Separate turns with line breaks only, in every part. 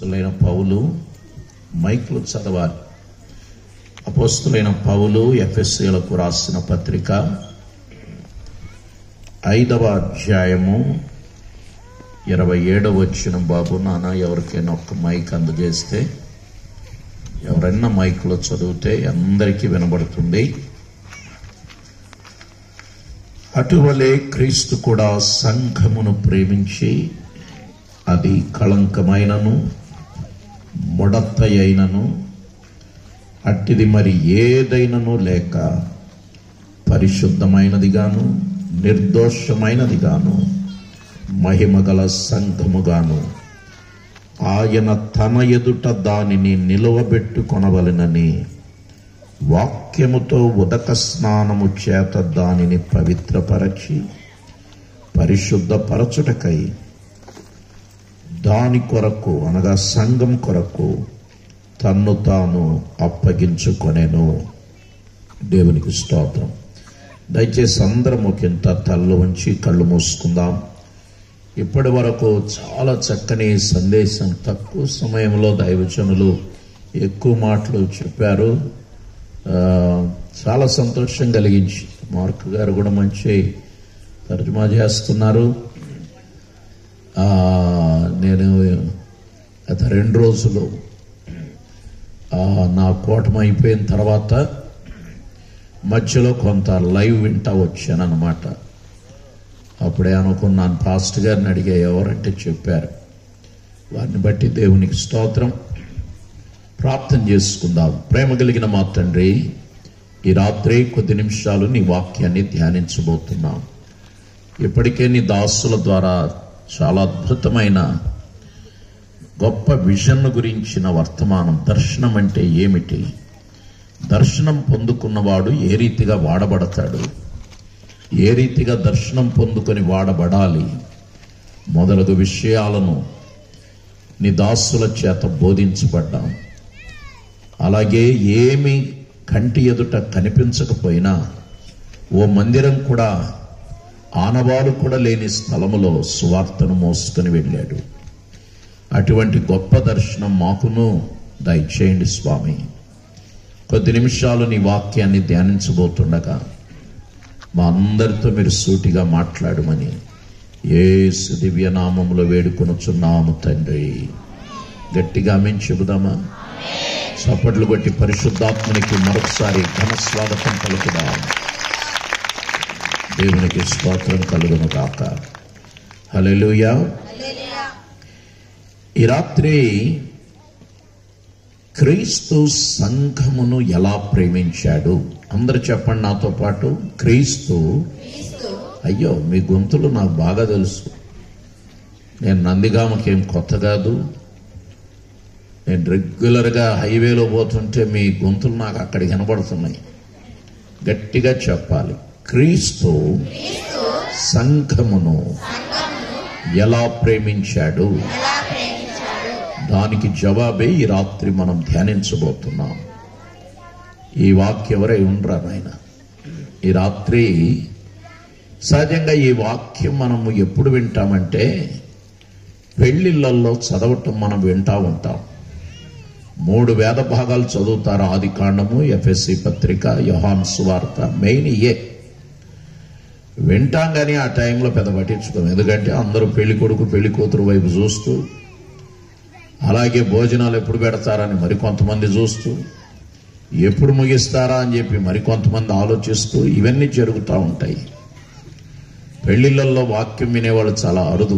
అపోస్తులైన పౌలు మైకులు చదవాలి అపోస్తులైన పౌలు ఎఫ్ఎస్సీలకు రాసిన పత్రిక ఐదవ అధ్యాయము ఇరవై ఏడవ వచ్చిన బాబు నాన్న ఎవరికైనా ఒక్క మైక్ అందజేస్తే ఎవరైనా మైక్లో చదివితే అందరికీ వినబడుతుంది అటువలే క్రీస్తు కూడా సంఘమును ప్రేమించి అది కళంకమైనను ముడత అయినను అట్టిది మరి ఏదైనను లేక పరిశుద్ధమైనదిగాను నిర్దోషమైనదిగాను మహిమగల సంఘముగాను ఆయన తన ఎదుట దానిని నిలువబెట్టుకొనవలెనని వాక్యముతో ఉదక స్నానము చేత దానిని పవిత్రపరచి పరిశుద్ధపరచుటకై దాని కొరకు అనగా సంఘం కొరకు తన్ను తాను అప్పగించుకొనెను దేవునికి స్తోత్రం దయచేసి అందరం ఒకంత తల్లు ఉంచి కళ్ళు మూసుకుందాం ఇప్పటి వరకు చాలా చక్కని సందేశం తక్కువ సమయంలో దైవజనులు ఎక్కువ మాటలు చెప్పారు ఆ, చాలా సంతోషం కలిగించి మార్క్ గారు కూడా మంచి తర్జుమా చేస్తున్నారు ఆ, నేను గత రెండు రోజులు ఆ, నా కూటమి అయిపోయిన తర్వాత మధ్యలో కొంత లైవ్ వింటా వచ్చానన్నమాట అప్పుడే అనుకున్నాను పాస్ట్ గారిని అడిగా ఎవరంటే చెప్పారు వారిని బట్టి దేవునికి స్తోత్రం ప్రార్థన చేసుకుందాం ప్రేమ కలిగిన మా తండ్రి ఈ రాత్రి కొద్ది నిమిషాలు నీ వాక్యాన్ని ధ్యానించబోతున్నాం ఇప్పటికే నీ దాసుల ద్వారా చాలా అద్భుతమైన గొప్ప విజన్ గురించిన వర్తమానం దర్శనం అంటే ఏమిటి దర్శనం పొందుకున్నవాడు ఏ రీతిగా వాడబడతాడు ఏ రీతిగా దర్శనం పొందుకొని వాడబడాలి మొదలగు విషయాలను నీ దాసుల చేత బోధించబడ్డాం అలాగే ఏమి కంటి ఎదుట కనిపించకపోయినా ఓ మందిరం కూడా ఆనవాలు కూడా లేని స్థలములో సువార్తను మోసుకొని వెళ్ళాడు అటువంటి గొప్ప దర్శనం మాకును దయచేయండి స్వామి కొద్ది నిమిషాలు నీ వాక్యాన్ని ధ్యానించబోతుండగా మా అందరితో మీరు సూటిగా మాట్లాడమని ఏసు దివ్యనామములో వేడుకొనుచున్నాము తండ్రి గట్టిగా మేము చెబుదామా చప్పట్లు కొట్టి పరిశుద్ధాత్మనికి మరొకసారి ఘన స్వాగతం పలుకుదాం దేవునికి స్తోత్రం కలుగును కాక హల్లెలూయా ఈ రాత్రి క్రీస్తు సంఘమును ఎలా ప్రేమించాడు అందరు చెప్పండి నాతో పాటు క్రీస్తు అయ్యో మీ గొంతులు నాకు బాగా తెలుసు నేను నందిగామకేం కొత్త కాదు నేను రెగ్యులర్గా హైవేలో పోతుంటే మీ గొంతులు నాకు అక్కడ వినబడుతున్నాయి గట్టిగా చెప్పాలి క్రీస్తు సంఘమును ఎలా ప్రేమించాడు దానికి జవాబే ఈ రాత్రి మనం ధ్యానించబోతున్నాం ఈ వాక్యం ఎవరై ఉండరా నాయన ఈ రాత్రి సహజంగా ఈ వాక్యం మనము ఎప్పుడు వింటామంటే పెళ్లిళ్ళల్లో చదవటం మనం వింటా ఉంటాం మూడు వేద భాగాలు చదువుతారు ఆది కాండము ఎఫ్ఎస్సి పత్రిక యోహాన్ సువార్త మెయిన్ ఇయే వింటాం కానీ ఆ టైంలో పెద్ద పట్టించుకోం ఎందుకంటే అందరూ పెళ్లి కొడుకు పెళ్లి కూతురు వైపు చూస్తూ అలాగే భోజనాలు ఎప్పుడు పెడతారని మరికొంతమంది చూస్తూ ఎప్పుడు ముగిస్తారా అని చెప్పి మరికొంతమంది ఆలోచిస్తూ ఇవన్నీ జరుగుతూ ఉంటాయి పెళ్లిళ్ళల్లో వాక్యం వినేవాళ్ళు చాలా అరుదు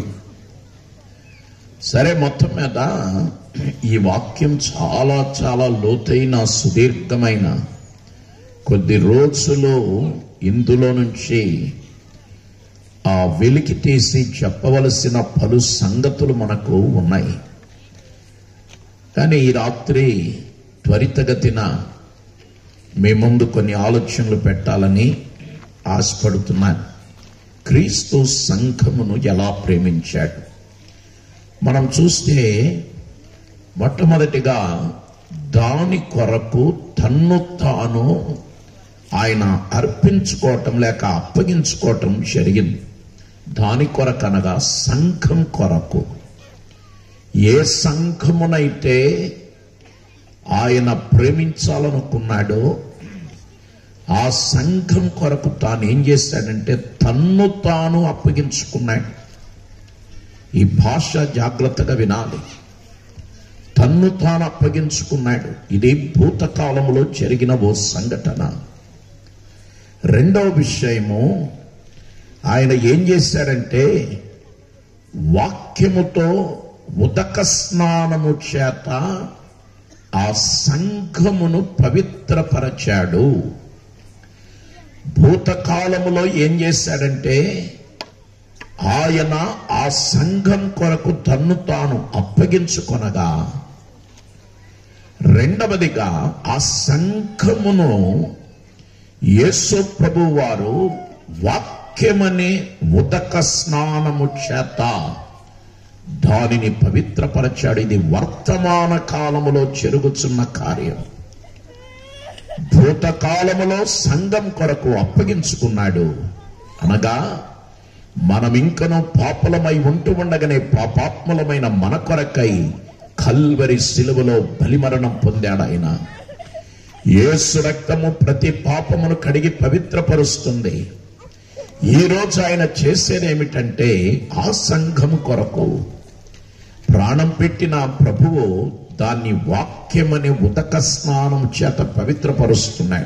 సరే మొత్తం మీద ఈ వాక్యం చాలా చాలా లోతైన సుదీర్ఘమైన కొద్ది రోజులు ఇందులో నుంచి ఆ వెలికి తీసి చెప్పవలసిన పలు సంగతులు మనకు ఉన్నాయి కానీ ఈ రాత్రి త్వరితగతిన మీ ముందు కొన్ని ఆలోచనలు పెట్టాలని ఆశపడుతున్నాను క్రీస్తు సంఘమును ఎలా ప్రేమించాడు మనం చూస్తే మొట్టమొదటిగా దాని కొరకు తన్ను తాను ఆయన అర్పించుకోవటం లేక అప్పగించుకోవటం జరిగింది దాని కొరకు అనగా సంఘం కొరకు ఏ సంఘమునైతే ఆయన ప్రేమించాలనుకున్నాడో ఆ సంఘం కొరకు తాను ఏం చేశాడంటే తన్ను తాను అప్పగించుకున్నాడు ఈ భాష జాగ్రత్తగా వినాలి తన్ను తాను అప్పగించుకున్నాడు ఇది భూతకాలంలో జరిగిన ఓ సంఘటన రెండవ విషయము ఆయన ఏం చేశాడంటే వాక్యముతో ఉదక స్నానము చేత ఆ సంఘమును పవిత్రపరచాడు భూతకాలములో ఏం చేశాడంటే ఆయన ఆ సంఘం కొరకు తన్ను తాను అప్పగించుకొనగా రెండవదిగా ఆ సంఘమును యేసు ప్రభు వారు వాక్యమనే ఉదక స్నానము చేత దానిని పవిత్రపరచాడు ఇది వర్తమాన కాలములో జరుగుతున్న కార్యం భూతకాలములో సంఘం కొరకు అప్పగించుకున్నాడు అనగా మనం ఇంకనూ పాపలమై ఉంటూ ఉండగానే పాపాత్ములమైన మన కొరకై కల్వరి శిలువలో బలిమరణం పొందాడు ఆయన యేసు రక్తము ప్రతి పాపమును కడిగి పవిత్రపరుస్తుంది ఈ రోజు ఆయన చేసేది ఏమిటంటే ఆ సంఘం కొరకు ప్రాణం పెట్టిన ప్రభువు దాన్ని వాక్యమనే ఉదక స్నానం చేత పవిత్రపరుస్తున్నాడు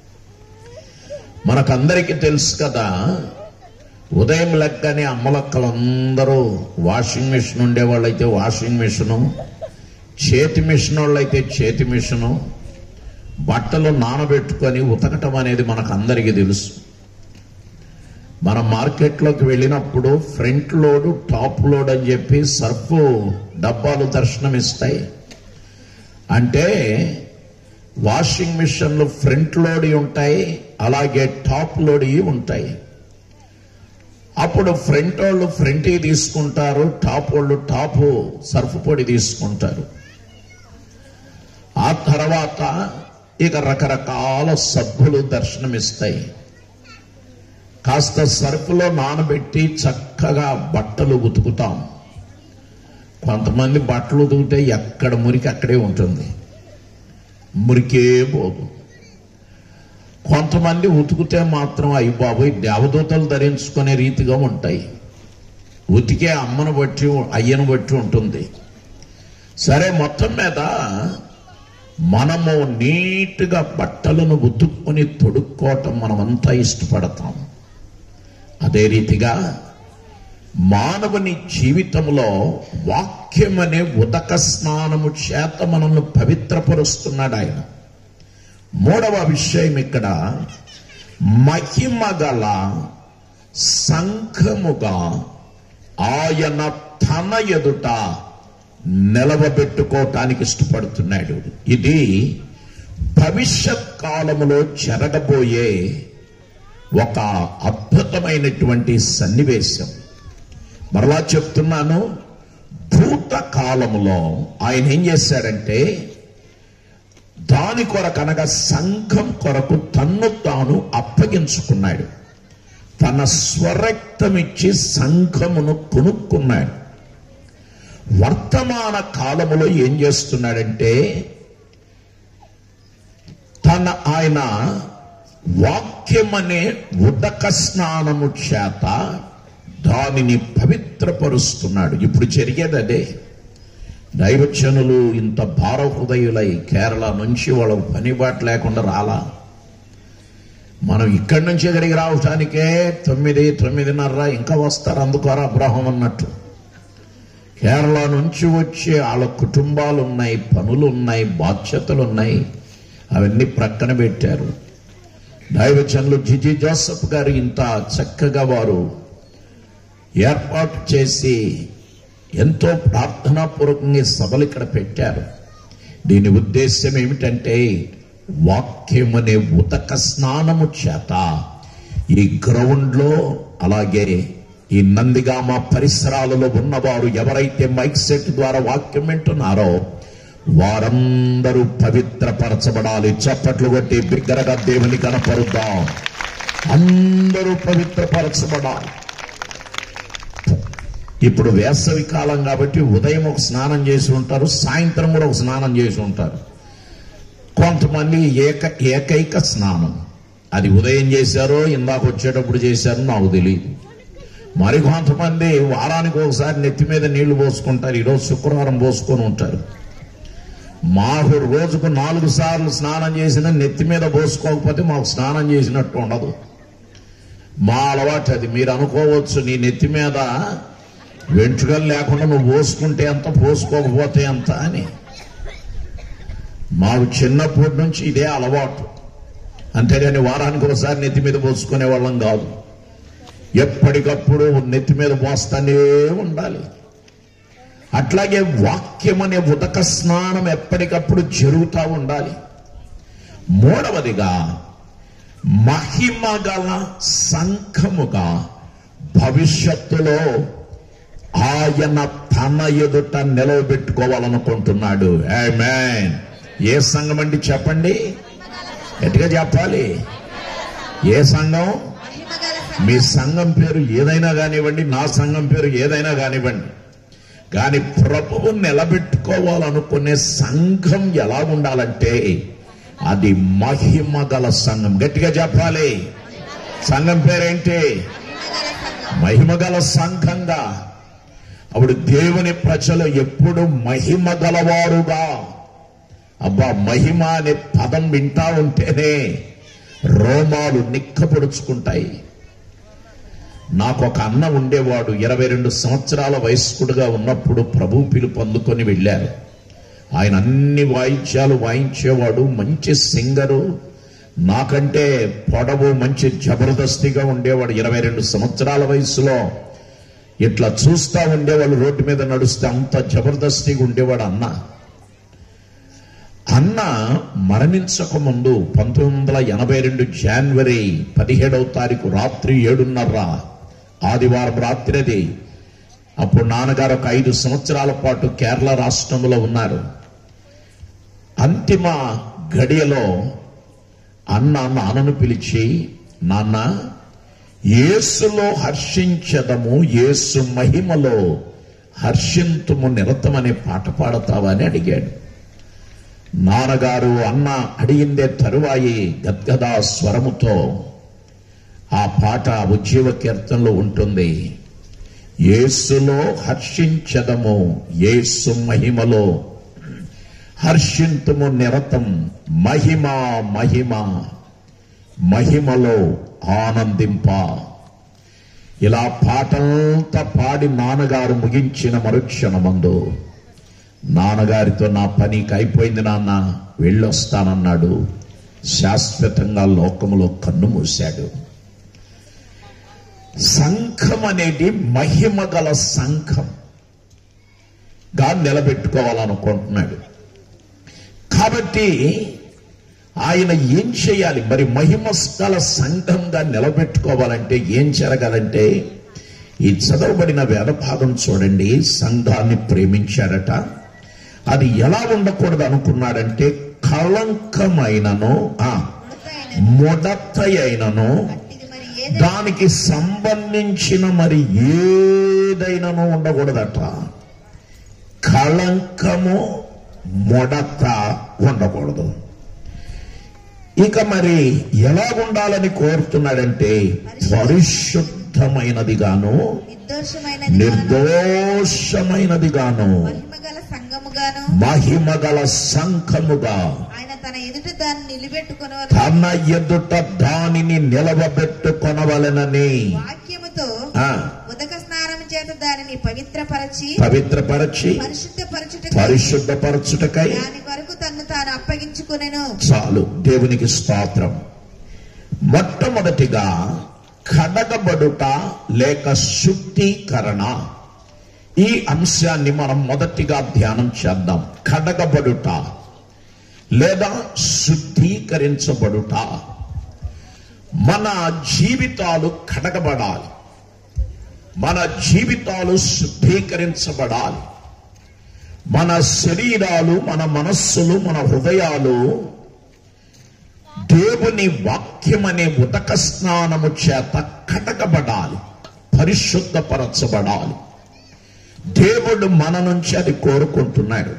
మనకందరికీ తెలుసు కదా ఉదయం లెక్కనే అమ్మలక్కలందరూ వాషింగ్ మిషన్ ఉండేవాళ్ళైతే వాషింగ్ మిషను చేతి మిషన్ వాళ్ళైతే చేతి మిషను బట్టలు నానబెట్టుకొని ఉతకటం అనేది మనకు అందరికీ తెలుసు మనం మార్కెట్లోకి వెళ్ళినప్పుడు ఫ్రంట్ లోడ్ టాప్ లోడ్ అని చెప్పి సర్ఫ్ డబ్బాలు దర్శనమిస్తాయి అంటే వాషింగ్ మిషన్లు ఫ్రంట్ లోడ్ ఉంటాయి అలాగే టాప్ లోడ్ ఉంటాయి అప్పుడు ఫ్రంట్ వాళ్ళు ఫ్రంట్ తీసుకుంటారు టాప్ వాళ్ళు టాప్ సర్ఫ్ పొడి తీసుకుంటారు ఆ తర్వాత ఇక రకరకాల సబ్బులు దర్శనమిస్తాయి కాస్త సరుకులో నానబెట్టి చక్కగా బట్టలు ఉతుకుతాం కొంతమంది బట్టలు ఉతికితే ఎక్కడ మురికి అక్కడే ఉంటుంది మురికే పోదు కొంతమంది ఉతికితే మాత్రం అయ్యి బాబోయ్ దేవదూతలు ధరించుకునే రీతిగా ఉంటాయి ఉతికే అమ్మను బట్టి అయ్యను బట్టి ఉంటుంది సరే మొత్తం మీద మనము నీట్గా బట్టలను ఉతుక్కొని తొడుక్కోవటం మనమంతా ఇష్టపడతాం అదే రీతిగా మానవుని జీవితంలో వాక్యం అనే ఉదక స్నానము చేత మనల్ని పవిత్రపరుస్తున్నాడు ఆయన మూడవ విషయం ఇక్కడ మహిమ గల సంఘముగా ఆయన తన ఎదుట నిలవబెట్టుకోవటానికి ఇష్టపడుతున్నాడు ఇది భవిష్యత్ కాలములో జరగబోయే ఒక అద్భుతమైనటువంటి సన్నివేశం మరలా చెప్తున్నాను భూత కాలములో ఆయన ఏం చేశాడంటే దాని కొరకు అనగా సంఘం కొరకు తన్ను తాను అప్పగించుకున్నాడు తన స్వరక్తమిచ్చి సంఘమును కొనుక్కున్నాడు వర్తమాన కాలములో ఏం చేస్తున్నాడంటే తన ఆయన వాక్యమనే ఉదక స్నానము చేత దానిని పవిత్రపరుస్తున్నాడు ఇప్పుడు జరిగేది అదే దైవజనులు ఇంత భార హృదయులై కేరళ నుంచి వాళ్ళకు పనిబాటు లేకుండా రాలా మనం ఇక్కడి నుంచి ఇక్కడికి రావటానికే తొమ్మిది తొమ్మిదిన్నర ఇంకా వస్తారు అందుకోరా అబ్రహం అన్నట్టు కేరళ నుంచి వచ్చే వాళ్ళ కుటుంబాలు ఉన్నాయి పనులు ఉన్నాయి బాధ్యతలు ఉన్నాయి అవన్నీ ప్రక్కన పెట్టారు దైవజనులు జిజి జోసఫ్ గారు ఇంత చక్కగా వారు ఏర్పాటు చేసి ఎంతో ప్రార్థనాపూర్వకంగా సభలు ఇక్కడ పెట్టారు దీని ఉద్దేశం ఏమిటంటే వాక్యం అనే ఉతక స్నానము చేత ఈ గ్రౌండ్లో అలాగే ఈ నందిగామ పరిసరాలలో ఉన్నవారు ఎవరైతే మైక్ సెట్ ద్వారా వాక్యం వింటున్నారో వారందరూ పవిత్రపరచబడాలి చప్పట్లు కొట్టి బిగ్గరగా దేవుని కనపరుద్దాం అందరూ పవిత్రపరచబడాలి ఇప్పుడు వేసవి కాలం కాబట్టి ఉదయం ఒక స్నానం చేసి ఉంటారు సాయంత్రం కూడా ఒక స్నానం చేసి ఉంటారు కొంతమంది ఏక ఏకైక స్నానం అది ఉదయం చేశారో ఇందాక వచ్చేటప్పుడు చేశారో నాకు తెలియదు మరి కొంతమంది వారానికి ఒకసారి నెత్తి మీద నీళ్లు పోసుకుంటారు ఈరోజు శుక్రవారం పోసుకొని ఉంటారు మాకు రోజుకు నాలుగు సార్లు స్నానం చేసిన నెత్తి మీద పోసుకోకపోతే మాకు స్నానం చేసినట్టు ఉండదు మా అలవాటు అది మీరు అనుకోవచ్చు నీ నెత్తి మీద వెంట్రుకలు లేకుండా నువ్వు పోసుకుంటే ఎంత పోసుకోకపోతే ఎంత అని మాకు చిన్నప్పటి నుంచి ఇదే అలవాటు అంతేగాని వారానికి ఒకసారి నెత్తి మీద పోసుకునే వాళ్ళం కాదు ఎప్పటికప్పుడు నెత్తి మీద పోస్తానే ఉండాలి అట్లాగే వాక్యం అనే ఉదక స్నానం ఎప్పటికప్పుడు జరుగుతూ ఉండాలి మూడవదిగా మహిమ గల సంఘముగా భవిష్యత్తులో ఆయన తన ఎదుట నిలవబెట్టుకోవాలనుకుంటున్నాడు ఆమేన్ ఏ సంఘం అండి చెప్పండి గట్టిగా చెప్పాలి ఏ సంఘం
మహిమగల
మీ సంఘం పేరు ఏదైనా కానివ్వండి నా సంఘం పేరు ఏదైనా కానివ్వండి కానీ ప్రభువు నిలబెట్టుకోవాలనుకునే సంఘం ఎలా ఉండాలంటే అది మహిమ గల సంఘం గట్టిగా చెప్పాలి సంఘం పేరేంటి మహిమ గల సంఘంగా అప్పుడు దేవుని ప్రజలు ఎప్పుడు మహిమ గలవారుగా అబ్బా మహిమ అనే పదం వింటా ఉంటేనే రోమాలు నిక్కపొడుచుకుంటాయి నాకు ఒక అన్న ఉండేవాడు ఇరవై రెండు సంవత్సరాల వయస్కుడుగా ఉన్నప్పుడు ప్రభు పిలుపు అందుకొని వెళ్ళారు ఆయన అన్ని వాయిద్యాలు వాయించేవాడు మంచి సింగరు నాకంటే పొడవు మంచి జబర్దస్తిగా ఉండేవాడు ఇరవై రెండు సంవత్సరాల వయసులో ఇట్లా చూస్తా ఉండేవాళ్ళు రోడ్డు మీద నడుస్తే అంత జబర్దస్తిగా ఉండేవాడు అన్న అన్న మరణించక ముందు పంతొమ్మిది వందల ఎనభై రెండు జనవరి పదిహేడవ తారీఖు రాత్రి ఏడున్నర ఆదివారం రాత్రి అది అప్పుడు నాన్నగారు ఒక ఐదు సంవత్సరాల పాటు కేరళ రాష్ట్రంలో ఉన్నారు అంతిమ గడియలో అన్న నాన్నను పిలిచి నాన్న యేసులో హర్షించదము యేసు మహిమలో హర్షింతుము నిరతమనే పాట పాడతావా అని అడిగాడు నాన్నగారు అన్న అడిగిందే తరువాయి గద్గదా స్వరముతో ఆ పాట ఉజ్జీవ కీర్తనలో ఉంటుంది యేసులో హర్షించదము యేసు మహిమలో హర్షింతుము నిరతం మహిమ మహిమ మహిమలో ఆనందింప ఇలా పాటంతా పాడి నాన్నగారు ముగించిన మరుక్షణమందు నాన్నగారితో నా పనికి అయిపోయింది నాన్న వెళ్ళొస్తానన్నాడు శాశ్వతంగా లోకములో కన్ను మూశాడు సంఘం అనేది మహిమ గల సంఘం గా నిలబెట్టుకోవాలనుకుంటున్నాడు కాబట్టి ఆయన ఏం చేయాలి మరి మహిమ గల సంఘంగా నిలబెట్టుకోవాలంటే ఏం జరగాలంటే ఈ చదవబడిన వేద భాగం చూడండి సంఘాన్ని ప్రేమించారట అది ఎలా ఉండకూడదు అనుకున్నాడంటే కళంకమైనను ఆ ముడత అయినను
ఇది మరి ఏది
దానికి సంబంధించిన మరి ఏదైనాను ఉండకూడదట కళంకము ముడత ఉండకూడదు ఇక మరి ఎలా ఉండాలని కోరుతున్నాడంటే పరిశుద్ధమైనదిగాను
నిర్దోషమైనది
నిర్దోషమైనదిగాను
మహిమగల సంఘముగాను
మహిమగల సంఘముగా
ఆయన తన ఎదుట దాన్ని నిలబెట్టుకుని
తన ఎదుట దానిని నిలవబెట్టుకొనవలెనని
వాక్యముతో
ఆ,
ఉదక స్నానం చేత దానిని పవిత్రపరచి
పవిత్రపరచి
పరిశుద్ధపరచుట
పరిశుద్ధపరచుటకై
దాని కొరకు తన్ను తాను అప్పగించుకునేను
చాలు దేవునికి స్తోత్రం మొట్టమొదటిగా కడగబడుట లేక శుద్ధీకరణ ఈ అంశాన్ని మనం మొదటిగా ధ్యానం చేద్దాం కడగబడుట లేదా శుద్ధీకరించబడుట మన జీవితాలు కడగబడాలి మన జీవితాలు శుద్ధీకరించబడాలి మన శరీరాలు మన మనస్సులు మన హృదయాలు దేవుని వాక్యం అనే ఉదక స్నానము చేత కటకబడాలి పరిశుద్ధపరచబడాలి దేవుడు మన నుంచి అది కోరుకుంటున్నాడు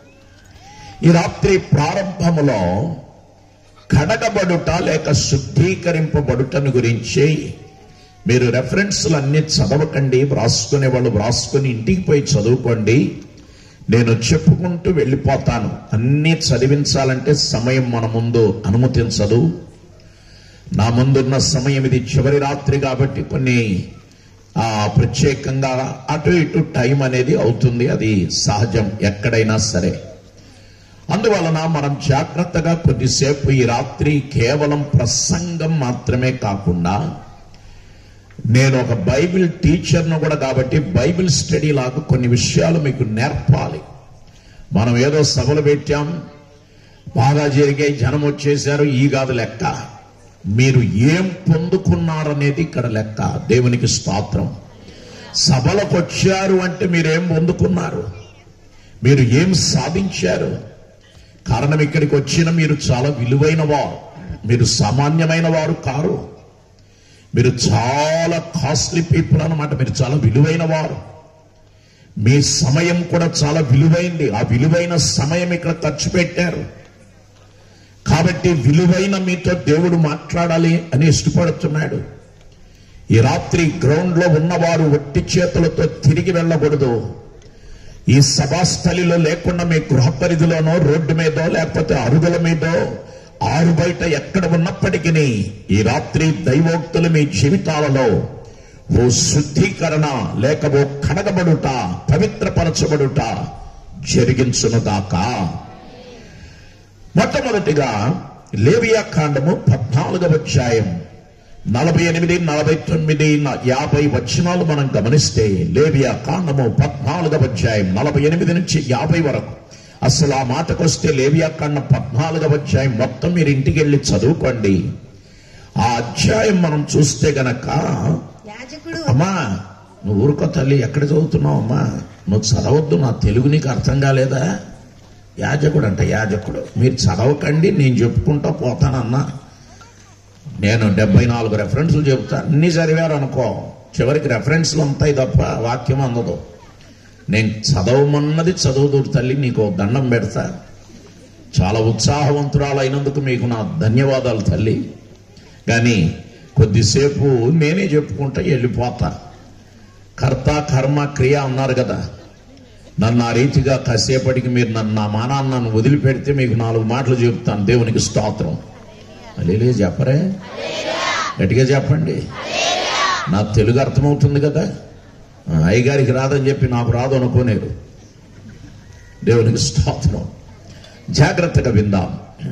ఈ రాత్రి ప్రారంభములో కడగబడుట లేక శుద్ధీకరింపబడుటను గురించి మీరు రెఫరెన్స్లు అన్ని చదవకండి వ్రాసుకునే వాళ్ళు వ్రాసుకుని ఇంటికి పోయి చదువుకోండి నేను చెప్పుకుంటూ వెళ్ళిపోతాను అన్నీ చదివించాలంటే సమయం మన ముందు అనుమతించదు నా ముందున్న సమయం ఇది చివరి రాత్రి కాబట్టి కొన్ని ఆ ప్రత్యేకంగా అటు ఇటు టైం అనేది అవుతుంది అది సహజం ఎక్కడైనా సరే అందువలన మనం జాగ్రత్తగా కొద్దిసేపు ఈ రాత్రి కేవలం ప్రసంగం మాత్రమే కాకుండా నేను ఒక బైబిల్ టీచర్ను కూడా కాబట్టి బైబిల్ స్టడీ లాగా కొన్ని విషయాలు మీకు నేర్పాలి మనం ఏదో సభలు పెట్టాం బాగా జరిగే జనం వచ్చేశారు ఈ కాదు లెక్క మీరు ఏం పొందుకున్నారనేది ఇక్కడ లెక్క దేవునికి స్తోత్రం సభలకు వచ్చారు అంటే మీరేం పొందుకున్నారు మీరు ఏం సాధించారు కారణం ఇక్కడికి వచ్చిన మీరు చాలా విలువైన వారు మీరు సామాన్యమైన వారు కారు మీరు చాలా కాస్ట్లీ పీపుల్ అన్నమాట మీరు చాలా విలువైన వారు మీ సమయం కూడా చాలా విలువైంది ఆ విలువైన సమయం ఇక్కడ ఖర్చు పెట్టారు కాబట్టి విలువైన మీతో దేవుడు మాట్లాడాలి అని ఇష్టపడుతున్నాడు ఈ రాత్రి గ్రౌండ్ లో ఉన్నవారు ఒట్టి చేతులతో తిరిగి వెళ్ళకూడదు ఈ సభాస్థలిలో లేకుండా మీ గృహ పరిధిలోనో రోడ్డు మీదో లేకపోతే అరుగుల మీదో ఆరు బయట ఎక్కడ ఉన్నప్పటికీ ఈ రాత్రి దైవోక్తులు మీ జీవితాలలో ఓ శుద్ధీకరణ లేక ఓ కడగబడుట పవిత్రపరచబడుట జరిగించునుగాక మొట్టమొదటిగా లేవియా కాండము పద్నాలుగవ అధ్యాయం నలభై ఎనిమిది నలభై తొమ్మిది న- యాభై వచనాలు మనం గమనిస్తే లేవియా కాండము పద్నాలుగవ అధ్యాయం నలభై ఎనిమిది నుంచి యాభై వరకు అసలు ఆ మాటకొస్తే లేవియా కాండం పద్నాలుగవ అధ్యాయం మొత్తం మీరు ఇంటికి వెళ్ళి చదువుకోండి ఆ అధ్యాయం మనం చూస్తే గనక
యాజకుడు
అమ్మా నువ్వు ఊరుకో తల్లి ఎక్కడ చదువుతున్నావు అమ్మా నువ్వు చదవద్దు నా తెలుగు నీకు అర్థం కాలేదా యాజకుడు అంట యాజకుడు మీరు చదవకండి నేను చెప్పుకుంటా పోతానన్నా నేను డెబ్బై నాలుగు రెఫరెన్స్లు చెబుతా అన్ని చదివారు అనుకో చివరికి రెఫరెన్స్లు ఉంటాయి తప్ప వాక్యం అందదు నేను చదవమన్నది చదువుదు తల్లి నీకు ఓ దండం పెడతా చాలా ఉత్సాహవంతురాలైనందుకు మీకు నా ధన్యవాదాలు తల్లి కానీ కొద్దిసేపు నేనే చెప్పుకుంటా వెళ్ళిపోతా కర్త కర్మ క్రియ అన్నారు కదా నన్ను ఆ రీతిగా కాసేపటికి మీరు నన్ను నా మానాన్ని నన్ను వదిలిపెడితే మీకు నాలుగు మాటలు చెప్తాను దేవునికి స్తోత్రం అలేలే చెప్పరే గట్టిగా చెప్పండి నా తెలుగు అర్థమవుతుంది కదా ఆ, అయ్యగారికి రాదని చెప్పి నాకు రాదు అనుకోనేరు దేవునికి స్తోత్రం జాగ్రత్తగా విందాం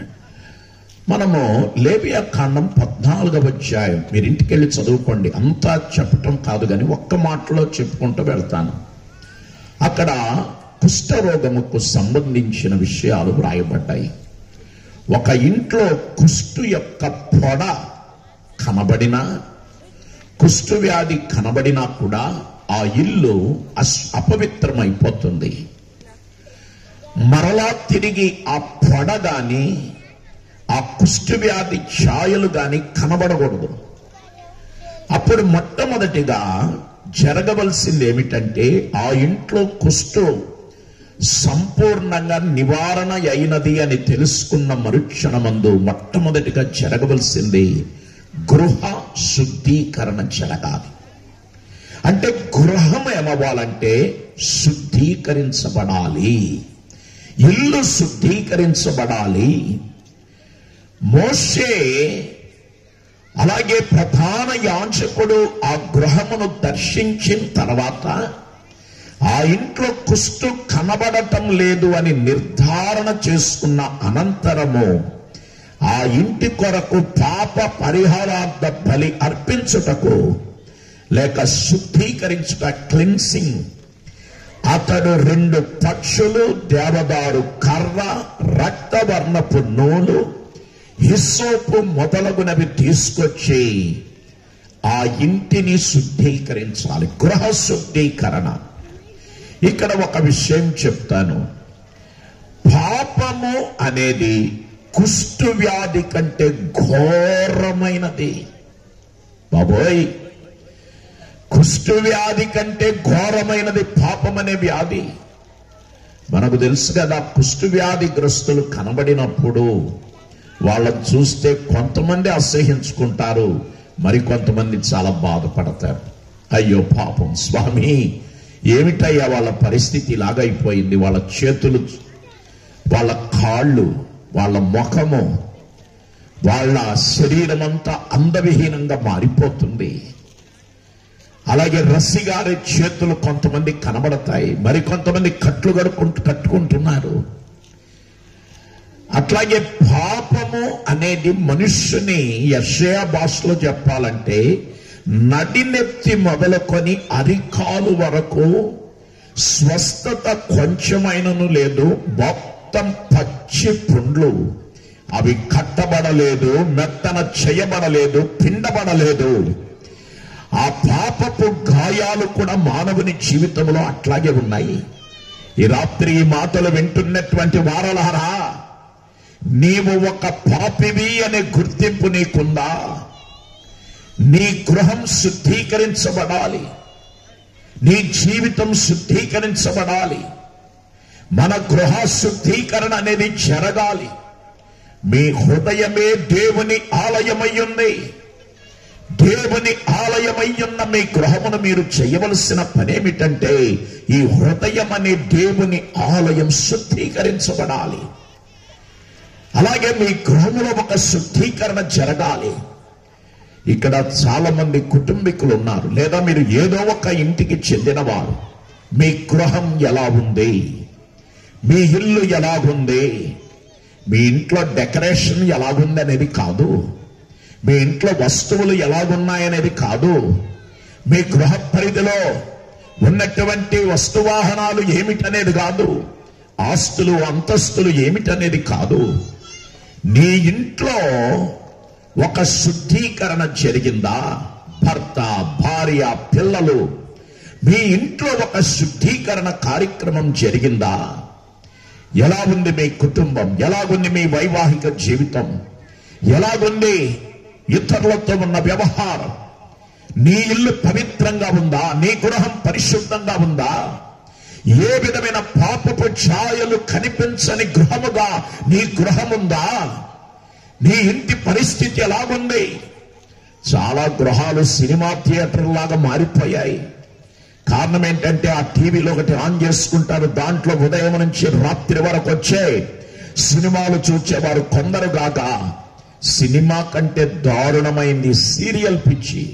మనము లేబియా కాండం పద్నాలుగవ అధ్యాయం మీరు ఇంటికి వెళ్ళి చదువుకోండి అంతా చెప్పటం కాదు కానీ ఒక్క మాటలో చెప్పుకుంటూ వెళ్తాను అక్కడ కుష్ఠరోగముకు సంబంధించిన విషయాలు వ్రాయబడ్డాయి ఒక ఇంట్లో కుష్టు యొక్క పొడ కనబడినా కుష్టు వ్యాధి కనబడినా కూడా ఆ ఇల్లు అస్ అపవిత్రమైపోతుంది మరలా తిరిగి ఆ పొడ గాని ఆ కుష్టు వ్యాధి ఛాయలు గాని కనబడకూడదు అప్పుడు మొట్టమొదటిగా జరగవలసింది ఏమిటంటే ఆ ఇంట్లో కుష్టు సంపూర్ణంగా నివారణ అయినది అని తెలుసుకున్న మరుక్షణమందు మొట్టమొదటిగా జరగవలసింది గృహ శుద్ధీకరణ జరగాలి అంటే గృహం ఏమవ్వాలంటే శుద్ధీకరించబడాలి ఇల్లు శుద్ధీకరించబడాలి మోషే అలాగే ప్రధాన యాజకుడు ఆ గృహమును దర్శించిన తర్వాత ఆ ఇంట్లో కుష్టు కనబడటం లేదు అని నిర్ధారణ చేసుకున్న అనంతరము ఆ ఇంటి కొరకు పాప పరిహారార్థ బలి అర్పించుటకు లేక శుద్ధీకరించుట క్లిన్సింగ్ అతడు రెండు పక్షులు దేవదారు కర్ర రక్తవర్ణపు నూలు హిస్సోపు మొదలగునవి తీసుకొచ్చి ఆ ఇంటిని శుద్ధీకరించాలి గృహ శుద్ధీకరణ ఇక్కడ ఒక విషయం చెప్తాను పాపము అనేది కుష్టు వ్యాధి కంటే ఘోరమైనది బాబోయ్ కుష్టు వ్యాధి కంటే ఘోరమైనది పాపం అనే వ్యాధి మనకు తెలుసు కదా కుష్టు వ్యాధిగ్రస్తులు కనబడినప్పుడు వాళ్ళని చూస్తే కొంతమంది అసహించుకుంటారు మరి కొంతమంది చాలా బాధపడతారు అయ్యో పాపం స్వామి ఏమిటయ్యా వాళ్ళ పరిస్థితి ఇలాగైపోయింది వాళ్ళ చేతులు వాళ్ళ కాళ్ళు వాళ్ళ ముఖము వాళ్ళ శరీరం అంతా అందవిహీనంగా మారిపోతుంది అలాగే రసిగారి చేతులు కొంతమంది కనబడతాయి మరి కొంతమంది కట్లు కడుకుంటూ కట్టుకుంటున్నారు అట్లాగే పాపము అనేది మనుష్యుని యశయ భాషలో చెప్పాలంటే నడినెత్తి మొదలుకొని అరికాలు వరకు స్వస్థత కొంచెమైనను లేదు మొత్తం పచ్చి పుండ్లు అవి కట్టబడలేదు మెత్తన చేయబడలేదు పిండబడలేదు ఆ పాపపు గాయాలు కూడా మానవుని జీవితంలో అట్లాగే ఉన్నాయి ఈ రాత్రి ఈ మాటలు వింటున్నటువంటి వారలారా నీవు ఒక పాపివి అనే గుర్తింపు నీకుందా నీ గృహం శుద్ధీకరించబడాలి నీ జీవితం శుద్ధీకరించబడాలి మన గృహ శుద్ధీకరణ అనేది జరగాలి మీ హృదయమే దేవుని ఆలయమయ్యుంది దేవుని ఆలయమయ్యున్న మీ గృహమును మీరు చేయవలసిన పనేమిటంటే ఈ హృదయం అనే దేవుని ఆలయం శుద్ధీకరించబడాలి అలాగే మీ గృహములో ఒక శుద్ధీకరణ జరగాలి ఇక్కడ చాలా మంది కుటుంబీకులు ఉన్నారు లేదా మీరు ఏదో ఒక ఇంటికి చెందినవారు మీ గృహం ఎలా ఉంది మీ ఇల్లు ఎలాగుంది మీ ఇంట్లో డెకరేషన్ ఎలాగుంది అనేది కాదు మీ ఇంట్లో వస్తువులు ఎలాగున్నాయనేది కాదు మీ గృహ పరిధిలో ఉన్నటువంటి వస్తువాహనాలు ఏమిటనేది కాదు ఆస్తులు అంతస్తులు ఏమిటనేది కాదు నీ ఇంట్లో ఒక శుద్ధీకరణ జరిగిందా భర్త భార్య పిల్లలు మీ ఇంట్లో ఒక శుద్ధీకరణ కార్యక్రమం జరిగిందా ఎలా ఉంది మీ కుటుంబం ఎలాగుంది మీ వైవాహిక జీవితం ఎలాగుంది ఇతరులతో ఉన్న వ్యవహారం నీ ఇల్లు పవిత్రంగా ఉందా నీ గృహం పరిశుద్ధంగా ఉందా ఏ విధమైన పాపపు ఛాయలు కనిపించని గృహముగా నీ గృహముందా నీ ఇంటి పరిస్థితి ఎలాగుంది చాలా గృహాలు సినిమా థియేటర్ లాగా మారిపోయాయి కారణం ఏంటంటే ఆ టీవీలో ఒకటి ఆన్ చేసుకుంటారు దాంట్లో ఉదయం నుంచి రాత్రి వరకు వచ్చే సినిమాలు చూచేవారు కొందరు కాక సినిమా కంటే దారుణమైంది సీరియల్ పిచ్చి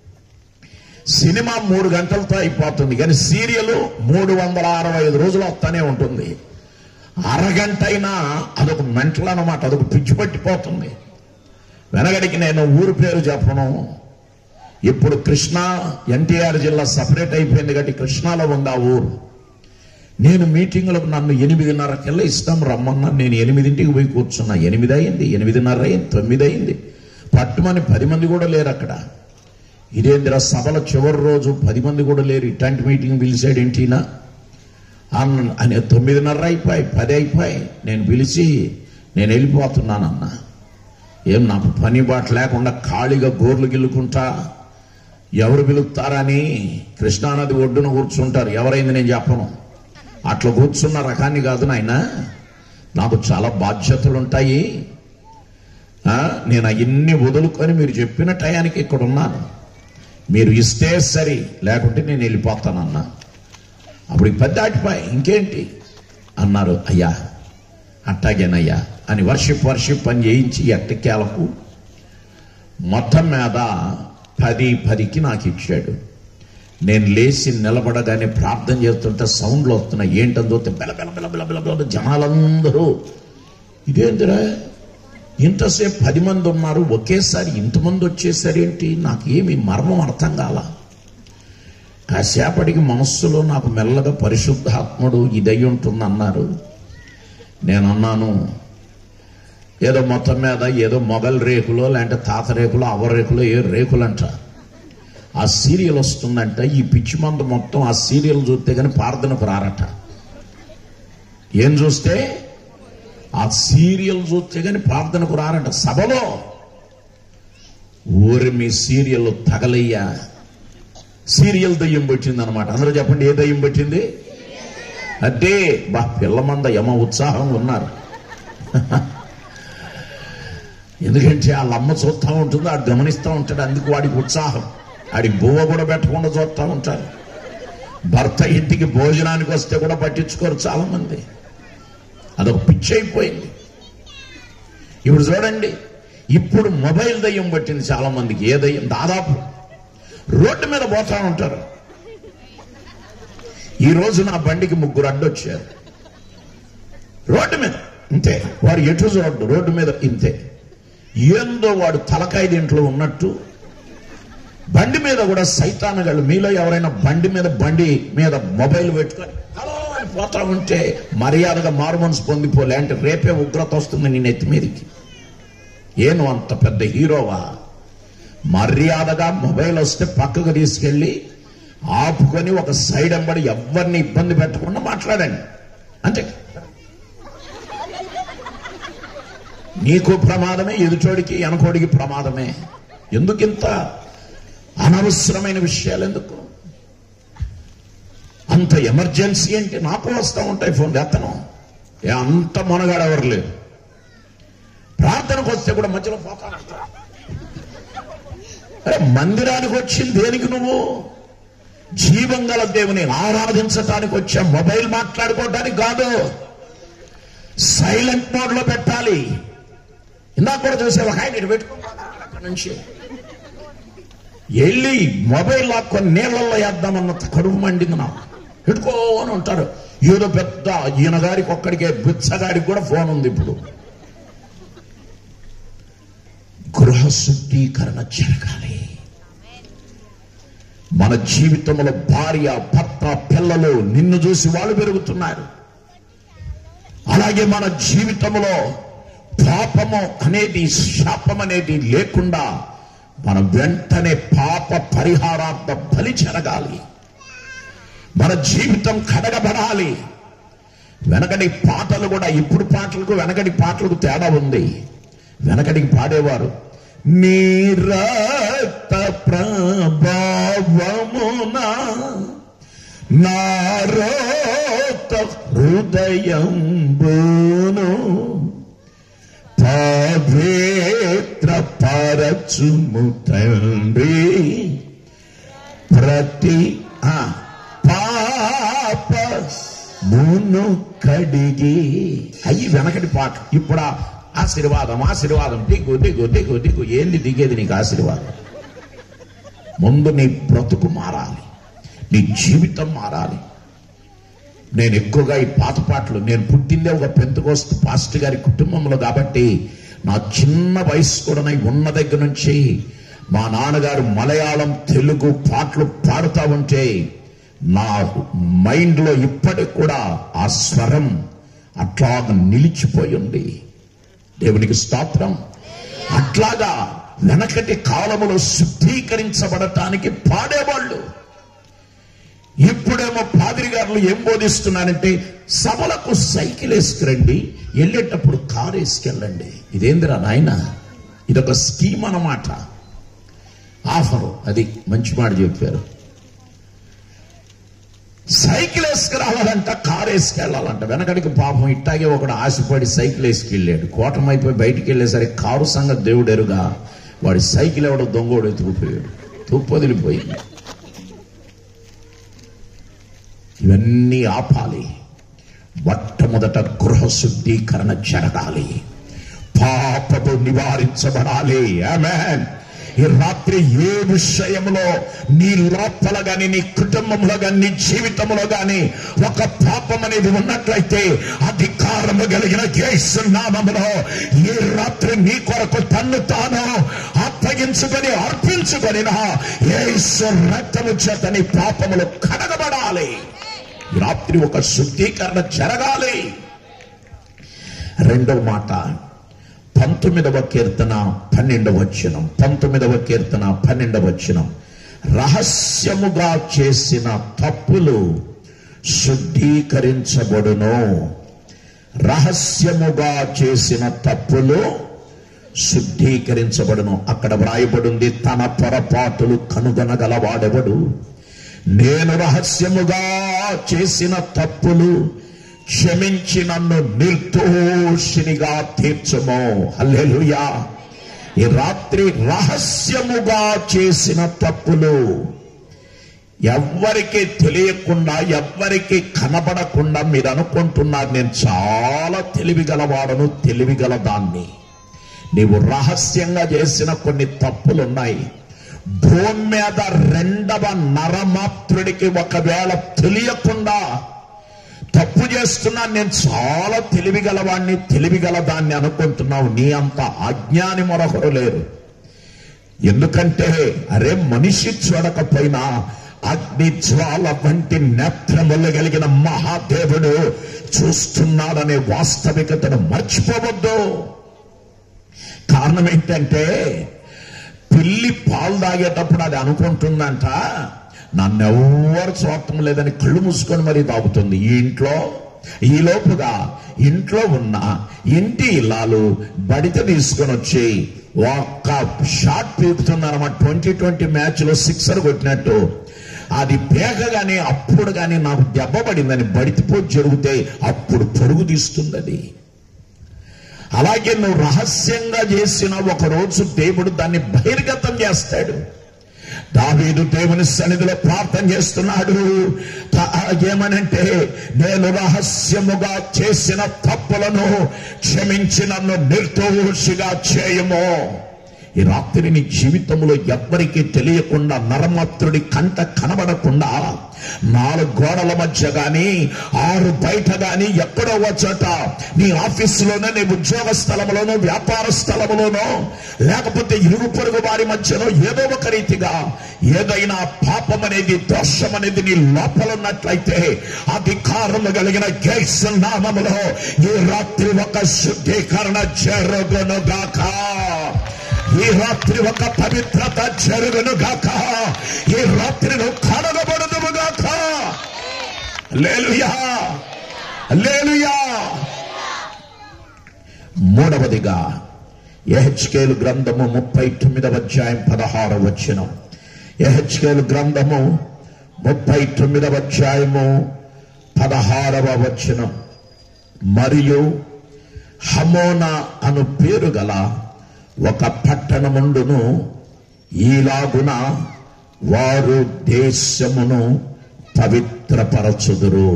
సినిమా మూడు గంటలతో అయిపోతుంది కానీ సీరియల్ మూడు వందల అరవై ఐదు రోజులు వస్తానే ఉంటుంది అరగంట అయినా అదొక మెంటల్ అనమాట అదొక పిచ్చి పట్టిపోతుంది వెనగడికి నేను ఊరు పేరు చెప్పను ఇప్పుడు కృష్ణా ఎన్టీఆర్ జిల్లా సపరేట్ అయిపోయింది కాబట్టి కృష్ణాలో ఉంది ఆ ఊరు నేను మీటింగులకు నన్ను ఎనిమిదిన్నరకెళ్ళి ఇష్టం రమ్మన్నా నేను ఎనిమిదింటికి పోయి కూర్చున్నా ఎనిమిది అయింది ఎనిమిదిన్నర అయింది తొమ్మిది అయింది పట్టుమని పది మంది కూడా లేరు అక్కడ ఇదేంద్ర సభల చివరి రోజు పది మంది కూడా లేరు ఇట్లాంటి మీటింగ్ పిలిచాడు ఏంటినా అన్న అని తొమ్మిదిన్నర అయిపోయి పది అయిపోయి నేను పిలిచి నేను వెళ్ళిపోతున్నానన్న ఏం నాకు పని బాట లేకుండా ఖాళీగా గోర్లు గిల్లుకుంటా ఎవరు పిలుస్తారని కృష్ణానది ఒడ్డున కూర్చుంటారు ఎవరైంది నేను చెప్పను అట్లా కూర్చున్న రకాన్ని కాదు నాయన నాకు చాలా బాధ్యతలు ఉంటాయి ఆ, నేను అవన్నీ వదులుకొని మీరు చెప్పిన టయానికి ఇక్కడ ఉన్నాను మీరు ఇస్తే సరి లేకుంటే నేను వెళ్ళిపోతానన్నా అప్పుడు పెద్ద దాటిపోయి ఇంకేంటి అన్నారు అయ్యా అట్టాగేనయ్యా అని వర్షిప్ వర్షిప్ అని చేయించి ఎట్టకేలకు మొత్తం మీద పది పదికి నాకు ఇచ్చాడు నేను లేచి నిలబడగానే ప్రార్థన చేస్తుంటే సౌండ్లు వస్తున్నాయి ఏంటని చూస్తే బెల బెల బెల బెల బెల బెల జనాలందరూ ఇదేంటిరా ఇంతసేపు పది మంది ఉన్నారు ఒకేసారి ఇంతమంది వచ్చేసరేంటి నాకు ఏమి మర్మం అర్థం కాల కాసేపటికి మనస్సులో నాకు మెల్లగా పరిశుద్ధాత్ముడు ఇదై ఉంటుంది అన్నారు నేను అన్నాను ఏదో మొత్తం మీద ఏదో మొగల్ రేకులో లేదంటే తాత రేకులో అవ రేకులో ఏ రేకులంట ఆ సీరియల్ వస్తుందంట ఈ పిచ్చి మందు మొత్తం ఆ సీరియల్ చూస్తే కానీ ప్రార్థనకు రారట ఏం చూస్తే ఆ సీరియల్ చూస్తే కానీ ప్రార్థనకు రారట సభలో ఊరి మీ సీరియల్ తగలయ్యా సీరియల్ దయ్యం పట్టింది అనమాట అందరూ చెప్పండి ఏ దయ్యం పట్టింది అదే బా పిల్లమంద యమ ఉత్సాహం ఉన్నారు ఎందుకంటే వాళ్ళ అమ్మ చూస్తూ ఉంటుంది ఆడు గమనిస్తూ ఉంటాడు అందుకు వాడికి ఉత్సాహం ఆడికి బువ్వ కూడా పెట్టకుండా చూస్తూ ఉంటారు భర్త ఇంటికి భోజనానికి వస్తే కూడా పట్టించుకోరు చాలా మంది అదొక పిచ్చి అయిపోయింది ఇప్పుడు చూడండి ఇప్పుడు మొబైల్ దయ్యం పట్టింది చాలా మందికి ఏ దయ్యం దాదాపు రోడ్డు మీద పోతా ఉంటారు ఈ రోజు నా బండికి ముగ్గురు అడ్డొచ్చారు రోడ్డు మీద ఇంతే వారు ఎటు చూడడు రోడ్డు మీద ఇంతే ఏందో వాడు తలకాయ దీంట్లో ఉన్నట్టు బండి మీద కూడా సైతానగాళ్ళు మీలో ఎవరైనా బండి మీద బండి మీద మొబైల్ పెట్టుకొని హలో అని పోతా ఉంటే మర్యాదగా మారుమనసు పొందిపోలే అంటే రేపే ఉగ్రత వస్తుంది నీ నెత్తి మీదకి ఏను అంత పెద్ద హీరోవా మర్యాదగా మొబైల్ వస్తే పక్కకు తీసుకెళ్ళి ఆపుకొని ఒక సైడ్ ఎంబడి ఎవరిని ఇబ్బంది పెట్టకుండా మాట్లాడండి అంతే నీకు ప్రమాదమే ఎదుటోడికి వెనకోడికి ప్రమాదమే ఎందుకింత అనవసరమైన విషయాలు ఎందుకు అంత ఎమర్జెన్సీ అంటే నాకు వస్తూ ఉంటాయి ఫోన్ ఎత్తను ఏ అంత మొనగాడు ఎవరు లేదు ప్రార్థనకు వస్తే కూడా మధ్యలో పోతానంట అరే మందిరానికి వచ్చింది దేనికి నువ్వు జీవం గల దేవుని ఆరాధించటానికి వచ్చా మొబైల్ మాట్లాడుకోవటానికి కాదు సైలెంట్ మోడ్ లో పెట్టాలి ఇందాక కూడా చూసే ఒక ఆయన ఇటు పెట్టుకుంటున్నాడు అక్కడి నుంచి వెళ్ళి మొబైల్ లాక్కొని నీళ్ళల్లో వేద్దామన్న కడుపు మండింది నాకు పెట్టుకోని ఉంటారు ఏదో పెద్ద ఈయన గారికి ఒక్కడికే బిచ్చగాడికి కూడా ఫోన్ ఉంది ఇప్పుడు గృహ శుద్ధీకరణ జరగాలి మన జీవితంలో భార్య భర్త పిల్లలు నిన్ను చూసి వాళ్ళు పెరుగుతున్నారు అలాగే మన జీవితంలో పాపము అనేది శాపం అనేది లేకుండా మనం వెంటనే పాప పరిహారార్థ బలి జరగాలి మన జీవితం కడగబడాలి వెనకటి పాటలు కూడా ఇప్పుడు పాటలకు వెనకటి పాటలకు తేడా ఉంది వెనకటికి పాడేవారు నీరత ప్రభావమున నారోత హృదయంబును పవిత్ర పరచుము తండ్రి ప్రతి ఆ, పాప మును కడిగి అయ్యి వెనకటి పాట ఇప్పుడు ఆ ఆశీర్వాదం ఆశీర్వాదం దిగు దిగు దిగు దిగు ఏంది దిగేది నీకు ఆశీర్వాదం ముందు నీ బ్రతుకు మారాలి నీ జీవితం మారాలి నేను ఎక్కువగా ఈ పాత పాటలు నేను పుట్టిందే ఒక పెంతుకోస్తు పాస్టర్ గారి కుటుంబంలో కాబట్టి నా చిన్న వయసు కూడా ఉన్న దగ్గర నుంచి మా నాన్నగారు మలయాళం తెలుగు పాటలు పాడుతూ ఉంటే నా మైండ్ లో ఇప్పటికి కూడా ఆ స్వరం అట్లాగ నిలిచిపోయి ఉంది దేవునికి స్తోత్రం అట్లాగా వెనకటి కాలములో శుద్ధీకరించబడటానికి పాడేవాళ్ళు ఇప్పుడేమో పాదిరి గారులు ఏం బోధిస్తున్నారంటే సభలకు సైకిల్ వేసుకురండి వెళ్ళేటప్పుడు కారు వేసుకెళ్ళండి ఇదేందిరా నాయన ఇదొక స్కీమ్ అన్నమాట ఆఫరు అది మంచి మాట చెప్పారు సైకిల్ వేసుకురావాలంట కారు వేసుకెళ్ళాలంట వెనకడికి పాపం ఇట్టాగే ఒకడు ఆశపడి సైకిల్ వేసుకెళ్ళాడు కోటమైపోయి బయటికి వెళ్ళేసరికి కారు సంగతి దేవుడు ఎరుగా వాడి సైకిల్ ఎవడో దొంగోడు ఎత్తుకుపోయాడు తుప్పొదిలిపోయింది ఇవన్నీ ఆపాలి మొట్టమొదట గృహ శుద్ధీకరణ జరగాలి పాపము నివారించబడాలి ఆమేన్ ఈ రాత్రి ఏ విషయంలో నీ లోపల గాని నీ కుటుంబంలో గాని నీ జీవితంలో గాని ఒక పాపం అనేది ఉన్నట్లయితే అధికారము కలిగిన యేసు నామములో ఈ రాత్రి నీ కొరకు తన్ను తాను అప్పగించుకొని అర్పించుకొని యేసు రక్తము చేత నీ పాపములు కడగబడాలి ఈ రాత్రి ఒక శుద్ధీకరణ జరగాలి రెండవ మాట పంతొమ్మిదవ కీర్తన పన్నెండవ వచనం పంతొమ్మిదవ కీర్తన పన్నెండవ వచనం రహస్యముగా చేసిన తప్పులు శుద్ధీకరించబడును రహస్యముగా చేసిన తప్పులు శుద్ధీకరించబడును అక్కడ వ్రాయబడింది తన పొరపాటులు కనుగొనగలవాడెవడు నేను రహస్యముగా చేసిన తప్పులు క్షమించి నన్ను నిర్దోషినిగా తీర్చుమో హల్లెలూయా ఈ రాత్రి రహస్యముగా చేసిన తప్పులు ఎవ్వరికి తెలియకుండా ఎవ్వరికి కనబడకుండా మీరు అనుకుంటున్నారు నేను చాలా తెలివిగలవాడను తెలివిగల దాన్ని నీవు రహస్యంగా చేసిన కొన్ని తప్పులున్నాయి భూమి మీద రెండవ నరమాత్రుడికి ఒకవేళ తెలియకుండా తప్పు చేస్తున్నా నేను చాలా తెలివిగలవాణ్ణి తెలివిగలదాన్ని అనుకుంటున్నావు నీ అంత అజ్ఞాని మరొకరు లేరు ఎందుకంటే అరే మనిషి చూడకపోయినా అగ్ని జ్వాల వంటి నేత్రములు కలిగిన మహాదేవుడు చూస్తున్నాడనే వాస్తవికతను మర్చిపోవద్దు కారణం ఏంటంటే పిల్లి పాలు తాగేటప్పుడు అది అనుకుంటుందంట నన్నెవ్వరు చూడటం లేదని కళ్ళు మూసుకొని మరీ తాగుతుంది ఈ ఇంట్లో ఈ లోపుగా ఇంట్లో ఉన్న ఇంటి ఇల్లాలు బడిత తీసుకొని వచ్చి ఒక్క షాట్ పీకుతుందన్నమాట ట్వంటీ ట్వంటీ మ్యాచ్ లో సిక్సర్ కొట్టినట్టు అది పేకగానే అప్పుడు కానీ నాకు దెబ్బ పడిందని బడితిపోయి జరిగితే అప్పుడు పొరుగు తీస్తుంది అది అలాగే నువ్వు రహస్యంగా చేసిన ఒక రోజు దేవుడు దాన్ని బహిర్గతం చేస్తాడు దావీదు దేవుని సన్నిధిలో ప్రార్థన చేస్తున్నాడు తా- ఏమనంటే నేను రహస్యముగా చేసిన తప్పులను క్షమించి నన్ను నిర్దోషిగా చేయము ఈ రాత్రి నీ జీవితంలో ఎవ్వరికీ తెలియకుండా నరమత్రుడి కంట కనబడకుండా నాలుగు గోడల మధ్య గాని ఆరు బయట గాని ఎక్కడో వచ్చట నీ ఆఫీసులోనో నీ ఉద్యోగ స్థలంలోనో వ్యాపార స్థలంలోనో లేకపోతే ఇరుగు పొరుగు వారి మధ్యలో ఏదో ఒక రీతిగా ఏదైనా పాపం అనేది దోషం అనేది నీ లోపల ఉన్నట్లయితే అధికారము కలిగిన గేట్స్ నామములో ఈ రాత్రి ఒక శుద్ధీకరణ జరుగునుగాక ఈ రాత్రి ఒక పవిత్రత జరుగును గాక ఈ రాత్రి నువ్వు కడగబడుదువు గాక లేలుయా లేలుయా మూడవదిగా ఎహెచ్కేలు గ్రంథము ముప్పై తొమ్మిదవ అధ్యాయం పదహారు వచ్చిన ఎహెచ్కేలు గ్రంథము ముప్పై తొమ్మిదవ అధ్యాయము పదహారవ వచనం మరియు హమోనా అను పేరు గల ఒక పట్టణముండును ఈలాగున వారు దేశమును పవిత్రపరచుదురు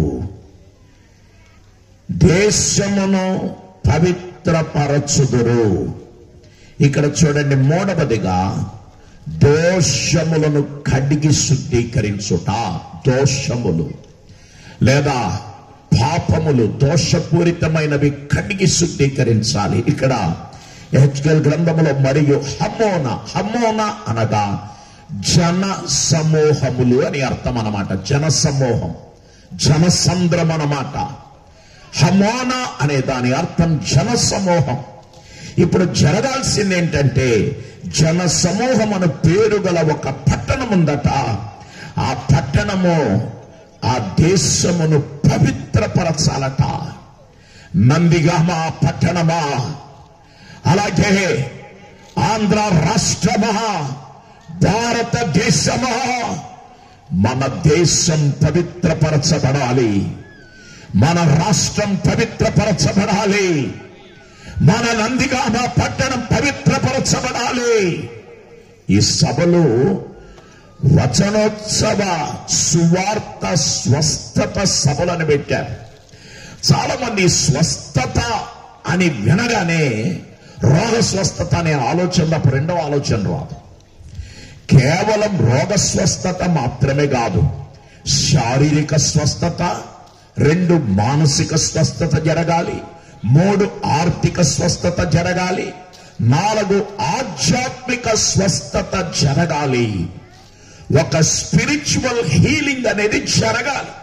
దేశమును పవిత్రపరచుదురు ఇక్కడ చూడండి మూడవదిగా దోషములను కడిగి శుద్ధీకరించుట దోషములు లేదా పాపములు దోషపూరితమైనవి కడిగి శుద్ధీకరించాలి ఇక్కడ హెచ్కల్ గ్రంథములో మరియు హమోన హమోన అనగా జన సమూహములు అని అర్థం అన్నమాట జన సమూహం జనసంద్రం అన్నమాట హమోన అనే దాని అర్థం జన సమూహం ఇప్పుడు జరగాల్సింది ఏంటంటే జన సమూహం అను పేరు గల ఒక పట్టణం ఉందట ఆ పట్టణము ఆ దేశమును పవిత్రపరచాలట నందిగామ పట్టణమా అలాగే ఆంధ్ర రాష్ట్రమా భారతదేశమా మన దేశం పవిత్రపరచబడాలి మన రాష్ట్రం పవిత్రపరచబడాలి మన నందిగామ పట్టణం పవిత్రపరచబడాలి ఈ సభలు వచనోత్సవ సువార్త స్వస్థత సభలను పెట్టారు చాలా మంది స్వస్థత అని వినగానే రోగ స్వస్థత అనే ఆలోచన తప్ప రెండవ ఆలోచన రాదు కేవలం రోగ స్వస్థత మాత్రమే కాదు శారీరక స్వస్థత రెండు మానసిక స్వస్థత జరగాలి మూడు ఆర్థిక స్వస్థత జరగాలి నాలుగు ఆధ్యాత్మిక స్వస్థత జరగాలి ఒక స్పిరిచువల్ హీలింగ్ అనేది జరగాలి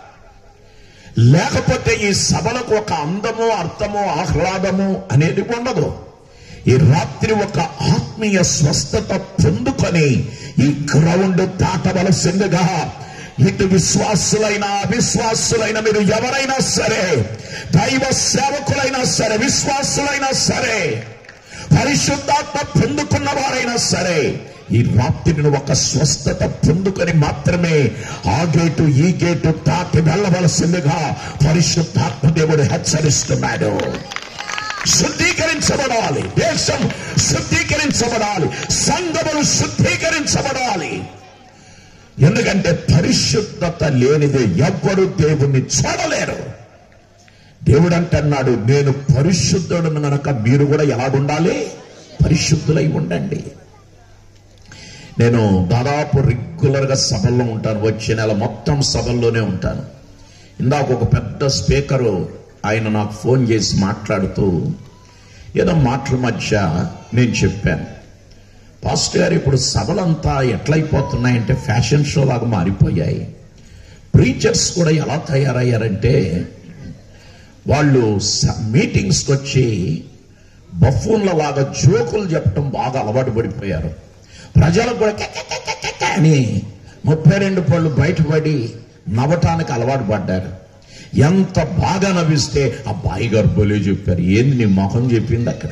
లేకపోతే ఈ సభలకు ఒక అందము అర్థము ఆహ్లాదము అనేది ఉండదు ఈ రాత్రి ఒక ఆత్మీయ స్వస్థత పొందుకొని ఈ గ్రౌండ్ దాటవలసిందిగా ఇటు విశ్వాసులైన అవిశ్వాసులైన మీరు ఎవరైనా సరే దైవ సేవకులైనా సరే విశ్వాసులైనా సరే పరిశుద్ధాత్మ పొందుకున్న వారైనా సరే ఈ రాత్రిని ఒక స్వస్థత పొందుకొని మాత్రమే ఆ గేటు ఈ గేటు తాకి వెళ్ళవలసిందిగా పరిశుద్ధాత్మ దేవుడు హెచ్చరిస్తున్నాడు శుద్ధీకరించబడాలి దేశం శుద్ధీకరించబడాలి సంఘములు శుద్ధీకరించబడాలి ఎందుకంటే పరిశుద్ధత లేనిదే ఎవ్వరు దేవుణ్ణి చూడలేరు దేవుడు అంటున్నాడు నేను పరిశుద్ధుడును గనక మీరు కూడా ఎలాగుండాలి పరిశుద్ధులై ఉండండి నేను దాదాపు రెగ్యులర్ గా సభల్లో ఉంటాను వచ్చే నెల మొత్తం సభల్లోనే ఉంటాను ఇందాక ఒక పెద్ద స్పీకరు ఆయన నాకు ఫోన్ చేసి మాట్లాడుతూ ఏదో మాటల మధ్య నేను చెప్పాను పాస్టర్ గారు ఇప్పుడు సభలంతా ఎట్లయిపోతున్నాయంటే ఫ్యాషన్ షో లాగా మారిపోయాయి ప్రీచర్స్ కూడా ఎలా తయారయ్యారంటే వాళ్ళు మీటింగ్స్కి వచ్చి బఫూన్ల లాగా జోకులు చెప్పడం బాగా అలవాటు పడిపోయారు ప్రజలకు కూడా K K K K K K అని ముప్పై రెండు పళ్ళు బయటపడి నవ్వటానికి అలవాటు పడ్డారు ఎంత బాగా నవ్విస్తే ఆ బాయి గారు బలి చెప్పారు ఏంది నీ మొహం చెప్పింది అక్కడ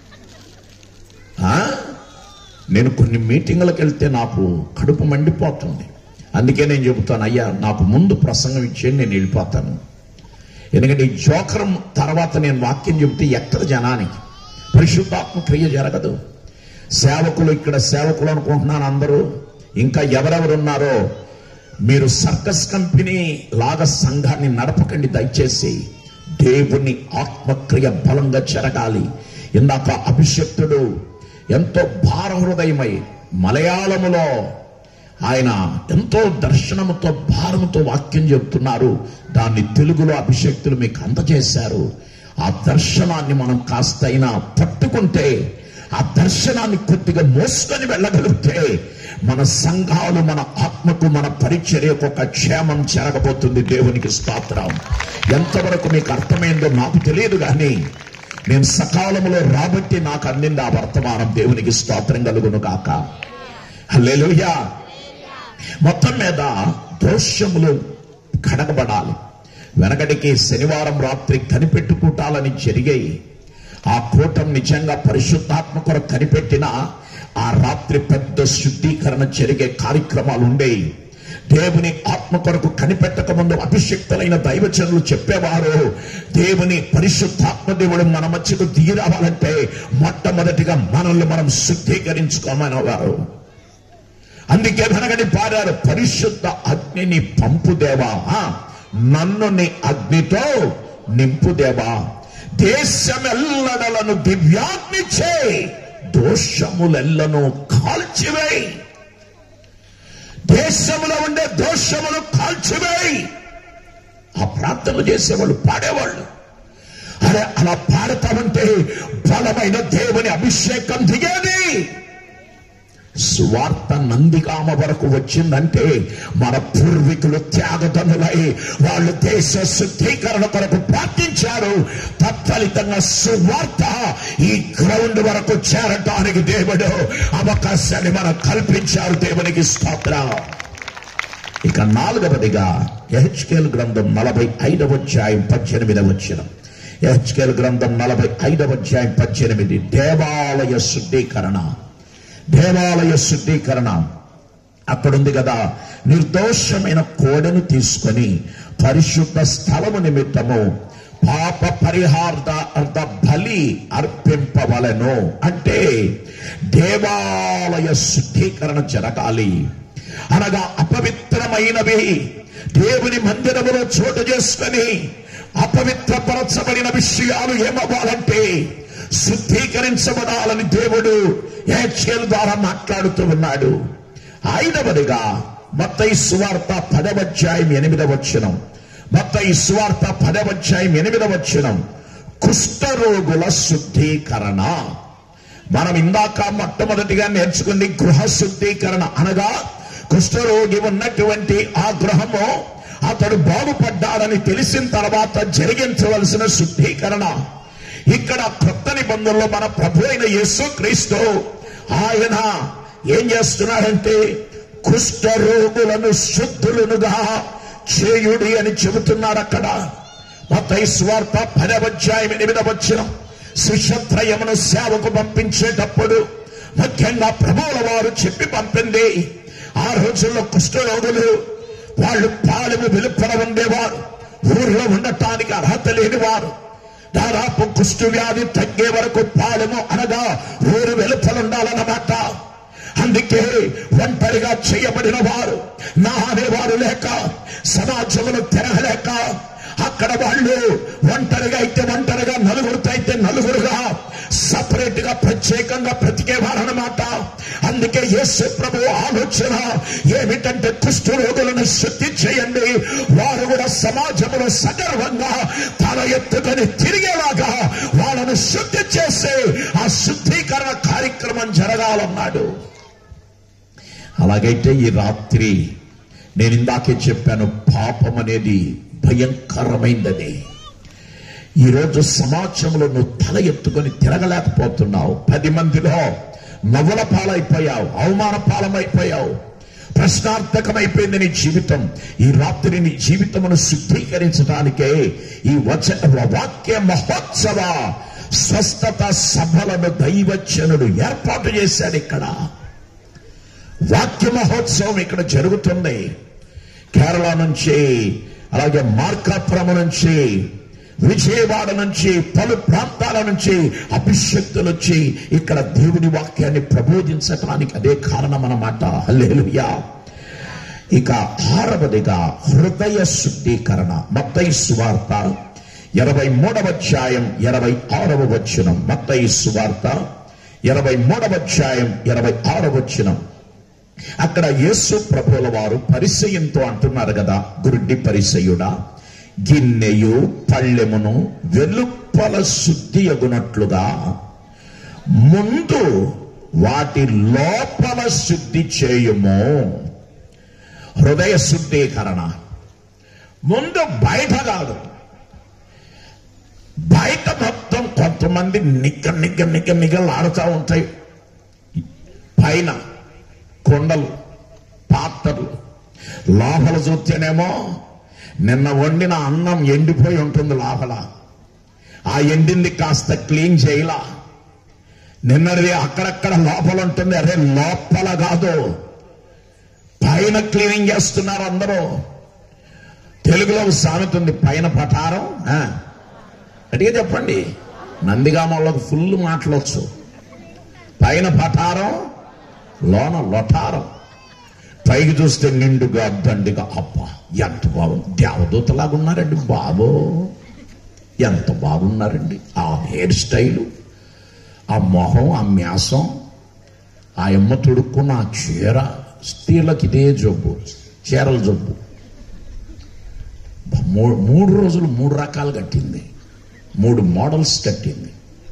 ఆ? నేను కొన్ని మీటింగులకు వెళ్తే నాకు కడుపు మండిపోతుంది అందుకే నేను చెబుతాను అయ్యా నాకు ముందు ప్రసంగం ఇచ్చేయండి నేను వెళ్ళిపోతాను ఎందుకంటే ఈ జోకరం తర్వాత నేను వాక్యం చెబితే ఎక్కడ జనానికి పరిశుద్ధాత్మ క్రియ జరగదు సేవకులు ఇక్కడ సేవకులు అనుకుంటున్నాను అందరూ ఇంకా ఎవరెవరున్నారో మీరు సర్కస్ కంపెనీ లాగా సంఘాన్ని నడపకండి దయచేసి దేవుని ఆత్మక్రియ బలంగా జరగాలి ఇందాక అభిషక్తుడు ఎంతో భార హృదయమై మలయాళములో ఆయన ఎంతో దర్శనముతో భారముతో వాక్యం చెప్తున్నారు దాన్ని తెలుగులో అభిషక్తులు మీకు అందజేశారు ఆ దర్శనాన్ని మనం కాస్తైనా పట్టుకుంటే ఆ దర్శనాన్ని కొద్దిగా మోసుకొని వెళ్ళగలిగితే మన సంఘాలు మన ఆత్మకు మన పరిచర్యకు ఒక క్షేమం జరగబోతుంది దేవునికి స్తోత్రం ఎంతవరకు మీకు అర్థమైందో నాకు తెలియదు కానీ నేను సకాలంలో రాబట్టి నాకు అందింది ఆ వర్తమానం దేవునికి స్తోత్రం కలుగును గాక హల్లెలూయా మొత్తం మీద దోషములు కడగబడాలి వెనకటికి శనివారం రాత్రి కనిపెట్టుకుంటాలని జరిగాయి ఆ కూటం నిజంగా పరిశుద్ధాత్మ కొరకు కనిపెట్టిన ఆ రాత్రి పెద్ద శుద్ధీకరణ జరిగే కార్యక్రమాలు ఉండేవి దేవుని ఆత్మ కొరకు కనిపెట్టక ముందు అభిషక్తులైన దైవజనులు చెప్పేవారు దేవుని పరిశుద్ధాత్మ దేవుడు మన మధ్యకు దిగి రావాలంటే మొట్టమొదటిగా మనల్ని మనం శుద్ధీకరించుకోమని వారు అందుకే వెనకని పాడారు పరిశుద్ధ అగ్నిని పంపుదేవా ఆ, నన్ను నీ అగ్నితో నింపుదేవా దేశమెల్లడలను దివ్యాగ్ని చే దోషములెల్లను కాల్చివేయి దేశములో ఉండే దోషములు కాల్చివేయి ఆ ప్రార్థనలు చేసేవాళ్ళు పాడేవాళ్ళు అరే అలా పాడతామంటే బలమైన దేవుని అభిషేకం దిగేది స్వార్థ నందిగామ వరకు వచ్చిందంటే మన పూర్వీకులు త్యాగధనులై వాళ్ళు దేశ శుద్ధీకరణ కొరకు ప్రార్థించారు తత్ఫలితంగా సువార్త ఈ గ్రౌండ్ వరకు చేరటానికి దేవుడు అవకాశాన్ని మనం కల్పించారు దేవునికి స్తోత్రం ఇక నాలుగవదిగా ఎహెచ్కేల్ గ్రంథం నలభై ఐదవ అధ్యాయం పద్దెనిమిదవ వచ్చిన ఎహెచ్కేల్ గ్రంథం నలభై ఐదవ అధ్యాయం పద్దెనిమిది దేవాలయ శుద్ధీకరణ దేవాలయ శుద్ధీకరణ అక్కడుంది కదా నిర్దోషమైన కోడెను తీసుకొని పరిశుద్ధ స్థలము నిమిత్తము పాప పరిహార్థ అర్థ బలి అర్పింపవలను అంటే దేవాలయ శుద్ధీకరణ జరగాలి అనగా అపవిత్రమైనవి దేవుని మందిరములో చోటు చేసుకొని అపవిత్రపరచబడిన విషయాలు ఏమవ్వాలంటే శుద్ధీకరించబడాలని దేవుడు ఏచేలు ద్వారా మాట్లాడుతూ ఉన్నాడు ఐదవదిగా మొత్త సువార్త పదవధ్యాయం ఎనిమిదవ వచ్చినం మొత్త సువార్త పదవధ్యాయం ఎనిమిదవ వచ్చినం కుష్ఠరోగుల శుద్ధీకరణ మనం ఇందాక మొట్టమొదటిగా నేర్చుకుంది గృహ శుద్ధీకరణ అనగా కుష్ఠరోగి ఉన్నటువంటి ఆ గృహము అతడు బాగుపడ్డాడని తెలిసిన తర్వాత జరిగించవలసిన శుద్ధీకరణ ఇక్కడ కొత్త నిబంధనలో మన ప్రభు అయిన యేసు క్రీస్తు ఆయన ఏం చేస్తున్నాడంటే కుష్ఠరోగులను శుద్ధులనుగా చేయుడి అని చెబుతున్నాడు అక్కడ మత్తయి స్వార్థ పదవధ్యాయం ఎనిమిదవ వచ్చిన శిష్యత్రయమును సేవకు పంపించేటప్పుడు ముఖ్యంగా ప్రభువుల వారు చెప్పి పంపింది ఆ రోజుల్లో కుష్ఠరోగులు వాళ్ళు పాలెము వెలుపల ఉండేవారు ఊర్లో ఉండటానికి అర్హత లేని వారు దాదాపు కుష్టు వ్యాధి తగ్గే వరకు పాలెము అనగా ఊరు వెలుపల ఉండాలన్నమాట అందుకే ఒంటరిగా చేయబడిన వారు నా అనేవారు లేక సమాజమును తిరగలేక అక్కడ వాళ్ళు ఒంటరిగా అయితే ఒంటరిగా నలుగురితో అయితే నలుగురుగా సపరేట్ గా ప్రత్యేకంగా బ్రతికేవారనమాట అందుకే యేసు ప్రభు ఆలోచన ఏమిటంటే కుష్ఠ రోగులను శుద్ధి చేయండి వారు కూడా సమాజంలో సగర్వంగా తల ఎత్తుకొని తిరిగేలాగా వాళ్ళను శుద్ధి చేసే ఆ శుద్ధీకరణ కార్యక్రమం జరగాలన్నాడు అలాగైతే ఈ రాత్రి నేను ఇందాకే చెప్పాను పాపం అనేది భయంకరమైందని ఈరోజు సమాజంలో నువ్వు తల ఎత్తుకొని తిరగలేకపోతున్నావు పది మందిలో నవ్వుల పాలైపోయావు అవమాన పాలమైపోయావు ప్రశ్నార్థకమైపోయింది నీ జీవితం ఈ రాత్రి నీ జీవితమును శుద్ధీకరించడానికే ఈ వచ వాక్య మహోత్సవ స్వస్థత సభలను దైవచనుడు ఏర్పాటు చేశాడు ఇక్కడ వాక్య మహోత్సవం ఇక్కడ జరుగుతుంది కేరళ నుంచి అలాగే మార్కాపురం నుంచి విజయవాడ నుంచి పలు ప్రాంతాల నుంచి అభిషక్తులు వచ్చి ఇక్కడ దేవుని వాక్యాన్ని ప్రబోధించడానికి అదే కారణం అన్నమాట హల్లెలూయా ఇక ఆరవదిగా హృదయ శుద్ధీకరణ మత్తయి సువార్త ఇరవై మూడవ అధ్యాయం ఇరవై ఆరవ వచనం మత్తయి సువార్త ఇరవై మూడవ అధ్యాయం ఇరవై ఆరవ వచనం అక్కడ యేసు ప్రభుల వారు పరిచయంతో అంటున్నారు కదా గురుడ్డి పరిచయుడా గిన్నెయు పళ్ళెమును వెలుపల శుద్ధి అగునట్లుగా ముందు వాటి లోపల శుద్ధి చేయుము హృదయ శుద్ధీకరణ ముందు బయట కాదు బయట మొత్తం కొంతమంది నిగ్గ నిగ్గ నిగ్గ నిగ్గలాడుతూ ఉంటాయి పైన కొండలు పాత్రలు లోపల చూస్తేనేమో నిన్న వండిన అన్నం ఎండిపోయి ఉంటుంది లోపల ఆ ఎండింది కాస్త క్లీన్ చేయలా నిన్నది అక్కడక్కడ లోపల ఉంటుంది అదే లోపల కాదు పైన క్లీనింగ్ చేస్తున్నారు అందరూ తెలుగులో ఒక సామెత ఉంది పైన పటారం ఆ, గట్టిగా చెప్పండి నందిగామలకు ఫుల్ మాటలొచ్చు పైన పటారం లోన లొటారం పైకి చూస్తే నిండుగా దండిగా అప్ప ఎంత బాగుంది దేవదూతలాగా ఉన్నారండి బాబో ఎంత బాగున్నారండి ఆ హెయిర్ స్టైలు ఆ మొహం ఆ మ్యాసం ఆ ఎమ్మ తొడుక్కున్న ఆ చీర స్త్రీలకు ఇదే జబ్బు చీరల జబ్బు మూ- మూడు రోజులు మూడు రకాలు కట్టింది మూడు మోడల్స్ కట్టింది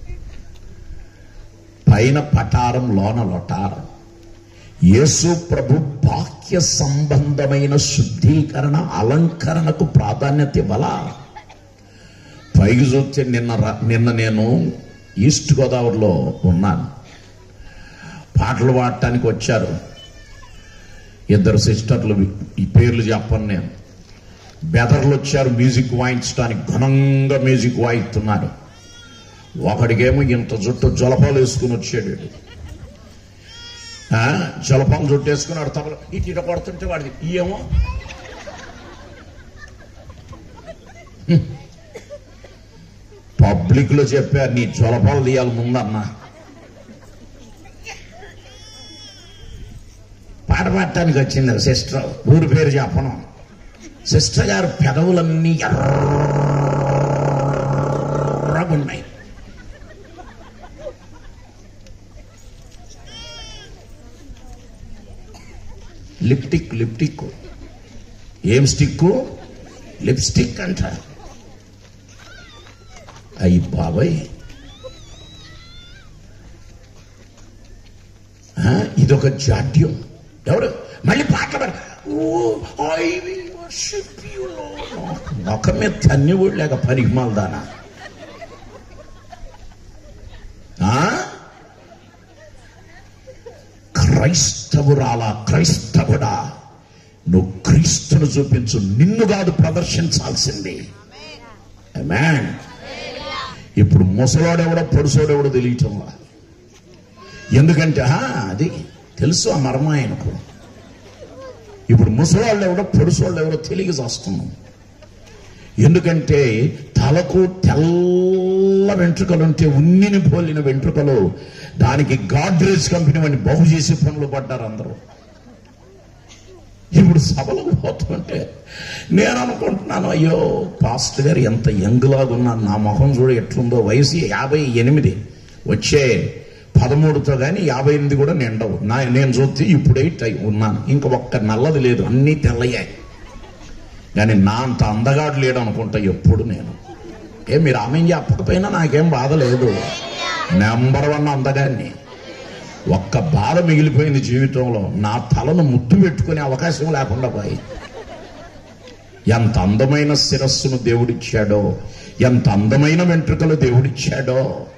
పైన పటారం లోన లొటారం యేసు ప్రభు వాక్య సంబంధమైన శుద్ధీకరణ అలంకరణకు ప్రాధాన్యత ఇవ్వాలా పైకి చూస్తే నిన్న రా- నిన్న నేను ఈస్ట్ గోదావరిలో ఉన్నాను పాటలు పాడటానికి వచ్చారు ఇద్దరు సిస్టర్లు ఈ పేర్లు చెప్పను నేను బెదర్లు వచ్చారు మ్యూజిక్ వాయించడానికి ఘనంగా మ్యూజిక్ వాయిస్తున్నారు ఒకడికేమో ఇంత జుట్టు జలపాలు వేసుకుని వచ్చాడు వీడు. ఆ, జలపాలు జుట్టు వేసుకున్నాడు తబల ఇటు ఇట కొడుతుంటే వాడిది ఏమో పబ్లిక్ లో చెప్పారు నీ జలపాలు తీయాలి ముందన్నా పాట పాడటానికి వచ్చింది సిస్టర్ ఊరి పేరు చెప్పను సిస్టర్ గారు పెదవులన్నీ ఎర్రగున్నాయి లిప్టిక్ లిప్టిక్ ఏం స్టిక్ లిప్స్టిక్ అంట అయ్యి బాబాయ్ ఆ, ఇదొక జాడ్యం ఎవరు మళ్ళీ పాట పాడు oh I will worship you ఒక మీద తన్ని కూడా లేక పరిమాలదానా క్రైస్తవురాలా క్రైస్తవుడా నువ్వు క్రీస్తును చూపించు నిన్ను కాదు ప్రదర్శించాల్సింది Amen. ఇప్పుడు ముసలోడెవడో పొడుసోడెవడో తెలియటంలా ఎందుకంటే ఆ, అది తెలుసు ఆ మర్మ ఆయనకు ఇప్పుడు ముసలాళ్ళు ఎవడో పొడుసోళ్ళు ఎవడో తెలియ చేస్తున్నాం ఎందుకంటే తలకు తెల్ల వెంట్రుకలు ఉంటే ఉన్నిని పోలిన వెంట్రుకలు దానికి గాడ్రేజ్ కంపెనీ వాడిని బాగు చేసే పనులు పడ్డారు అందరూ ఇప్పుడు సభలకు పోతుంటే నేను అనుకుంటున్నాను అయ్యో పాస్టర్ గారు ఎంత యంగ్లాగా ఉన్నాను నా మొహం చూడ ఎట్లుందో వయసు యాభై ఎనిమిది వచ్చే పదమూడుతో కానీ యాభై ఎనిమిది కూడా నిండవు నా నేను చూస్తే ఇప్పుడే టై- ఉన్నాను ఇంకా ఒక్క నల్లది లేదు అన్నీ తెల్లయ్యాయి కానీ నా అంత అందగాడు లేడు అనుకుంటా ఎప్పుడు నేను ఏ మీరు ఆమె చెప్పకపోయినా నాకేం బాధ లేదు నెంబర్ వన్ అందగాన్ని ఒక్క బాధ మిగిలిపోయింది జీవితంలో నా తలను ముద్దు పెట్టుకునే అవకాశం లేకుండా పోయి ఎంత అందమైన శిరస్సును దేవుడిచ్చాడో ఎంత అందమైన వెంట్రుకలు దేవుడిచ్చాడో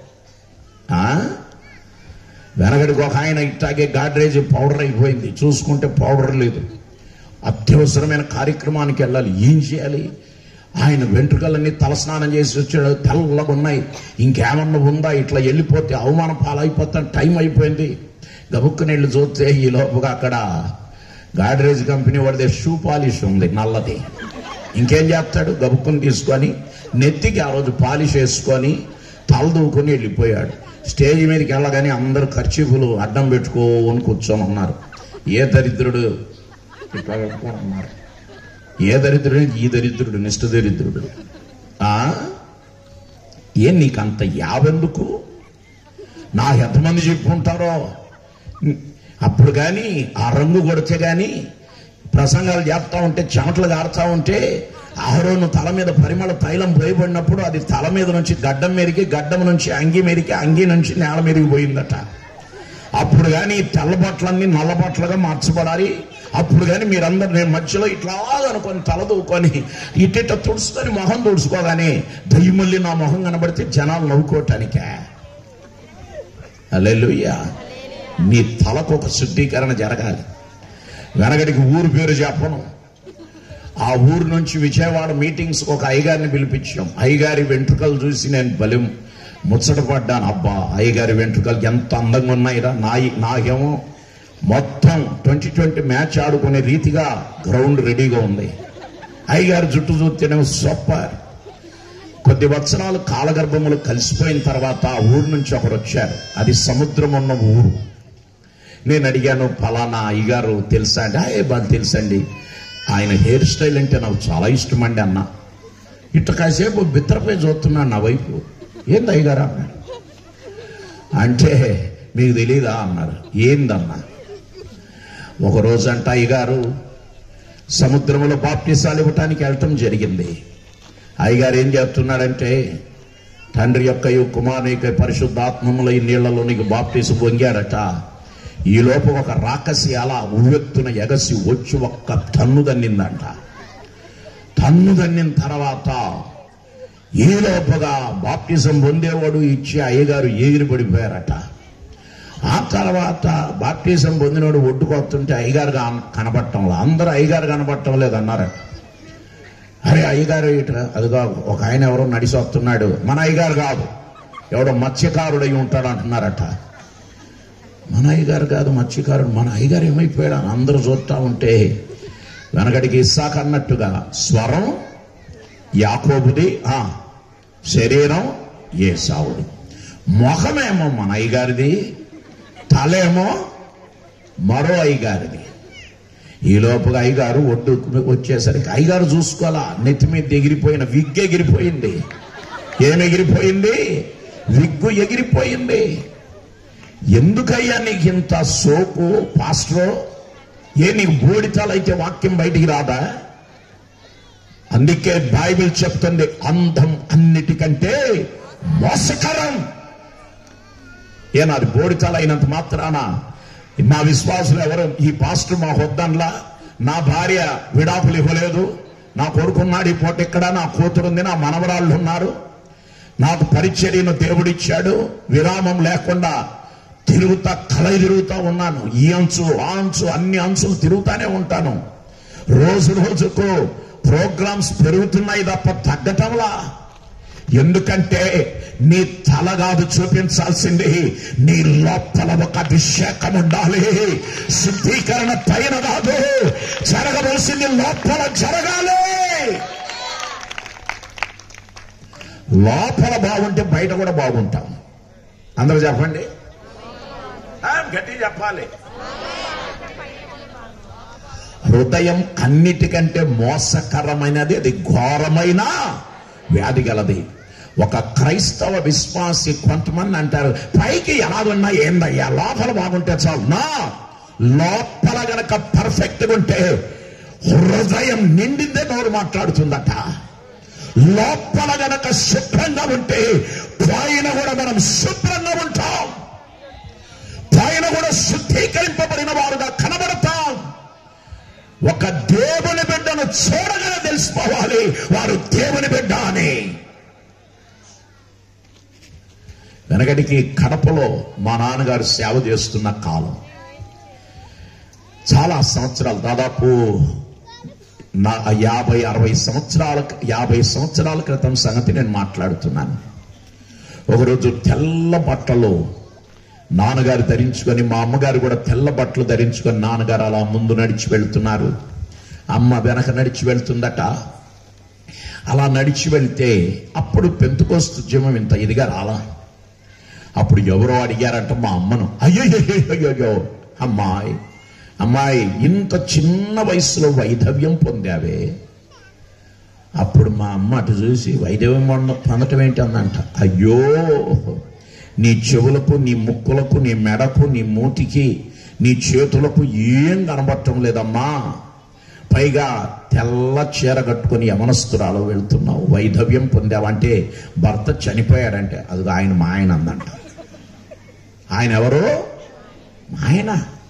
ఆ వెనకడికి ఒక ఆయన ఇట్లాగే గాడ్రేజ్ పౌడర్ అయిపోయింది చూసుకుంటే పౌడర్ లేదు అత్యవసరమైన కార్యక్రమానికి వెళ్ళాలి ఏం చేయాలి ఆయన వెంట్రుకలన్నీ తలస్నానం చేసి వచ్చాడు తెల్లగా ఉన్నాయి ఇంకేమన్నా ఉందా ఇట్లా వెళ్ళిపోతే అవమాన పాలైపోతాను టైం అయిపోయింది గబుక్కుని వెళ్ళి చూస్తే ఈ లోపుగా అక్కడ గాడ్రేజ్ కంపెనీ వాడిదే షూ పాలిష్ ఉంది నల్లది ఇంకేం చేస్తాడు గబుక్కుని తీసుకొని నెత్తికి ఆ రోజు పాలిష్ వేసుకొని తల దూకొని వెళ్ళిపోయాడు స్టేజ్ మీదకి వెళ్ళగానే అందరూ ఖర్చీఫులు అడ్డం పెట్టుకోని కూర్చొని ఉన్నారు ఏ దరిద్రుడు ఇట్లా పెట్టుకొని ఉన్నారు ఏ దరిద్రుడు ఈ దరిద్రుడు నిష్ఠ దరిద్రుడు ఆ ఏం నీకు అంత యావెందుకు నా ఎంతమంది చెప్పుకుంటారో అప్పుడు కానీ ఆ రంగు కొడితే కానీ ప్రసంగాలు చేస్తా ఉంటే చెమటలు గారుతా ఉంటే ఆహరోను తల మీద పరిమళ తైలం పోయబడినప్పుడు అది తల మీద నుంచి గడ్డం మీదకి గడ్డం నుంచి అంగి మీదకి అంగి నుంచి నేల మీదకి పోయిందట అప్పుడు కానీ తెల్ల బట్టలన్నీ నల్ల బట్టలుగా మార్చబడాలి అప్పుడు కానీ మీరందరూ నేను మధ్యలో ఇట్లా అనుకొని తల దూకొని ఇట్టిట తుడుచుకొని మొహం తుడుచుకోగానే దయ్యమల్లి నా మొహం కనబడితే జనాలు నవ్వుకోవటానికే అల్లెలుయ్యా నీ తలకు ఒక శుద్ధీకరణ జరగాలి వెనకడికి ఊరు పేరు చెప్పను ఆ ఊరు నుంచి విజయవాడ మీటింగ్స్ ఒక అయ్యగారిని పిలిపించాం అయ్యగారి వెంట్రుకలు చూసి నేను బలి ముచ్చటపడ్డాను అబ్బా అయ్యగారి వెంట్రుకలు ఎంత అందంగా ఉన్నాయిరా నా నాకేమో మొత్తం ట్వంటీ ట్వంటీ మ్యాచ్ ఆడుకునే రీతిగా గ్రౌండ్ రెడీగా ఉంది అయ్యగారి జుట్టు చూస్తేనేమో సూపర్ కొద్ది వత్సరాలు కాలగర్భములు కలిసిపోయిన తర్వాత ఆ ఊరు నుంచి ఒకరు వచ్చారు అది సముద్రం ఉన్న ఊరు నేను అడిగాను ఫలానా అయ్యగారు తెలుసా అంటే ఏ బాగా తెలుసండి ఆయన హెయిర్ స్టైల్ అంటే నాకు చాలా ఇష్టం అండి అన్న ఇట్ట కాసేపు బిత్తరపై చూస్తున్నాడు నా వైపు ఏంది అయ్యగారు అన్నాడు అంటే మీకు తెలీదా అన్నారు ఏందన్నా ఒక రోజు అంట అయ్యగారు సముద్రంలో బాప్టిసాలు ఇవ్వటానికి వెళ్ళటం జరిగింది అయ్యగారు ఏం చేస్తున్నాడంటే తండ్రి యొక్క కుమారుని యొక్క పరిశుద్ధాత్మముల ఈ నీళ్లలో నీకు బాప్టీసు పొంగాడట ఈ లోపు ఒక రాకసి అలా ఉవ్వెత్తున ఎగసి వచ్చి ఒక్క తన్ను దన్నిందంట తన్ను దన్నిన తర్వాత ఈ లోపుగా బాప్టిజం పొందేవాడు ఇచ్చి అయ్యగారు ఎగిరి పడిపోయారట ఆ తర్వాత బాప్టిజం పొందినోడు ఒడ్డుకొస్తుంటే అయ్యగారు కా- కనబడటం లేదు అందరూ అయ్యగారు కనబడటం లేదు అన్నారట అరే అయ్యగారు ఇట్లా అదిగా ఒక ఆయన ఎవరో నడిచి వస్తున్నాడు మన అయ్యగారు కాదు ఎవడో మత్స్యకారుడై ఉంటాడు అంటున్నారట మన అయ్యగారు కాదు మత్స్యకారుడు మన అయ్యగారు ఏమైపోయాడు అని అందరూ చూస్తా ఉంటే వెనకడికి ఇస్సాక్ అన్నట్టుగా స్వరం యాకోబుది ఆ శరీరం ఏ సావుది మొఖమేమో మన అయ్యగారిది తలేమో మరో అయ్యగారిది ఈ లోపుగా అయ్యగారు ఒడ్డు వచ్చేసరికి అయ్యగారు చూసుకోవాలా నెత్తి మీద ఎగిరిపోయిన విగ్గు ఎగిరిపోయింది ఏం ఎగిరిపోయింది విగ్గు ఎగిరిపోయింది ఎందుకయ్యా నీకు ఇంత సోపు పాస్టరో ఏ నీకు బోడితాలైతే వాక్యం బయటికి రాదా అందుకే బైబిల్ చెప్తుంది అందం అన్నిటికంటే మోసకరం ఏ నాది బోడితాలు అయినంత మాత్రాన నా విశ్వాసులు ఎవరు ఈ పాస్టర్ మా హొద్దంలా నా భార్య విడాకులు ఇవ్వలేదు నా కొడుకున్నాడు ఈ పూట ఇక్కడ నా కూతురుంది నా మనవరాళ్ళు ఉన్నారు నాకు పరిచర్యను దేవుడిచ్చాడు విరామం లేకుండా తిరుగుతా కలై తిరుగుతా ఉన్నాను ఈ అంచు ఆ అంచు అన్ని అంచులు తిరుగుతానే ఉంటాను రోజు రోజుకు ప్రోగ్రామ్స్ పెరుగుతున్నాయి తప్ప తగ్గటంలా ఎందుకంటే నీ తల కాదు చూపించాల్సింది నీ లోపల ఒక అభిషేకం ఉండాలి శుద్ధీకరణ పైన కాదు జరగవలసింది లోపల జరగాలి లోపల బాగుంటే బయట కూడా బాగుంటాం అందరూ చెప్పండి ఆ, గట్టిగా చెప్పాలి హృదయం అన్నిటికంటే మోసకరమైనది అది ఘోరమైన వ్యాధి గలది ఒక క్రైస్తవ విశ్వాసి కొంతమంది అంటారు పైకి ఎలాగున్నా ఏందయ్యా లోపల బాగుంటే చాలు నా లోపల గనక పర్ఫెక్ట్గా ఉంటే హృదయం నిండిందే నోరు మాట్లాడుతుందట లోపల గనక శుభ్రంగా ఉంటే పైన కూడా మనం శుభ్రంగా ఉంటాం పైన కూడా శుద్ధీకరింపబడిన వారుగా కనబడతాం ఒక దేవుని బిడ్డను చూడగానే తెలిసిపోవాలి వారు దేవుని బిడ్డ అని వెనకటికి కడపలో మా నాన్నగారు సేవ చేస్తున్న కాలం చాలా సంవత్సరాలు దాదాపు నా యాభై అరవై సంవత్సరాల యాభై సంవత్సరాల క్రితం సంగతి నేను మాట్లాడుతున్నాను ఒకరోజు తెల్ల బట్టలు నాన్నగారు ధరించుకొని మా అమ్మగారు కూడా తెల్ల బట్టలు ధరించుకొని నాన్నగారు అలా ముందు నడిచి వెళ్తున్నారు అమ్మ వెనక నడిచి వెళ్తుందట అలా నడిచి వెళ్తే అప్పుడు పెంతుకోస్తు ఉద్యమం ఇంత ఇదిగా రాలా అప్పుడు ఎవరో అడిగారంట మా అమ్మను అయ్యో అమ్మాయి అమ్మాయి ఇంత చిన్న వయసులో వైధవ్యం పొందావే అప్పుడు మా అమ్మ అటు చూసి వైద్యం పొంద- పొందటం ఏంటి అందంట అయ్యో నీ చెవులకు నీ ముక్కులకు నీ మెడకు నీ మూతికి నీ చేతులకు ఏం కనబడటం లేదమ్మా పైగా తెల్ల చీర కట్టుకుని యమనస్తురాలు వెళ్తున్నావు వైధవ్యం పొందావంటే భర్త చనిపోయాడంటే అది ఆయన మా ఆయన అందంట ఆయన ఎవరు మా ఆయన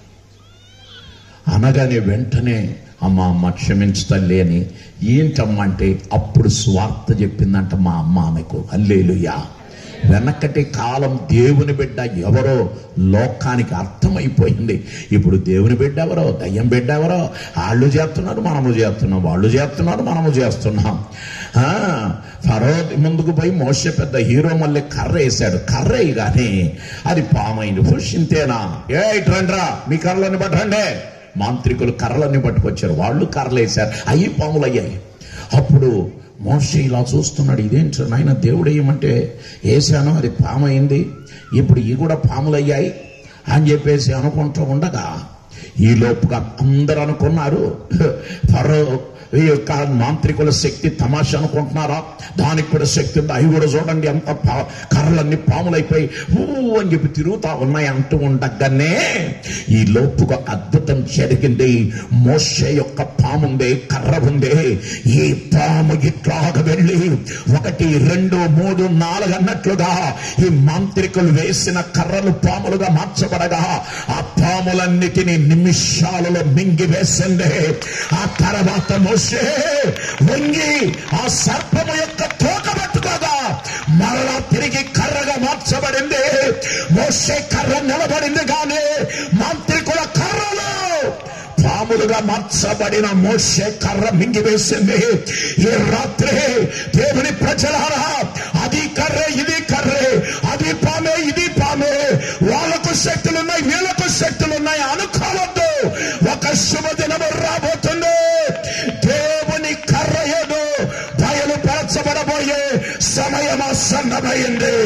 అనగానే వెంటనే అమ్మ అమ్మ క్షమించు తల్లి అని ఏంటమ్మా అంటే అప్పుడు స్వార్థ చెప్పిందంట మా అమ్మ ఆమెకు అల్లేలుయా వెనకటి కాలం దేవుని బిడ్డ ఎవరో లోకానికి అర్థమైపోయింది ఇప్పుడు దేవుని బిడ్డ ఎవరో దయ్యం బిడ్డ ఎవరో వాళ్ళు చేస్తున్నారు మనము చేస్తున్నాం వాళ్ళు చేస్తున్నారు మనము చేస్తున్నాం ఆ, ఫరో ముందుకు పోయి మోసే పెద్ద హీరో మళ్ళీ కర్ర వేశాడు కర్ర వేయగానే అది పామైంది ఫుష్ ఇంతేనా ఏ ఇట్రండ్రా మీ కర్రలన్నీ పట్టండి మాంత్రికులు కర్రలన్నీ పట్టుకొచ్చారు వాళ్ళు కర్రలు వేశారు అయ్యి పాములు అయ్యాయి అప్పుడు మోషే ఇలా చూస్తున్నాడు ఇదేంటి నాయన దేవుడు ఏమంటే వేసాను అది పామైంది ఇప్పుడు ఇవి కూడా పాములు అయ్యాయి అని చెప్పేసి అనుకుంటూ ఉండగా ఈ లోపుగా అందరూ అనుకున్నారు ఫరో ఈ యొక్క మాంత్రికుల శక్తి తమాష అనుకుంటున్నారా దానికి కూడా శక్తి ఉంది అవి కూడా చూడండి అంత పా- కర్రలన్నీ పాములైపోయి ఊ అని చెప్పి తిరుగుతా ఉన్నాయి అంటూ ఉండగానే ఈ లోపుగా అద్భుతం జరిగింది మోషే యొక్క పాముంది కర్ర ఉంది ఈ పాము ఇట్లాగ వెళ్ళి ఒకటి రెండు మూడు నాలుగు అన్నట్లుగా ఈ మాంత్రికులు వేసిన కర్రలు పాములుగా మార్చబడగా ఆ పాములన్నిటినీ నిమిషాలలో మింగి వేసింది ఆ తర్వాత మోసే వంగి ఆ సర్పము యొక్క తోక పట్టుకోగా మరలా తిరిగి కర్రగా మార్చబడింది మోసే కర్ర నిలబడింది కానీ మాంత్రికుల కర్రలు పాములుగా మార్చబడిన మోసే కర్ర మింగివేసింది ఈ రాత్రి దేవుని ప్రజలారా అది కర్రే ఇది కర్రే అది పామే ఇది పామే వాళ్ళకు శక్తులున్నాయి వీళ్ళకు శక్తులున్నాయి అనుకోవద్దు ఒక శుభదినము రాబోతుంది దేవుని కర్ర ఏదో బయలుపరచబడబోయే సమయం ఆసన్నమైంది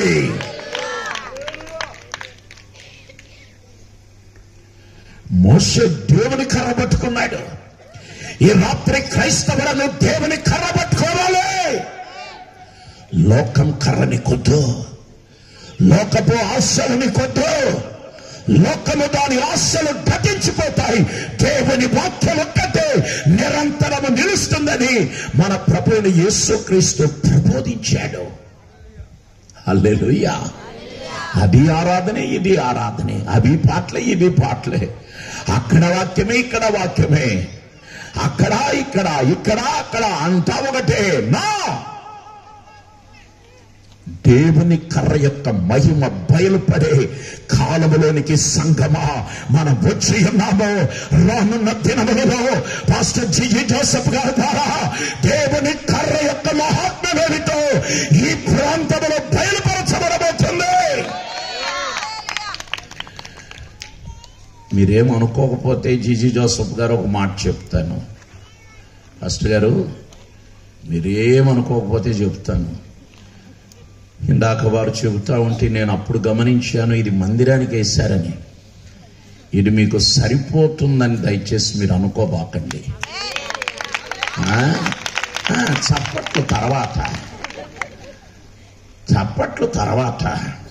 మోసే దేవుని కర్ర పట్టుకున్నాడు ఈ రాత్రి క్రైస్తవులను దేవుని కర్ర పట్టుకోవాలి లోకం కర్రని కొద్దు లోకపు ఆశలని కొద్దు లోకము దాని ఆశలు గతించిపోతాయి దేవుని వాక్యం ఒక్కటే నిరంతరము నిలుస్తుందని మన ప్రభువుని యేసుక్రీస్తు ప్రబోధించాడు హల్లెలూయా అది ఆరాధనే ఇది ఆరాధనే అవి పాటలే ఇవి పాటలే అక్కడ వాక్యమే ఇక్కడ వాక్యమే అక్కడ ఇక్కడ ఇక్కడ అక్కడ అంతా ఒకటే నా దేవుని కర్ర యొక్క మహిమ బయలుపడే కాలములోనికి సంగమా మనం వచ్చి ఉన్నాము రానున్న దినములలో పాస్టర్ జి జోసఫ్ గారి ద్వారా దేవుని కర్ర యొక్క మహాత్మ్యమేమిటో ఈ ప్రాంతంలో బయలుపరచబడబోతుంది మీరేం అనుకోకపోతే జీజీ జోసఫ్ గారు ఒక మాట చెప్తాను మాస్టర్ గారు మీరేం అనుకోకపోతే చెప్తాను ఇందాక వారు చెబుతా ఉంటే నేను అప్పుడు గమనించాను ఇది మందిరానికి వేశారని ఇది మీకు సరిపోతుందని దయచేసి మీరు అనుకోబాకండి ఆ? ఆ, చప్పట్లు తర్వాత చప్పట్లు తర్వాత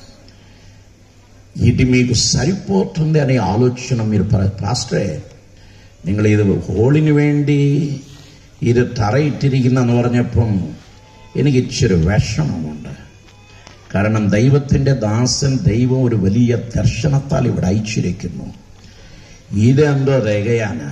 ఇది మీకు సరిపోతుంది అనే ఆలోచన మీరు ప్ర- పాస్టరే നിങ്ങൾ ഇത് ഹോളിന് വേണ്ടി ഇത് തറയിട്ടിരിക്കുന്നെന്ന് പറഞ്ഞപ്പം എനിക്ക് ഇച്ചിരി വിഷമമുണ്ട് കാരണം ദൈവത്തിൻ്റെ ദാസൻ ദൈവം ഒരു വലിയ ദർശനത്താൽ ഇവിടെ അയച്ചിരിക്കുന്നു ഇതെന്തോ രകയാണ്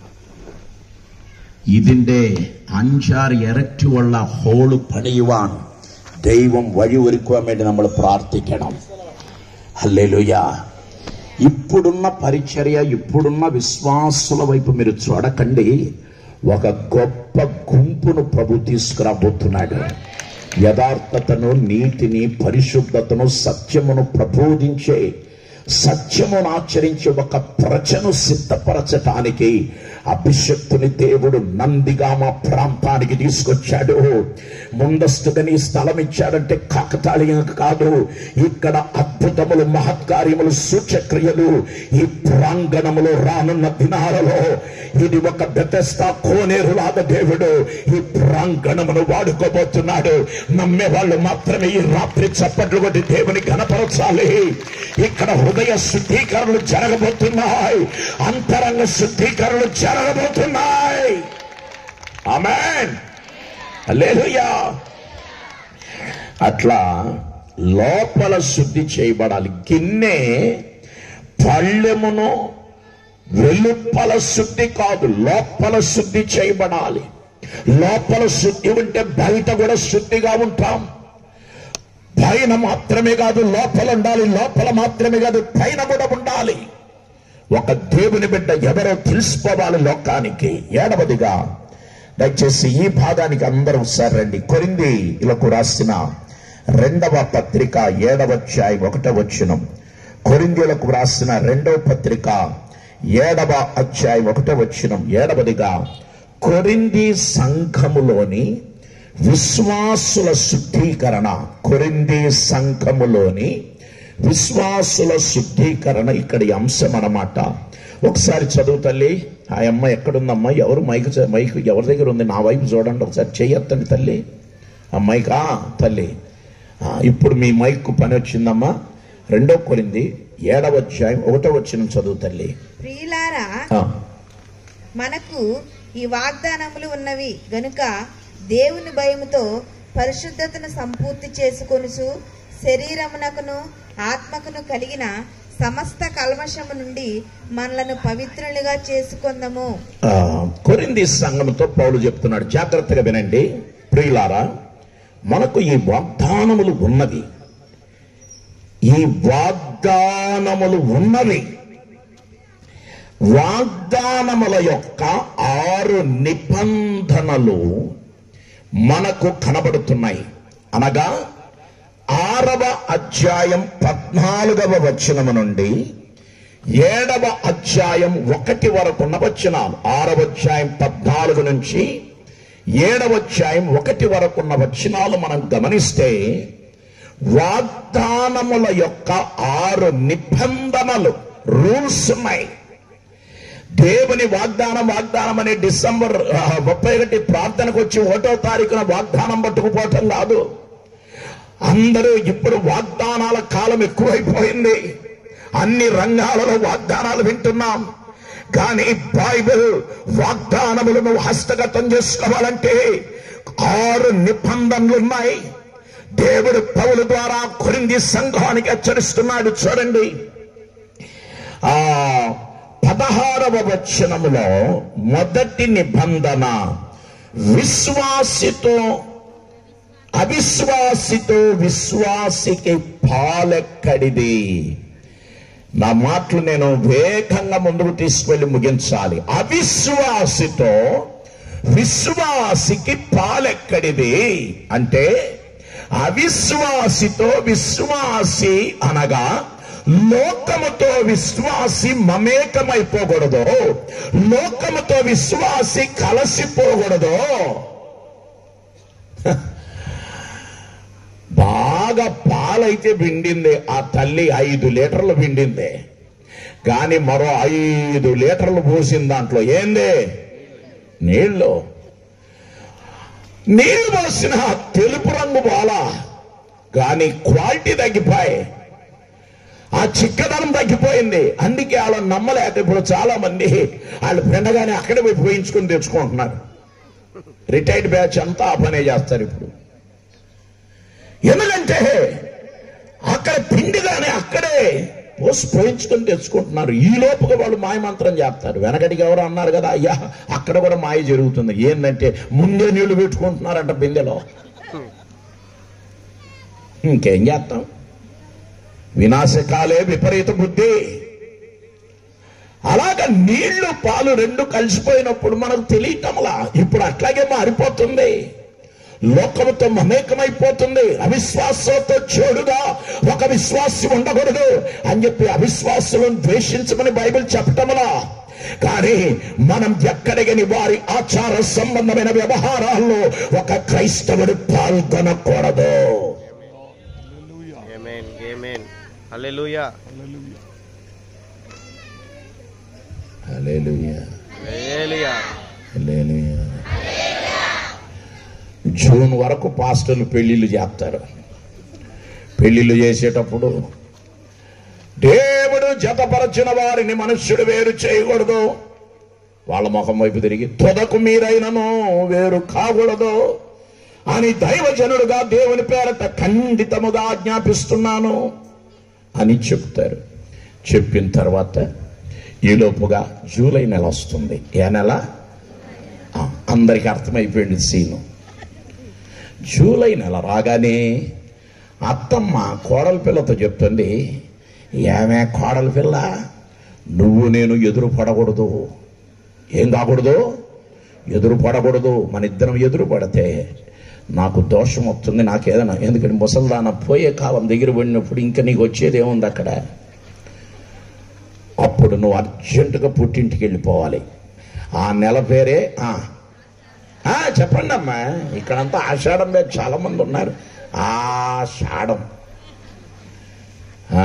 ഇതിൻ്റെ അഞ്ചാറ് ഇരട്ടിയുള്ള ഹോള് പണിയുവാൻ ദൈവം വഴിയൊരുക്കുവാൻ വേണ്ടി നമ്മൾ പ്രാർത്ഥിക്കണം హల్లెలూయ ఇప్పుడున్న పరిచర్య ఇప్పుడున్న విశ్వాసుల వైపు మీరు చూడకండి ఒక గొప్ప గుంపును ప్రభు తీసుకురాబోతున్నాడు యథార్థతను నీతిని పరిశుద్ధతను సత్యమును ప్రబోధించే సత్యమును ఆచరించే ఒక ప్రజను సిద్ధపరచటానికి అభిషక్తుని దేవుడు నందిగామ ప్రాంతానికి తీసుకొచ్చాడు ముందస్తుగా నీ స్థలం ఇచ్చాడంటే కాకతాళీయం కాదు ఇక్కడ అద్భుతములు మహత్కార్యములు సూచక్రియలు ఈ ప్రాంగణములో రానున్న దినాలలో ఇది ఒక బెతస్తా కోనేరులాగా దేవుడు ఈ ప్రాంగణమును వాడుకోబోతున్నాడు నమ్మే వాళ్ళు మాత్రమే ఈ రాత్రి చప్పట్లు కొట్టి దేవుని గణపరచాలి ఇక్కడ హృదయ శుద్ధీకరణలు జరగబోతున్నాయి అంతరంగ శుద్ధీకరణలు జరగబోతున్నాయి ఆమెన్ హల్లెలూయా అట్లా లోపల శుద్ధి చేయబడాలి గిన్నె పళ్ళెమును వెలుపల శుద్ధి కాదు లోపల శుద్ధి చేయబడాలి లోపల శుద్ధి ఉంటే బయట కూడా శుద్ధిగా ఉంటాం పైన మాత్రమే కాదు లోపల ఉండాలి లోపల మాత్రమే కాదు పైన కూడా ఉండాలి ఒక దేవుని బిడ్డ ఎవరో తెలుసుకోవాలి లోకానికి ఏడవదిగా దయచేసి ఈ భాగానికి అందరూ ఒకసారి రండి కొరింది ఇలకు రాసిన రెండవ పత్రిక ఏడవ అధ్యాయం ఒకటవ వచనం కొరిందీలకు రాసిన రెండవ పత్రిక ఏడవ అధ్యాయం ఒకటవ వచనం ఏడవదిగా కొరింది సంఘములోని విశ్వాసుల శుద్ధీకరణ కొరింది సంఘములోని విశ్వాసుల శుద్ధీకరణ ఇక్కడి అంశం అన్నమాట ఒకసారి చదువు తల్లి ఆ అమ్మ ఎక్కడుందమ్మా ఎవరు మైక్ చ- మైక్ ఎవరి దగ్గర ఉంది నా వైపు చూడండి ఒకసారి చెయ్యొద్దండి తల్లి ఆ మైక్ ఆ తల్లి ఆ, ఇప్పుడు మీ మైక్ పని వచ్చిందమ్మా రెండో కొరింది ఏడవ అధ్యాయం ఒకటో వచ్చిన చదువు తల్లి
ప్రియులారా
ఆ,
మనకు ఈ వాగ్దానములు ఉన్నవి గనుక దేవుని భయముతో పరిశుద్ధతను సంపూర్తి చేసుకొనుచు శరీరమునకును ఆత్మకును కలిగిన సమస్త కల్మషము నుండి మనలను పవిత్రులుగా చేసుకుందాము
ఆ, కొరింది సంఘంతో పౌలు చెప్తున్నాడు జాగ్రత్తగా వినండి ప్రియులారా మనకు ఈ వాగ్దానములు ఉన్నవి ఈ వాగ్దానములు ఉన్నవి వాగ్దానముల యొక్క ఆరు నిబంధనలు మనకు కనబడుతున్నాయి అనగా ఆరవ అధ్యాయం పద్నాలుగవ వచనము నుండి ఏడవ అధ్యాయం ఒకటి వరకు ఉన్న వచనాలు ఆరవ అధ్యాయం పద్నాలుగు నుంచి ఏడవ అధ్యాయం ఒకటి వరకు ఉన్న వచనాలు మనం గమనిస్తే వాగ్దానముల యొక్క ఆరు నిబంధనలు రూల్స్ ఉన్నాయి దేవుని వాగ్దానం వాగ్దానం అనే డిసెంబర్ ఆ, ముప్పై ఒకటి ప్రార్థనకు వచ్చి ఒకటో తారీఖున వాగ్దానం పట్టుకుపోవటం కాదు అందరూ ఇప్పుడు వాగ్దానాల కాలం ఎక్కువైపోయింది అన్ని రంగాలలో వాగ్దానాలు వింటున్నాం కానీ బైబిల్ వాగ్దానములను హస్తగతం చేసుకోవాలంటే ఆరు నిబంధనలు ఉన్నాయి దేవుడు పౌలు ద్వారా కొరింది సంఘానికి హెచ్చరిస్తున్నాడు చూడండి ఆ పదహారవ వచనములో మొదటి నిబంధన విశ్వాసితో అవిశ్వాసితో విశ్వాసికి పాలెక్కడిది నా మాటలు నేను వేగంగా ముందుకు తీసుకువెళ్ళి ముగించాలి అవిశ్వాసితో విశ్వాసికి పాలెక్కడిది అంటే
అవిశ్వాసితో విశ్వాసి అనగా లోకముతో విశ్వాసి మమేకమైపోకూడదు లోకముతో విశ్వాసి కలసిపోకూడదు బాగా పాలైతే పిండింది ఆ తల్లి ఐదు లీటర్లు పిండింది కానీ మరో ఐదు లీటర్లు పోసిన దాంట్లో ఏంది నీళ్ళు నీళ్లు పోసిన తెలుపు రంగు బాల కానీ క్వాలిటీ తగ్గిపోయి ఆ చిక్కదనం తగ్గిపోయింది అందుకే వాళ్ళని నమ్మలేక ఇప్పుడు చాలా మంది వాళ్ళు పిండగానే అక్కడే పోయి పోయించుకుని తెచ్చుకుంటున్నారు రిటైర్డ్ బ్యాచ్ అంతా ఆ పనే చేస్తారు ఇప్పుడు ఎందుకంటే అక్కడ పిండిగానే అక్కడే పోసి పోయించుకొని తెచ్చుకుంటున్నారు ఈ లోపుగా వాళ్ళు మాయమంత్రం చేస్తారు వెనకటికి ఎవరు అన్నారు కదా అయ్యా అక్కడ కూడా మాయ జరుగుతుంది ఏంటంటే ముందే నీళ్లు పెట్టుకుంటున్నారంట బిందెలో ఇంకేం చేస్తాం వినాశకాలే విపరీత బుద్ధి అలాగ నీళ్లు పాలు రెండు కలిసిపోయినప్పుడు మనకు తెలియటంలా ఇప్పుడు అట్లాగే మారిపోతుంది లోకముతో మమేకమైపోతుంది అవిశ్వాసంతో చెడుగా ఒక విశ్వాసి ఉండకూడదు అని చెప్పి అవిశ్వాసులను ద్వేషించమని బైబిల్ చెప్పటంలా కానీ మనం ఎక్కడికని వారి ఆచార సంబంధమైన వ్యవహారాల్లో ఒక క్రైస్తవుడు పాల్గొనకూడదు
Amen. Amen. Hallelujah.
హల్లెలూయా
Hallelujah.
హల్లెలూయా. జూన్ వరకు పాస్టర్లు పెళ్లిళ్ళు చేస్తారు పెళ్లిళ్ళు చేసేటప్పుడు దేవుడు జతపరచిన వారిని మనుష్యుడు వేరు చేయకూడదు వాళ్ళ ముఖం వైపు తిరిగి తుదకు మీరైనను వేరు కాకూడదు అని దైవజనుడుగా దేవుని పేరట ఖండితముగా ఆజ్ఞాపిస్తున్నాను అని చెప్తారు చెప్పిన తర్వాత ఈలోపుగా జూలై నెల వస్తుంది ఏ నెల ఆ, అందరికీ అర్థమైపోయింది సీను జూలై నెల రాగానే అత్తమ్మ కోడల పిల్లతో చెప్తుంది ఏమే కోడల పిల్ల నువ్వు నేను ఎదురు పడకూడదు ఏం కాకూడదు ఎదురు పడకూడదు మన ఇద్దరం ఎదురు పడితే నాకు దోషం వస్తుంది నాకేదైనా ఎందుకంటే ముసల్దాన పోయే కాలం దగ్గర పడినప్పుడు ఇంకా నీకు వచ్చేది ఏముంది అక్కడ అప్పుడు నువ్వు అర్జెంటుగా పుట్టింటికి వెళ్ళిపోవాలి ఆ నెల పేరే ఆ ఆ, చెప్పండి అమ్మా ఇక్కడంతా ఆషాఢం మీద చాలా మంది ఉన్నారు ఆషాఢం ఆ?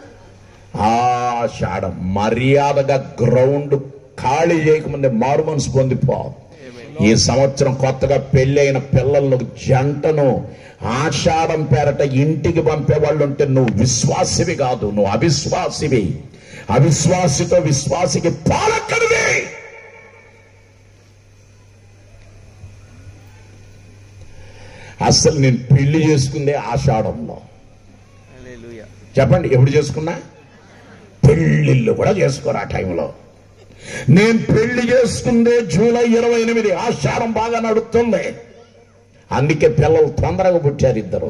ఆషాఢం మర్యాదగా గ్రౌండ్ ఖాళీ చేయకముందే మారు మనసు పొందిపో ఈ సంవత్సరం కొత్తగా పెళ్ళైన పిల్లలు జంటను ఆషాఢం పేరట ఇంటికి పంపే వాళ్ళు ఉంటే నువ్వు విశ్వాసివి కాదు నువ్వు అవిశ్వాసివి అవిశ్వాసితో విశ్వాసికి పాలక్కడివి అసలు నేను పెళ్లి చేసుకుందే ఆషాఢంలో
Hallelujah.
చెప్పండి ఎప్పుడు చేసుకున్నా పెళ్లిళ్ళు కూడా చేసుకోరు ఆ టైంలో నేను పెళ్లి చేసుకుందే జూలై ఇరవై ఎనిమిది ఆషాఢం బాగా నడుస్తుంది అందుకే పిల్లలు తొందరగా పుట్టారు ఇద్దరు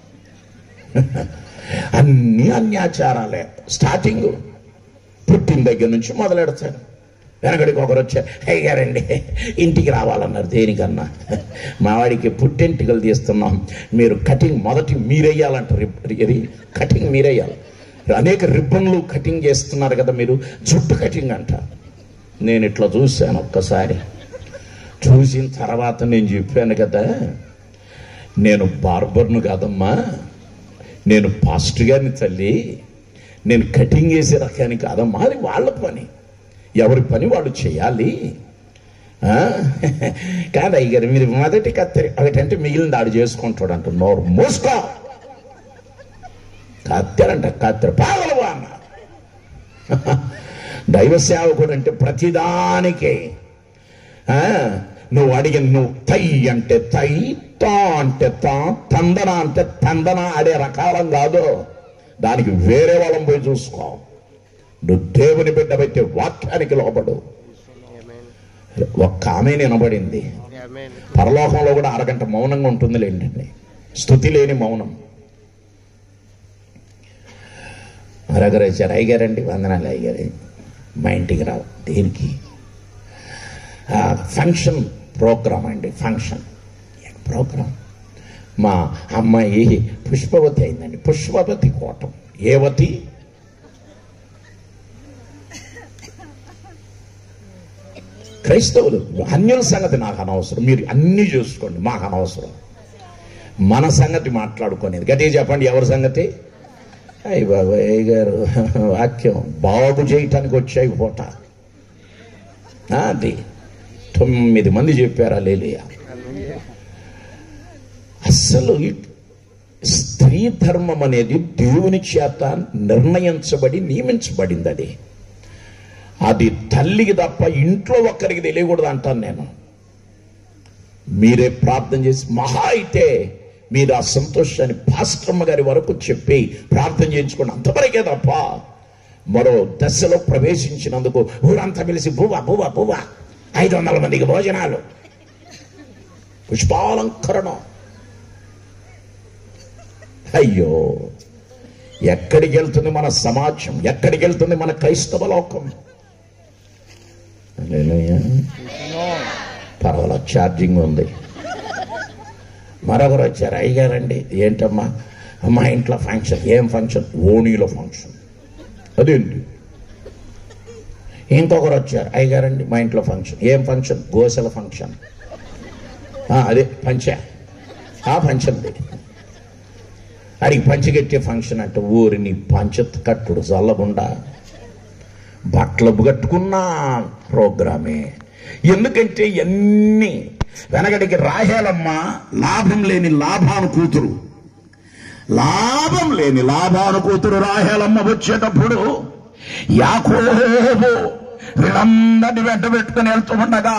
అన్ని అన్యాచారాలే స్టార్టింగ్ పుట్టిన దగ్గర నుంచి మొదలెడతారు వెనకడికి ఒకరు వచ్చారు అయ్యారండి ఇంటికి రావాలన్నారు దేనికన్నా మా వాడికి పుట్టెంటికలు తీస్తున్నాం మీరు కటింగ్ మొదటి మీరేయాలంటారు ఇది కటింగ్ మీరేయాలి అనేక రిబ్బన్లు కటింగ్ చేస్తున్నారు కదా మీరు జుట్టు కటింగ్ అంట నేను ఇట్లా చూశాను ఒక్కసారి చూసిన తర్వాత నేను చెప్పాను కదా నేను బార్బర్ను కాదమ్మా నేను పాస్ట్ గారిని తల్లి నేను కటింగ్ చేసే రకానికి కాదమ్మా అది వాళ్ళ పని ఎవరి పని వాళ్ళు చేయాలి ఆ? కాదు అయ్యారు మీరు మొదటి కత్తెరి ఒకటంటే మిగిలిన దాడు చేసుకుంటాడు అంట నోరు మూసుకో కత్తెరంట కత్తెర పాగలవా అన్న దైవ సేవకుడు అంటే ప్రతిదానికి ఆ, నువ్వు అడిగిన నువ్వు తై అంటే తై తా అంటే తా తందన అంటే తందన ఆడే రకాలం కాదు దానికి వేరే వాళ్ళం పోయి చూసుకో నువ్వు దేవుని బిడ్డ పెట్టే వాక్యానికి లోపడు
Amen.
ఒక్క ఆమె వినబడింది
Amen.
పరలోకంలో కూడా అరగంట మౌనంగా ఉంటుంది లేండి స్థుతి లేని మౌనం మరొకరు వచ్చారు అయ్యారండి వందనాలు అయ్యారు మా ఇంటికి రావు దేనికి ఫంక్షన్ ప్రోగ్రామ్ అండి ఫంక్షన్ ప్రోగ్రామ్ మా అమ్మాయి పుష్పవతి అయిందండి పుష్పవతి కోటం ఏవతి క్రైస్తవులు అన్యుల సంగతి నాకు అనవసరం మీరు అన్ని చూసుకోండి మాకు అనవసరం మన సంగతి మాట్లాడుకునేది గట్టిగా చెప్పండి ఎవరి సంగతి అయ్యి బాబాయ్ గారు వాక్యం బాగు చేయటానికి వచ్చాయి పూట ఆ, అది తొమ్మిది మంది చెప్పారా లేలియా అస్సలు ఈ స్త్రీ ధర్మం అనేది దేవుని చేత నిర్ణయించబడి నియమించబడింది అది అది తల్లికి తప్ప ఇంట్లో ఒక్కరికి తెలియకూడదు అంటాను నేను మీరే ప్రార్థన చేసి మహా అయితే మీరు ఆ సంతోషాన్ని పాస్టమ్మ గారి వరకు చెప్పి ప్రార్థన చేయించుకోండి అంతవరకే తప్ప మరో దశలో ప్రవేశించినందుకు ఊరంతా పిలిచి బువ్వ బువ్వ బువ్వ ఐదు వందల మందికి భోజనాలు పుష్పాలంకరణం అయ్యో ఎక్కడికి వెళ్తుంది మన సమాజం ఎక్కడికి వెళ్తుంది మన క్రైస్తవ లోకం హల్లెలూయా. పర్వాలేదు ఛార్జింగ్ ఉంది మరొకరు వచ్చారు అయ్యగారండి ఏంటమ్మా మా ఇంట్లో ఫంక్షన్ ఏం ఫంక్షన్ ఓణీలో ఫంక్షన్ అదేంటి ఇంకొకరు వచ్చారు అయ్యగారండి మా ఇంట్లో ఫంక్షన్ ఏం ఫంక్షన్ గోసెల ఫంక్షన్ ఆ, అదే పంచ ఆ పంచంది అడిగి పంచగట్టే ఫంక్షన్ అంటే ఊరిని పంచత్ కట్టుడు చల్లగుండా బట్టలు కట్టుకున్న ప్రోగ్రామే ఎందుకంటే ఎన్ని వెనకడికి రాహేలమ్మ లాభం లేని లాభాను కూతురు లాభం లేని లాభాను కూతురు రాహేలమ్మ వచ్చేటప్పుడు యాకోబు వీళ్ళందరినీ వెంట పెట్టుకుని వెళ్తూ ఉండగా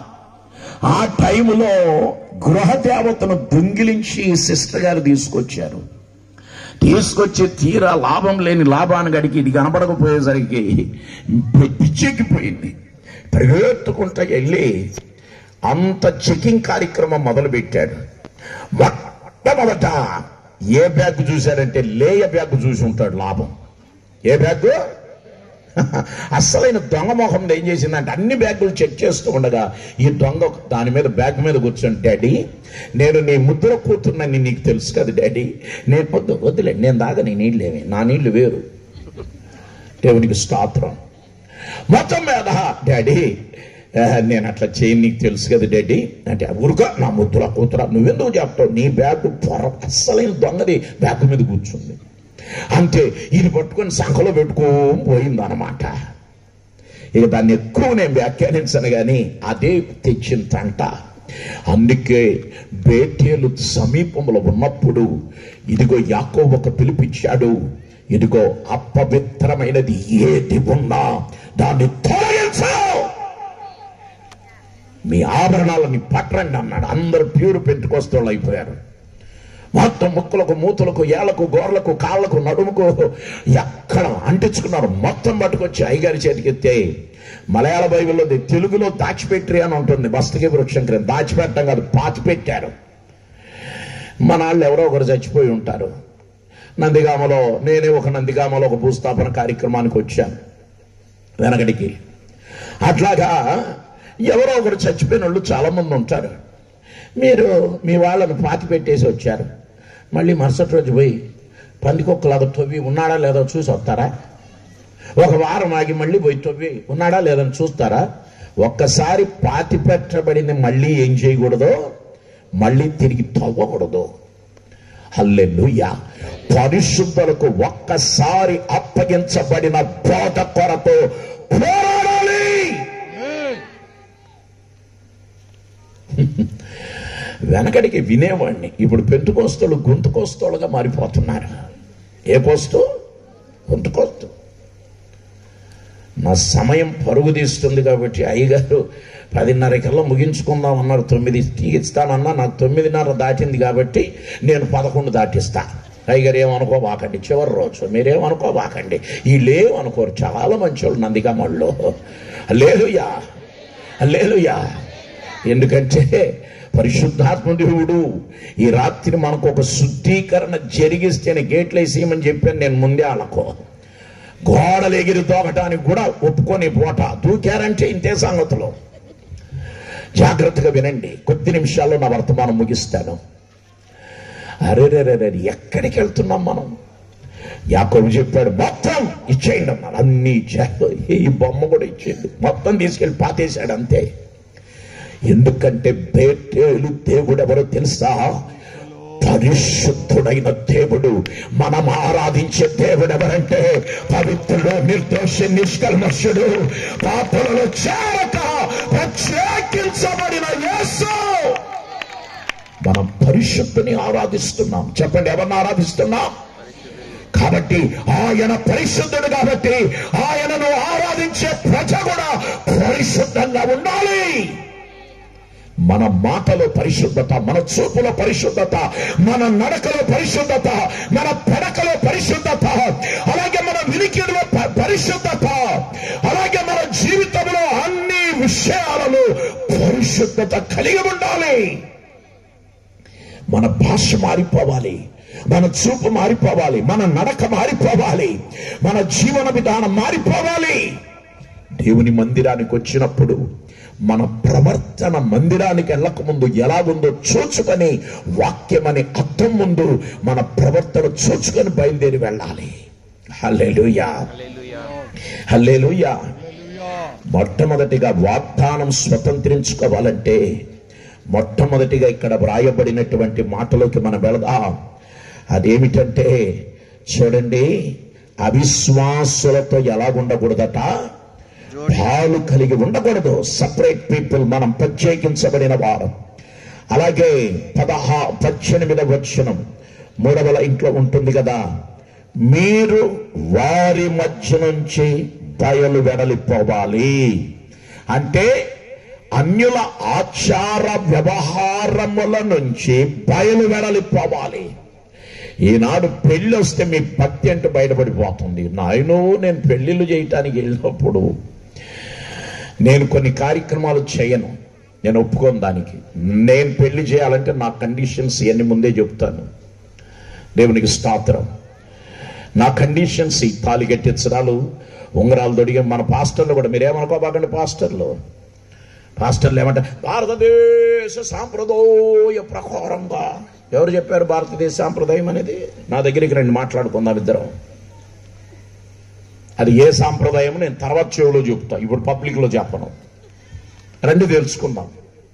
ఆ టైములో గృహ దేవతను దొంగిలించి సిస్టర్ గారు తీసుకొచ్చారు తీసుకొచ్చి తీరా లాభం లేని లాభాన్ని గడికి ఇది కనపడకపోయేసరికి పి- పిచ్చెక్కిపోయింది పరిగెత్తుకుంటూ వెళ్ళి అంత చెకింగ్ కార్యక్రమం మొదలు పెట్టాడు మొట్టమొదట ఏ బ్యాగ్ చూశాడంటే లేయ బ్యాగ్ చూసి ఉంటాడు లాభం ఏ బ్యాగ్ అస్సలైన దొంగ మొహం ఏం చేసిందంటే అన్ని బ్యాగులు చెక్ చేస్తూ ఉండగా ఈ దొంగ దాని మీద బ్యాగ్ మీద కూర్చొని డాడీ నేను నీ ముద్ర కూతున్నని నీకు తెలుసు కదా డాడీ నేను వద్దు వద్దులే నేను దాగా నీ నీళ్ళేమి నా నీళ్లు వేరు దేవునికి స్తోత్రం మొత్తం మీద డాడీ ఆ, నేను అట్లా చేయని నీకు తెలుసు కదా డాడీ అంటే ఊరుగా నా ముద్దుల కూతురా నువ్వెందుకు చెప్తావు నీ బ్యాగ్ పొర అస్సలైన దొంగది బ్యాగ్ మీద కూర్చుంది అంతే ఇది పట్టుకొని సంఖలో పెట్టుకోం పోయిందన్నమాట ఇక దాన్ని ఎక్కువ నేను వ్యాఖ్యానించను కానీ అదే తెచ్చిన తంట అందుకే బేటేలు సమీపంలో ఉన్నప్పుడు ఇదిగో యాకో ఒక పిలిపించాడు ఇదిగో అపవిత్రమైనది ఏది ఉన్నా దాన్ని తొలగించు మీ ఆభరణాలని పట్టండి అన్నాడు అందరూ ప్యూర్ పెంచుకొస్తోళ్ళు అయిపోయారు మొత్తం ముక్కులకు మూతులకు ఏళ్లకు గోర్లకు కాళ్లకు నడుముకు ఎక్కడ అంటించుకున్నారు మొత్తం పట్టుకొచ్చి అయ్యగారి చేతికి ఎత్తే మలయాళ బైబిల్లో ది- తెలుగులో దాచిపెట్టి అని ఉంటుంది బస్తకి వృక్షం క్రింద దాచిపెట్టడం కాదు పాతి పెట్టారు మన వాళ్ళు ఎవరో ఒకరు చచ్చిపోయి ఉంటారు నందిగామలో నేనే ఒక నందిగామలో ఒక భూస్థాపన కార్యక్రమానికి వచ్చాను వెనకడికి అట్లాగా ఎవరో ఒకరు చచ్చిపోయిన వాళ్ళు చాలా మంది ఉంటారు మీరు మీ వాళ్ళను పాతి పెట్టేసి వచ్చారు మళ్ళీ మరుసటి రోజు పోయి పందికొక్కలాగా తవ్వి ఉన్నాడా లేదో చూసి వస్తారా ఒక వారం ఆగి మళ్ళీ పోయి తవ్వి ఉన్నాడా లేదని చూస్తారా ఒక్కసారి పాతి పెట్టబడింది మళ్ళీ ఏం చేయకూడదు మళ్ళీ తిరిగి తవ్వకూడదు హల్లెలూయా పరిశుద్ధులకు ఒక్కసారి అప్పగించబడిన బోధ కొరతో పోరాడాలి వెనకడికి వినేవాడిని ఇప్పుడు పెంతుకోస్తులు గొంతుకోస్తులుగా మారిపోతున్నారు ఏ కోస్తు గొంతుకోస్తు నా సమయం పరుగు తీస్తుంది కాబట్టి అయ్యగారు పదిన్నర కల్లా ముగించుకుందాం అన్నారు తొమ్మిది ఇస్తానన్నా నాకు తొమ్మిదిన్నర దాటింది కాబట్టి నేను పదకొండు దాటిస్తా అయ్యగారు ఏమనుకోబాకండి చివరి రోజు మీరేమనుకోబాకండి వీళ్ళేమనుకోరు చాలా మంచోళ్ళు నందిగామళ్ళు లేలుయా లేలుయా ఎందుకంటే పరిశుద్ధాత్మ దేవుడు ఈ రాత్రి మనకు ఒక శుద్ధీకరణ జరిగిస్తేనే గేట్లు వేసేయమని చెప్పాను నేను ముందే వాళ్ళకు గోడలు ఎగిరి దూకటానికి కూడా ఒప్పుకొని పోట దూకారంటే ఇంతే సంగతులు జాగ్రత్తగా వినండి కొద్ది నిమిషాల్లో నా వర్తమానం ముగిస్తాను అరే ఎక్కడికి వెళ్తున్నాం మనం యాకోబు చెప్పాడు మొత్తం ఇచ్చేయండి అన్నారు అన్ని ఇచ్చాడు ఈ బొమ్మ కూడా ఇచ్చేయండి మొత్తం తీసుకెళ్లి పాతేశాడు అంతే ఎందుకంటే బేటేలు దేవుడు ఎవరో తెలుసా పరిశుద్ధుడైన దేవుడు మనం ఆరాధించే దేవుడు ఎవరంటే పవిత్రుడు నిర్దోషి నిష్కల్మషుడు పాపలలో చేరక ప్రత్యేకించబడిన యేసు మనం పరిశుద్ధుని ఆరాధిస్తున్నాం చెప్పండి ఎవరిని ఆరాధిస్తున్నాం కాబట్టి ఆయన పరిశుద్ధుడు కాబట్టి ఆయనను ఆరాధించే ప్రజ కూడా పరిశుద్ధంగా ఉండాలి మన మాటలో పరిశుద్ధత మన చూపులో పరిశుద్ధత మన నడకలో పరిశుద్ధత మన పడకలో పరిశుద్ధత అలాగే మన వినికిడిలో ప- పరిశుద్ధత అలాగే మన జీవితంలో అన్ని విషయాలలో పరిశుద్ధత కలిగి ఉండాలి మన భాష మారిపోవాలి మన చూపు మారిపోవాలి మన నడక మారిపోవాలి మన జీవన విధానం మారిపోవాలి దేవుని మందిరానికి వచ్చినప్పుడు మన ప్రవర్తన మందిరానికి వెళ్ళక ముందు ఎలాగుందో చూచుకొని వాక్యం అనే అర్థం ముందు మన ప్రవర్తన చూచుకొని బయలుదేరి వెళ్ళాలి హల్లెలూయా
హల్లెలూయా
హల్లెలూయా మొట్టమొదటిగా వాగ్దానం స్వతంత్రించుకోవాలంటే మొట్టమొదటిగా ఇక్కడ వ్రాయబడినటువంటి మాటలోకి మనం వెళదాం అదేమిటంటే చూడండి అవిశ్వాసులతో ఎలాగుండకూడదట పాలు కలిగి ఉండకూడదు సపరేట్ పీపుల్ మనం ప్రత్యేకించబడిన వారం అలాగే పదహా పద్దెనిమిదవ వచనం మూడవ ఇంట్లో ఉంటుంది కదా మీరు వారి మధ్య నుంచి బయలు వెడలిపోవాలి అంటే అన్యుల ఆచార వ్యవహారముల నుంచి బయలు వెడలిపోవాలి ఈనాడు పెళ్ళి వస్తే మీ భక్తి అంటే బయటపడిపోతుంది నాయనో నేను పెళ్లిళ్ళు చేయటానికి వెళ్ళినప్పుడు నేను కొన్ని కార్యక్రమాలు చేయను నేను ఒప్పుకోను దానికి నేను పెళ్లి చేయాలంటే నా కండిషన్స్ ఇవన్నీ ముందే చెప్తాను దేవునికి స్తోత్రం నా కండిషన్స్ ఈ తాలి కట్టించడాలు ఉంగరాలు దొడిగే మన పాస్టర్లు కూడా మీరేమనుకోబాకండి పాస్టర్లు పాస్టర్లు ఏమంటే భారతదేశ సాంప్రదాయ ప్రకారంగా ఎవరు చెప్పారు భారతదేశ సాంప్రదాయం అనేది నా దగ్గరికి రండి మాట్లాడుకుందాం ఇద్దరం అది ఏ సాంప్రదాయం నేను తర్వాత చెవులో చెప్తా ఇప్పుడు పబ్లిక్ లో చెప్పను రండి తెలుసుకుందాం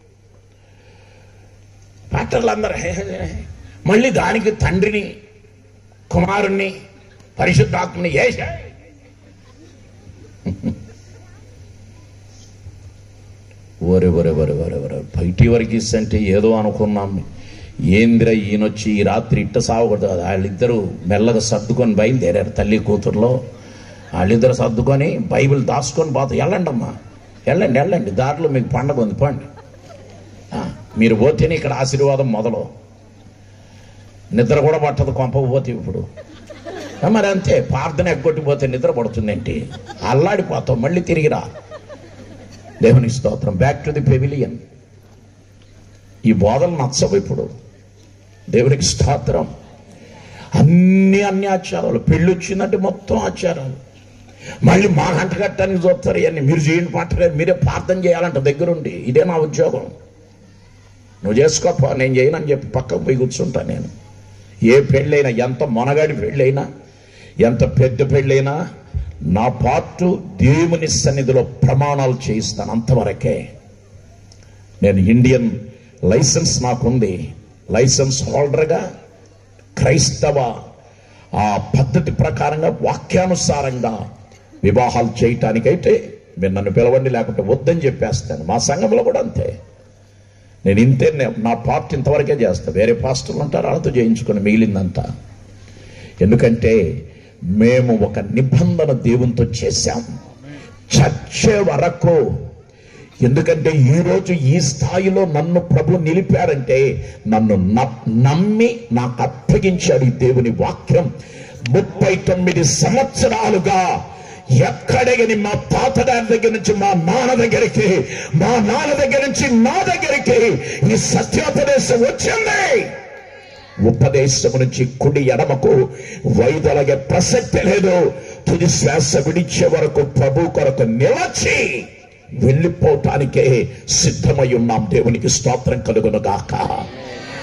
పాస్టర్లు అందరూ హే, హే, హే. మళ్ళీ దానికి తండ్రిని కుమారుణ్ణి పరిశుద్ధాత్మని వేసా ఒరే ఒరే ఒరే ఒరే ఒరే బయటి వరకు అంటే ఏదో అనుకున్నాం ఏందిరా ఈయనొచ్చి ఈ రాత్రి ఇట్ట సావకూడదు వాళ్ళిద్దరూ మెల్లగా సర్దుకొని బయలుదేరారు తల్లి కూతురులో వాళ్ళిద్దరు సర్దుకొని బైబిల్ దాచుకొని పోతా వెళ్ళండి అమ్మా వెళ్ళండి వెళ్ళండి దారిలో మీకు పండగ ఉంది పండి ఆ, మీరు పోతేనే ఇక్కడ ఆశీర్వాదం మొదలు నిద్ర కూడా పట్టదు కొంప పోతే ఇప్పుడు ఆ, మరి అంతే ప్రార్థన ఎగ్గొట్టిపోతే నిద్ర పడుతుందేంటి అల్లాడిపోతాం మళ్ళీ తిరిగి రా దేవునికి స్తోత్రం బ్యాక్ టు ది పెవిలియన్ ఈ బోధలు నచ్చవు ఇప్పుడు దేవునికి స్తోత్రం అన్ని అన్ని ఆచారాలు పెళ్ళి వచ్చిందంటే మొత్తం ఆచారాలు మళ్ళీ మా గంట కట్టడానికి చూస్తారు ఇవన్నీ మీరు చేయండి పట్టలేదు మీరే ప్రార్థన చేయాలంట దగ్గరుండి ఇదే నా ఉద్యోగం నువ్వు చేసుకోపో నేను చేయనని చెప్పి పక్కకు పోయి కూర్చుంటా నేను ఏ పెళ్ళైనా ఎంత మొనగాడి పెళ్ళైనా ఎంత పెద్ద పెళ్ళైనా నా పార్టు దేవుని సన్నిధిలో ప్రమాణాలు చేయిస్తాను అంతవరకే నేను ఇండియన్ లైసెన్స్ నాకుంది లైసెన్స్ హోల్డర్గా క్రైస్తవ ఆ పద్ధతి ప్రకారంగా వాక్యానుసారంగా వివాహాలు చేయటానికైతే మీరు నన్ను పిలవండి లేకుంటే వద్దని చెప్పేస్తాను మా సంఘంలో కూడా అంతే నేను ఇంతే నే- నా పార్ట్ ఇంతవరకే చేస్తా వేరే పాస్టర్లు ఉంటారు వాళ్ళతో చేయించుకొని మిగిలిందంతా ఎందుకంటే మేము ఒక నిబంధన దేవునితో చేశాం చచ్చే వరకు ఎందుకంటే ఈ రోజు ఈ స్థాయిలో నన్ను ప్రభు నిలిపాడంటే నన్ను న- నమ్మి నాకు అప్పగించాడు ఈ దేవుని వాక్యం ముప్పై తొమ్మిది సంవత్సరాలుగా ఎక్కడగని మా తాతగారి దగ్గర నుంచి మా నాన్న దగ్గరికి మా నాన్న దగ్గర నుంచి నా దగ్గరికి ఈ సత్యోపదేశం వచ్చింది ఉపదేశం నుంచి కుడి ఎడమకు వైదొలగే ప్రసక్తి లేదు తుది శ్వాస విడిచే వరకు ప్రభు కొరకు నిలచి వెళ్ళిపోవటానికే సిద్ధమై ఉన్నాం దేవునికి స్తోత్రం కలుగును గాక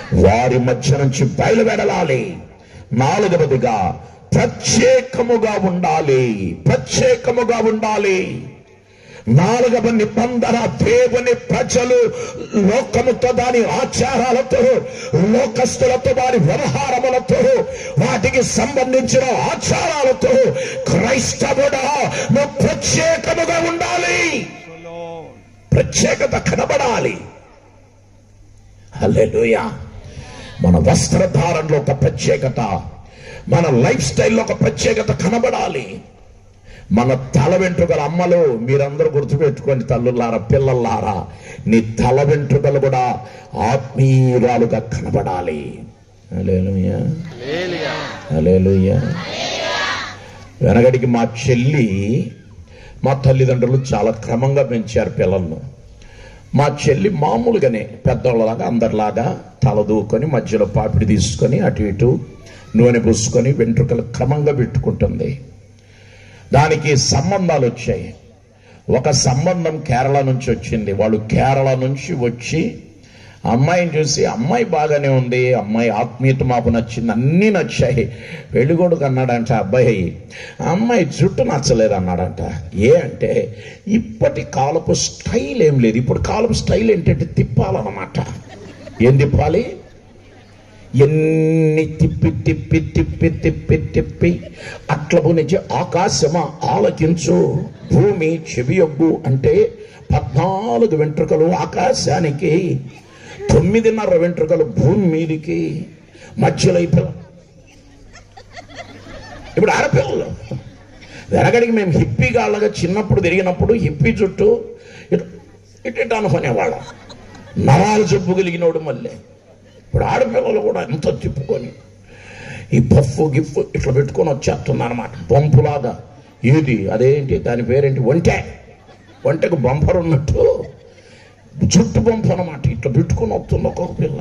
వారి మధ్య నుంచి బయలువెడలాలి నాలుగవదిగా ప్రత్యేకముగా ఉండాలి ప్రత్యేకముగా ఉండాలి నాలుగవ నిబంధన దేవుని ప్రజలు లోకముతో దాని ఆచారాలతో లోకస్తులతో వారి వ్యవహారములతో వాటికి సంబంధించిన ఆచారాలతో క్రైస్తవుడా నువ్వు ప్రత్యేకముగా ఉండాలి ప్రత్యేకత కనబడాలి హల్లెలూయా మన వస్త్రధారణలో ఒక ప్రత్యేకత మన లైఫ్ స్టైల్లో ఒక ప్రత్యేకత కనబడాలి మన తల వెంట్రుకల అమ్మలు మీరందరూ గుర్తుపెట్టుకోండి తల్లులారా పిల్లల్లారా నీ తల వెంట్రుకలు కూడా ఆత్మీయురాలుగా కనబడాలి హల్లెలూయా
హల్లెలూయా
హల్లెలూయా వెనకడికి మా చెల్లి మా తల్లిదండ్రులు చాలా క్రమంగా పెంచారు పిల్లలను మా చెల్లి మామూలుగానే పెద్దవాళ్ళలాగా అందరిలాగా తల దూకొని మధ్యలో పాపిడి తీసుకొని అటు ఇటు నూనె పూసుకొని వెంట్రుకలు క్రమంగా పెట్టుకుంటుంది దానికి సంబంధాలు వచ్చాయి ఒక సంబంధం కేరళ నుంచి వచ్చింది వాళ్ళు కేరళ నుంచి వచ్చి అమ్మాయిని చూసి అమ్మాయి బాగానే ఉంది అమ్మాయి ఆత్మీయత మాకు నచ్చింది అన్నీ నచ్చాయి పెళ్ళికొడుకు అన్నాడంట అబ్బాయి అమ్మాయి జుట్టు నచ్చలేదు అన్నాడంట ఏ అంటే ఇప్పటి కాలపు స్టైల్ ఏం లేదు ఇప్పుడు కాలపు స్టైల్ ఏంటంటే తిప్పాలన్నమాట ఏం తిప్పాలి ఎన్ని తిప్పి తిప్పి తిప్పి తిప్పి తిప్పి అట్లపు నుంచి ఆకాశమా ఆలకించు భూమి చెవియొగ్గు అంటే పద్నాలుగు వెంట్రుకలు ఆకాశానికి తొమ్మిదిన్నర వెంట్రుకలు భూమి మీదికి మధ్యలో ఈ పిల్ల ఇప్పుడు ఆడపిల్లలు వెనకడికి మేము హిప్పీ గాళ్ళగా చిన్నప్పుడు తిరిగినప్పుడు హిప్పీ చుట్టూ ఇటు ఇటు ఇటు అనుకునేవాళ్ళం నరాలు జబ్బు కలిగినోడు మళ్ళీ ఇప్పుడు ఆడపిల్లలు కూడా ఎంత తిప్పుకొని ఈ పఫ్ గిఫ్ ఇట్లా పెట్టుకొని వచ్చేస్తుంది అనమాట పంపులాగా ఏది అదేంటి దాని పేరేంటి ఒంటె ఒంటెకు బంపర్ ఉన్నట్టు జుట్టు బంపు అనమాట ఇట్లా పెట్టుకొని వస్తుంది ఒక్కొక్క పిల్ల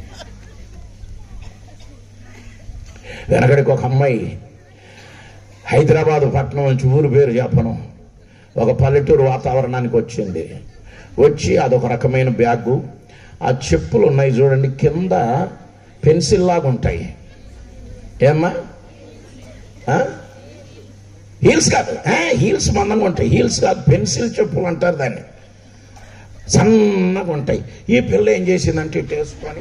వెనకడికి ఒక అమ్మాయి హైదరాబాద్ పట్టణం నుంచి ఊరు పేరు చెప్పను ఒక పల్లెటూరు వాతావరణానికి వచ్చింది వచ్చి అదొక రకమైన బ్యాగు ఆ చెప్పులు ఉన్నాయి చూడండి కింద పెన్సిల్ లాగా ఉంటాయి ఏమ్మా ఆ? హీల్స్ కాదు ఆ, హీల్స్ మందంగా ఉంటాయి హీల్స్ కాదు పెన్సిల్ చెప్పులు అంటారు దాన్ని సన్నగా ఉంటాయి ఈ పిల్ల ఏం చేసిందంటే ఇటు వేసుకొని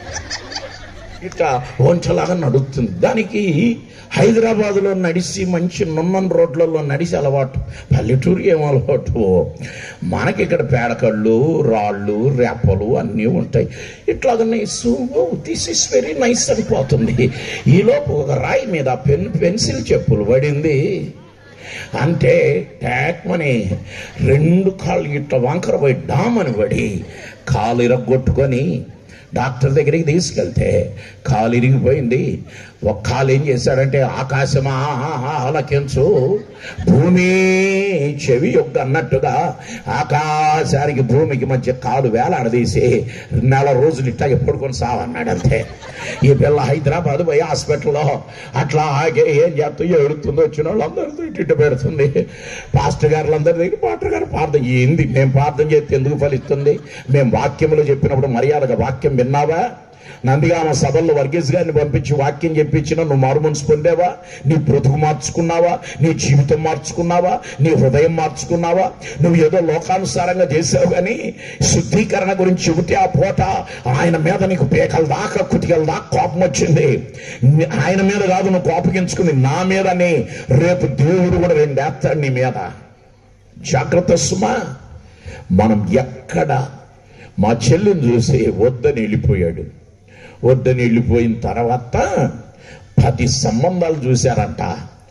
ఇట్లా వంచలాగా నడుస్తుంది దానికి హైదరాబాద్లో నడిచి మంచి నున్నన్ రోడ్లలో నడిచి అలవాటు పల్లెటూరు ఏం అలవాటు మనకి ఇక్కడ పేడకళ్ళు రాళ్ళు రేపలు అన్నీ ఉంటాయి ఇట్లాగనే so this is very nice అయిపోతుంది ఈలోపు ఒక రాయి మీద పెన్ పెన్సిల్ చెప్పులు పడింది అంటే ట్యాక్మని రెండు కాళ్ళు ఇట్లా వంకర పోయి డామని పడి కాలు ఇరగొట్టుకొని డాక్టర్ దగ్గరికి తీసుకెళ్తే కాలు ఇరిగిపోయింది ఒక కాలు ఏం చేశాడంటే ఆకాశమా ఆలకించు భూమి చెవి యొక్క అన్నట్టుగా ఆకాశానికి భూమికి మధ్య కాలు వేలాడదీసి నెల రోజులు ఇట్టా ఎప్పుడు సావన్నాడు అంతే ఈ పిల్ల హైదరాబాద్ పోయి హాస్పిటల్లో అట్లా ఆగే ఏం చేస్తూ ఏడుతుందో వచ్చిన వాళ్ళందరితో ఇటు పెడుతుంది పాస్టర్ గారులందరి దగ్గర పాస్టర్ గారు ప్రార్థన ఏంది మేము ప్రార్థన చేస్తే ఎందుకు ఫలిస్తుంది మేము వాక్యములు చెప్పినప్పుడు మర్యాదగా వాక్యం విన్నావా నందిగామ సభల్లో వర్గీస్ గారిని పంపించి వాక్యం చెప్పించిన నువ్వు మారు మనసు పొందావా నీ బ్రతుకు మార్చుకున్నావా నీ జీవితం మార్చుకున్నావా నీ హృదయం మార్చుకున్నావా నువ్వు ఏదో లోకానుసారంగా చేసావు కానీ శుద్ధీకరణ గురించి చెబితే ఆ పూట ఆయన మీద నీకు పేకల దాకా కుతికల దాకా కోపం వచ్చింది ని- ఆయన మీద కాదు నువ్వు కోపగించుకుంది నా మీదని రేపు దేవుడు కూడా రెండేస్తాడు నీ మీద జాగ్రత్త సుమా మనం ఎక్కడ మా చెల్లిని చూసి వద్దని వెళ్ళిపోయాడు వద్దని వెళ్ళిపోయిన తర్వాత పది సంబంధాలు చూశారంట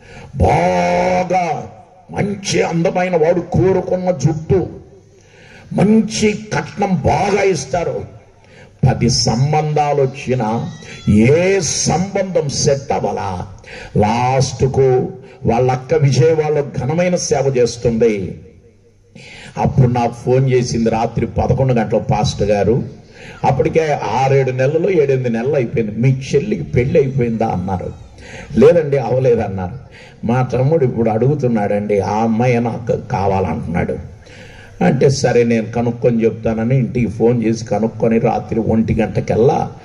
బాగా మంచి అందమైన వాడు కోరుకున్న జుట్టు మంచి కట్నం బాగా ఇస్తారు పది సంబంధాలు వచ్చినా ఏ సంబంధం సెట్ అవ్వలా లాస్ట్కు వాళ్ళ అక్క విజయవాడలో ఘనమైన సేవ చేస్తుంది అప్పుడు నాకు ఫోన్ చేసింది రాత్రి పదకొండు గంటల పాస్టర్ గారు అప్పటికే ఆరేడు నెలలు ఏడెనిమిది నెలలు అయిపోయింది మీ చెల్లికి పెళ్లి అయిపోయిందా అన్నారు లేదండి అవలేదన్నారు మా తమ్ముడు ఇప్పుడు అడుగుతున్నాడండి ఆ అమ్మాయి నాకు కావాలంటున్నాడు అంటే సరే నేను కనుక్కొని చెప్తానని ఇంటికి ఫోన్ చేసి కనుక్కొని రాత్రి ఒంటి గంటకెల్లా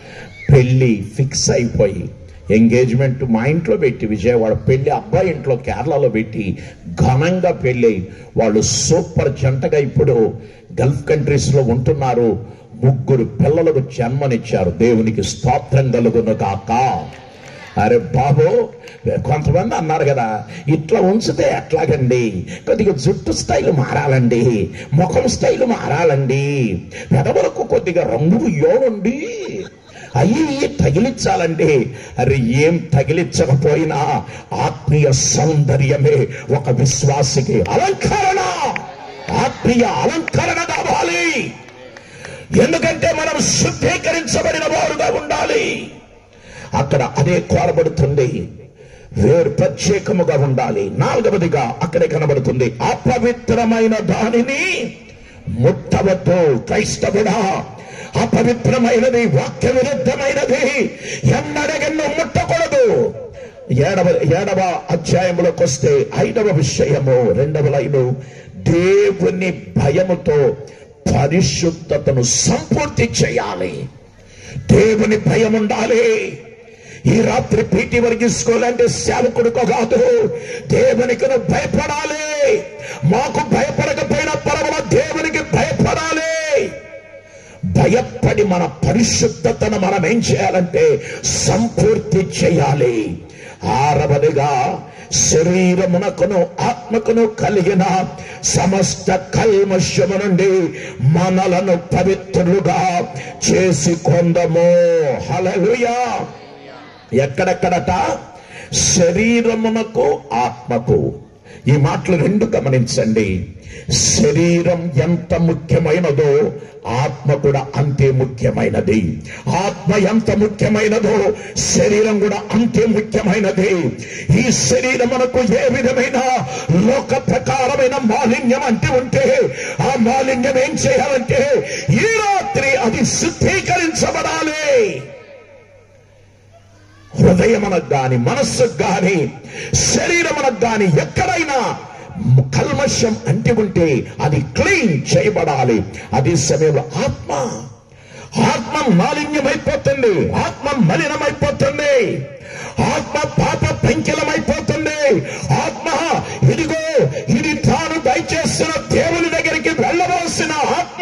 పెళ్ళి ఫిక్స్ అయిపోయి ఎంగేజ్మెంట్ మా ఇంట్లో పెట్టి విజయవాడ పెళ్లి అబ్బాయి ఇంట్లో కేరళలో పెట్టి ఘనంగా పెళ్ళి వాళ్ళు సూపర్ జంటగా ఇప్పుడు గల్ఫ్ కంట్రీస్ లో ఉంటున్నారు ముగ్గురు పిల్లలకు జన్మనిచ్చారు దేవునికి స్తోత్రం కలుగును కాక అరే బాబు కొంతమంది అన్నారు కదా ఇట్లా ఉంచితే ఎట్లాగండి కొద్దిగా జుట్టు స్టైల్ మారాలండి ముఖం స్టైల్ మారాలండి పెదవులకు కొద్దిగా రంగు యోనండి అయ్యి ఇయ్యి తగిలించాలండి అరే ఏం తగిలించకపోయినా ఆత్మీయ సౌందర్యమే ఒక విశ్వాసికి అలంకరణ ఆత్మీయ అలంకరణ కావాలి ఎందుకంటే మనం శుద్ధీకరించబడిన వారుగా ఉండాలి అక్కడ అదే కోరబడుతుంది వేరు ప్రత్యేకముగా ఉండాలి నాలుగవదిగా అక్కడే కనబడుతుంది అపవిత్రమైన దానిని ముట్టవద్దు క్రైస్తవుడా అపవిత్రమైనది వాక్య విరుద్ధమైనది ఎన్నడగెన్నో ముట్టకూడదు ఏడవ ఏడవ అధ్యాయంలోకి వస్తే ఐదవ విషయము రెండవ లైను దేవుని భయముతో పరిశుద్ధతను సంపూర్తి చేయాలి దేవుని భయం ఉండాలి ఈ రాత్రి పీటి వర్గీసుకోవాలంటే సేవకుడికో కాదు దేవునికి నువ్వు భయపడాలి మాకు భయపడకపోయినా పర్వాల దేవునికి భయపడాలి భయపడి మన పరిశుద్ధతను మనం ఏం చేయాలంటే సంపూర్తి చేయాలి ఆరవదిగా శరీరమునకును ఆత్మకును కలిగిన సమస్త కల్మషము నుండి మనలను పవిత్రులుగా చేసి కొందము హలలుయా ఎక్కడెక్కడట శరీరమునకు ఆత్మకు ఈ మాటలు రెండు గమనించండి శరీరం ఎంత ముఖ్యమైనదో ఆత్మ కూడా అంతే ముఖ్యమైనది ఆత్మ ఎంత ముఖ్యమైనదో శరీరం కూడా అంతే ముఖ్యమైనది ఈ శరీరమునకు ఏ విధమైన లోక ప్రకారమైన మాలిన్యం అంటే ఉంటే ఆ మాలిన్యం ఏం చేయాలంటే ఈ రాత్రి అది శుద్ధీకరించబడాలి హృదయమునకు గాని మనస్సుకు గాని శరీరమునకు గాని ఎక్కడైనా కల్మషం అంటి ఉంటే అది క్లీన్ చేయబడాలి అది సమయంలో ఆత్మ ఆత్మ మాలిన్యమైపోతుంది ఆత్మ మలినమైపోతుంది ఆత్మ పాప పెంకిలమైపోతుంది ఆత్మ ఇదిగో ఇది తాను దయచేస్తున్న దేవుని దగ్గరికి వెళ్ళవలసిన ఆత్మ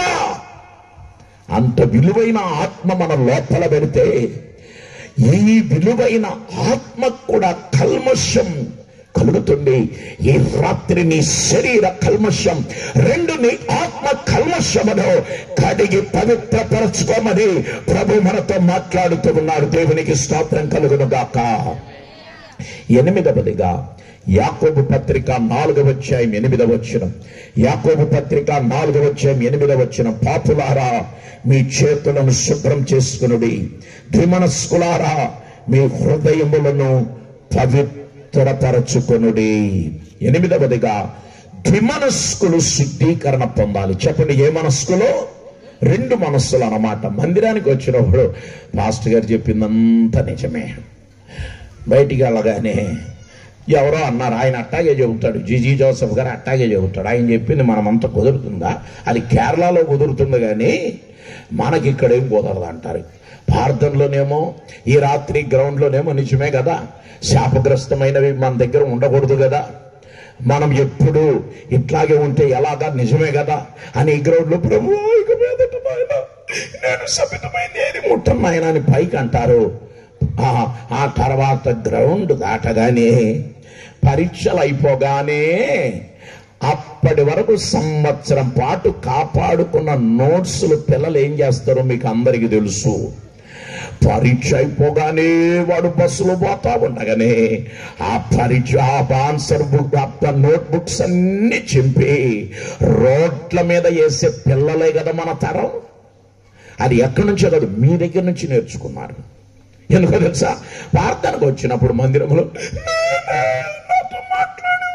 అంత విలువైన ఆత్మ మన లోపల పెడితే ఈ విలువైన ఆత్మ కూడా కల్మషం కలుగుతుంది ఈ రాత్రి నీ శరీర కల్మషం రెండు నీ ఆత్మ కల్మషమును కడిగి పవిత్రపరచుకోమని ప్రభు మనతో మాట్లాడుతూ ఉన్నాడు దేవునికి స్తోత్రం కలుగును గాక ఎనిమిదవదిగా యాకోబు పత్రిక నాలుగవ అధ్యాయం ఎనిమిదవ వచ్చిన యాకోబు పత్రిక నాలుగవ అధ్యాయం ఎనిమిదవ వచ్చిన పాపులారా మీ చేతులను శుభ్రం చేసుకునుడి ధిమనస్కులారా మీ హృదయములను పవిత్రపరచుకొనుడి ఎనిమిదవదిగా ద్విమనస్కులు శుద్ధీకరణ పొందాలి చెప్పండి ఏ మనస్కులో రెండు మనస్సులు అన్నమాట మందిరానికి వచ్చినప్పుడు పాస్టర్ గారు చెప్పిందంతా నిజమే బయటికి వెళ్ళగానే ఎవరో అన్నారు ఆయన అట్టాగే చెబుతాడు జిజీ జోసఫ్ గారు అట్టాగే చెబుతాడు ఆయన చెప్పింది మనమంతా కుదురుతుందా అది కేరళలో కుదురుతుంది కానీ మనకి ఇక్కడేం కుదరదు అంటారు ప్రార్థనలోనేమో ఈ రాత్రి గ్రౌండ్లోనేమో నిజమే కదా శాపగ్రస్తమైనవి మన దగ్గర ఉండకూడదు కదా మనం ఎప్పుడు ఇట్లాగే ఉంటే ఎలాగా నిజమే కదా అని ఈ గ్రౌండ్ లో ప్రభు ఇక మీదట నాయన నేను సభితమైంది ఏది ముట్టం నాయన అని పైకి అంటారు ఆ ఆ తర్వాత గ్రౌండ్ దాటగానే పరీక్షలు అయిపోగానే అప్పటి వరకు సంవత్సరం పాటు కాపాడుకున్న నోట్సులు పిల్లలు ఏం చేస్తారో మీకు అందరికీ తెలుసు పరీక్ష అయిపోగానే వాడు బస్సులో పోతా ఉండగానే ఆ పరీక్ష ఆ ఆన్సర్ బుక్ ఆ నోట్ బుక్స్ అన్ని చింపి రోడ్ల మీద వేసే పిల్లలే కదా మన తరం అది ఎక్కడి నుంచో కాదు మీ దగ్గర నుంచి నేర్చుకున్నారు ఎందుకో తెలుసా ప్రార్థనకు వచ్చినప్పుడు మందిరంలో నాతో మాట్లాడు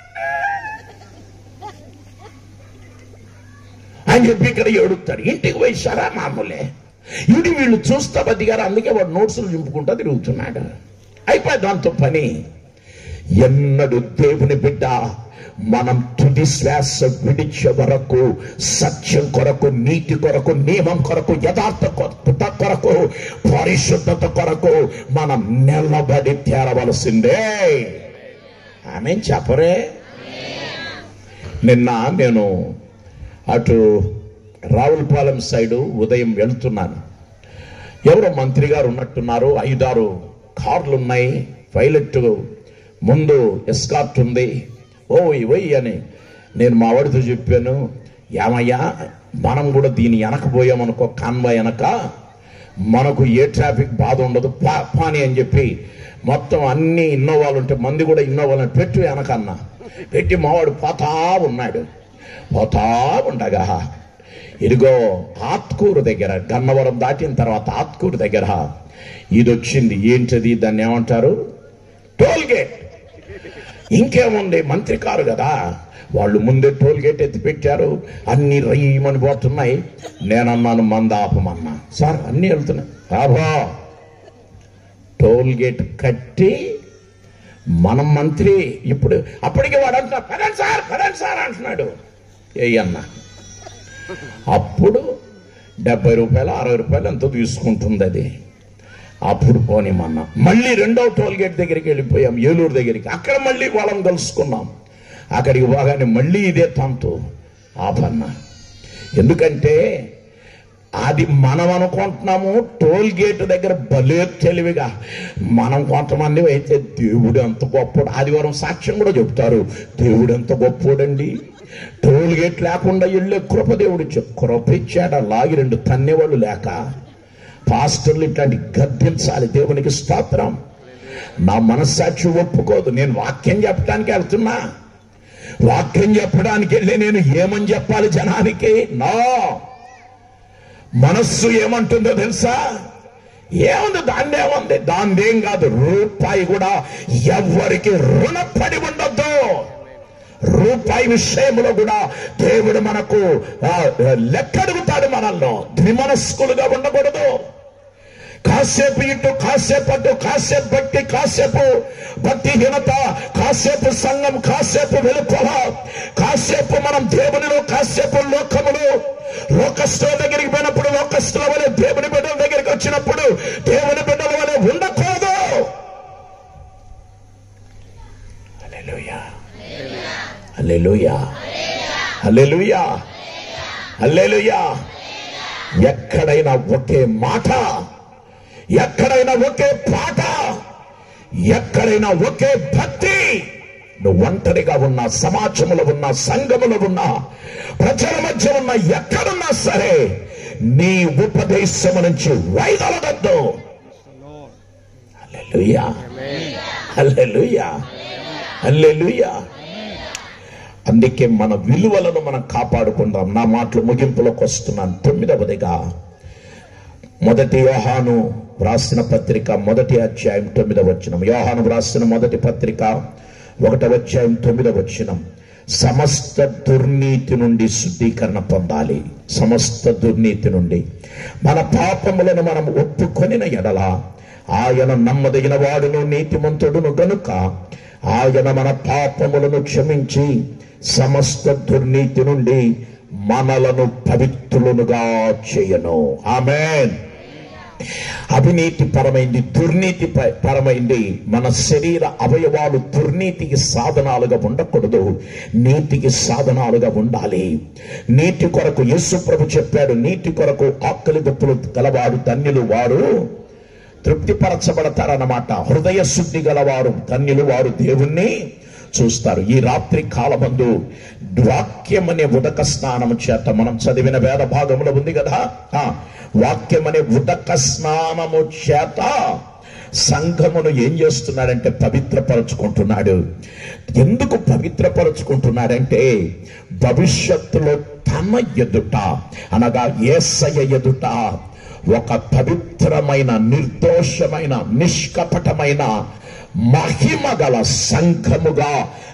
అని చెప్పి ఇక్కడ ఏడుస్తాడు ఇంటికి పోయి సరా మామూలే ఇది వీళ్ళు చూస్తా బతి గారు అందుకే వాడు నోట్సులు చింపుకుంటా తిరుగుతున్నాడు అయిపోయి దాంతో పని ఎన్నడు దేవుని బిడ్డ మనం తుది శ్వాస విడిచే వరకు సత్యం కొరకు నీతి కొరకు నియమం కొరకు యథార్థ కొ- కొరకు పరిశుద్ధత కొరకు మనం నిలబడి తేరవలసిందే ఆమె చెప్పరే నిన్న నేను అటు రావులపాలెం సైడు ఉదయం వెళ్తున్నాను ఎవరో మంత్రి గారు ఉన్నట్టున్నారు ఐదారు కార్లు ఉన్నాయి పైలట్ ముందు ఎస్కార్ట్ ఉంది ఓ ఇవయ్యి అని నేను మా వాడితో చెప్పాను ఏమయ్యా మనం కూడా దీని వెనకపోయామనుకో కాన్వా వెనక మనకు ఏ ట్రాఫిక్ బాధ ఉండదు పా పాని అని చెప్పి మొత్తం అన్ని ఇన్నోవాలు ఉంటే మంది కూడా ఇన్నోవాలని పెట్టు వెనకన్నా పెట్టి మావాడు పోతా ఉన్నాడు పోతా ఉండగా ఇదిగో ఆత్కూరు దగ్గర గన్నవరం దాటిన తర్వాత ఆత్కూరు దగ్గర ఇది వచ్చింది ఏంటది దాన్ని ఏమంటారు టోల్ గేట్ ఇంకేముంది మంత్రి కారు కదా వాళ్ళు ముందే టోల్ గేట్ ఎత్తి పెట్టారు అన్ని రయ్యమని పోతున్నాయి నేనన్నాను మందాపమన్నా సార్ అన్ని వెళ్తున్నాయి ఆభా టోల్ గేట్ కట్టి మనం మంత్రి ఇప్పుడు అప్పటికి వాడు అంటున్నా పదండి సార్ పదండి సార్ అంటున్నాడు ఏ అన్నా అప్పుడు డెబ్బై రూపాయలు అరవై రూపాయలు ఎంతో తీసుకుంటుంది అది అప్పుడు పోనిమన్నా మళ్ళీ రెండో టోల్ గేట్ దగ్గరికి వెళ్ళిపోయాం ఏలూరు దగ్గరికి అక్కడ మళ్ళీ వాళ్ళని కలుసుకున్నాం అక్కడికి పోగానే మళ్ళీ ఇదే తంతు ఆపన్న ఎందుకంటే అది మనం అనుకుంటున్నాము టోల్ గేట్ దగ్గర భలే తెలివిగా మనం కొంతమంది అయితే దేవుడు ఎంత గొప్పడు ఆదివారం సాక్ష్యం కూడా చెప్తారు దేవుడు ఎంత గొప్పోడండి టోల్ గేట్ లేకుండా వెళ్ళే కృప దేవుడు ఇచ్చే కృప ఇచ్చాడ లాగి రెండు తన్నేవాళ్ళు లేక పాస్టర్లు ఇట్లాంటి గద్దించాలి దేవునికి స్తోత్రం నా మనస్సాక్షి ఒప్పుకోదు నేను వాక్యం చెప్పడానికి వెళ్తున్నా వాక్యం చెప్పడానికి వెళ్ళి నేను ఏమని చెప్పాలి జనానికి నా మనస్సు ఏమంటుందో తెలుసా ఏముంది దాన్ని ఏముంది దానిదేం కాదు రూపాయి కూడా ఎవ్వరికి రుణపడి ఉండొద్దు రూపాయి విషయంలో కూడా దేవుడు మనకు ఆ, లెక్కడుగుతాడు మనల్లో ద్విమనస్కులుగా ఉండకూడదు కాసేపు ఇటు కాసేపు అటు కాసేపు బట్టి కాసేపు భక్తిహీనత కాసేపు సంఘం కాసేపు వెలుపల కాసేపు మనం దేవునిలో కాసేపు లోకములు లోకస్తుల దగ్గరికి పోయినప్పుడు లోకస్తుల వలె దేవుని బిడ్డల దగ్గరికి వచ్చినప్పుడు దేవుని బిడ్డల వలె ఉండకూడదు హల్లెలూయా హల్లెలూయా హల్లెలూయా హల్లెలూయా ఎక్కడైనా ఒకే మాట ఎక్కడైనా ఒకే పాట ఎక్కడైనా ఒకే భక్తి నువ్వు ఒంటరిగా ఉన్నా సమాజంలో ఉన్నా సంఘములో ఉన్నా ప్రజల మధ్య ఉన్నా ఎక్కడున్నా సరే నీ ఉపదేశము నుంచి వైదొలగద్దు హల్లెలూయా హల్లెలూయా హల్లెలూయా అందుకే మన విలువలను మనం కాపాడుకుందాం నా మాటలు ముగింపులోకి వస్తున్నాను తొమ్మిదవదిగా మొదటి యోహాను వ్రాసిన పత్రిక మొదటి అధ్యాయం తొమ్మిదవ వచనం యోహాను వ్రాసిన మొదటి పత్రిక ఒకటవ అధ్యాయం తొమ్మిదవ వచనం సమస్త దుర్నీతి నుండి శుద్ధీకరణ పొందాలి సమస్త దుర్నీతి నుండి మన పాపములను మనం ఒప్పుకొనిన ఎడల ఆయన నమ్మదగిన వాడును నీతిమంతుడును గనుక ఆయన మన పాపములను క్షమించి సమస్త దుర్నీతి నుండి మనలను పవిత్రులుగా చేయను ఆమెన్ అవినీతి పరమైంది దుర్నీతి ప- పరమైంది మన శరీర అవయవాలు దుర్నీతికి సాధనాలుగా ఉండకూడదు నీతికి సాధనాలుగా ఉండాలి నీటి కొరకు యేసు ప్రభు చెప్పాడు నీటి కొరకు ఆకలి దప్పులు గలవాడు ధన్యులు వారు తృప్తిపరచబడతారన్నమాట హృదయ శుద్ధి గలవారు ధన్యులు వారు దేవుణ్ణి చూస్తారు ఈ రాత్రి కాలమందు వాక్యం అనే ఉదక స్నానం చేత మనం చదివిన వేద భాగంలో ఉంది కదా ఆ వాక్యం అనే ఉదక స్నానము చేత సంఘమును ఏం చేస్తున్నాడంటే పవిత్రపరచుకుంటున్నాడు ఎందుకు పవిత్రపరచుకుంటున్నాడంటే భవిష్యత్తులో తన ఎదుట అనగా ఏసయ ఎదుట ఒక పవిత్రమైన నిర్దోషమైన నిష్కపటమైన మహిమ గల సంఘముగా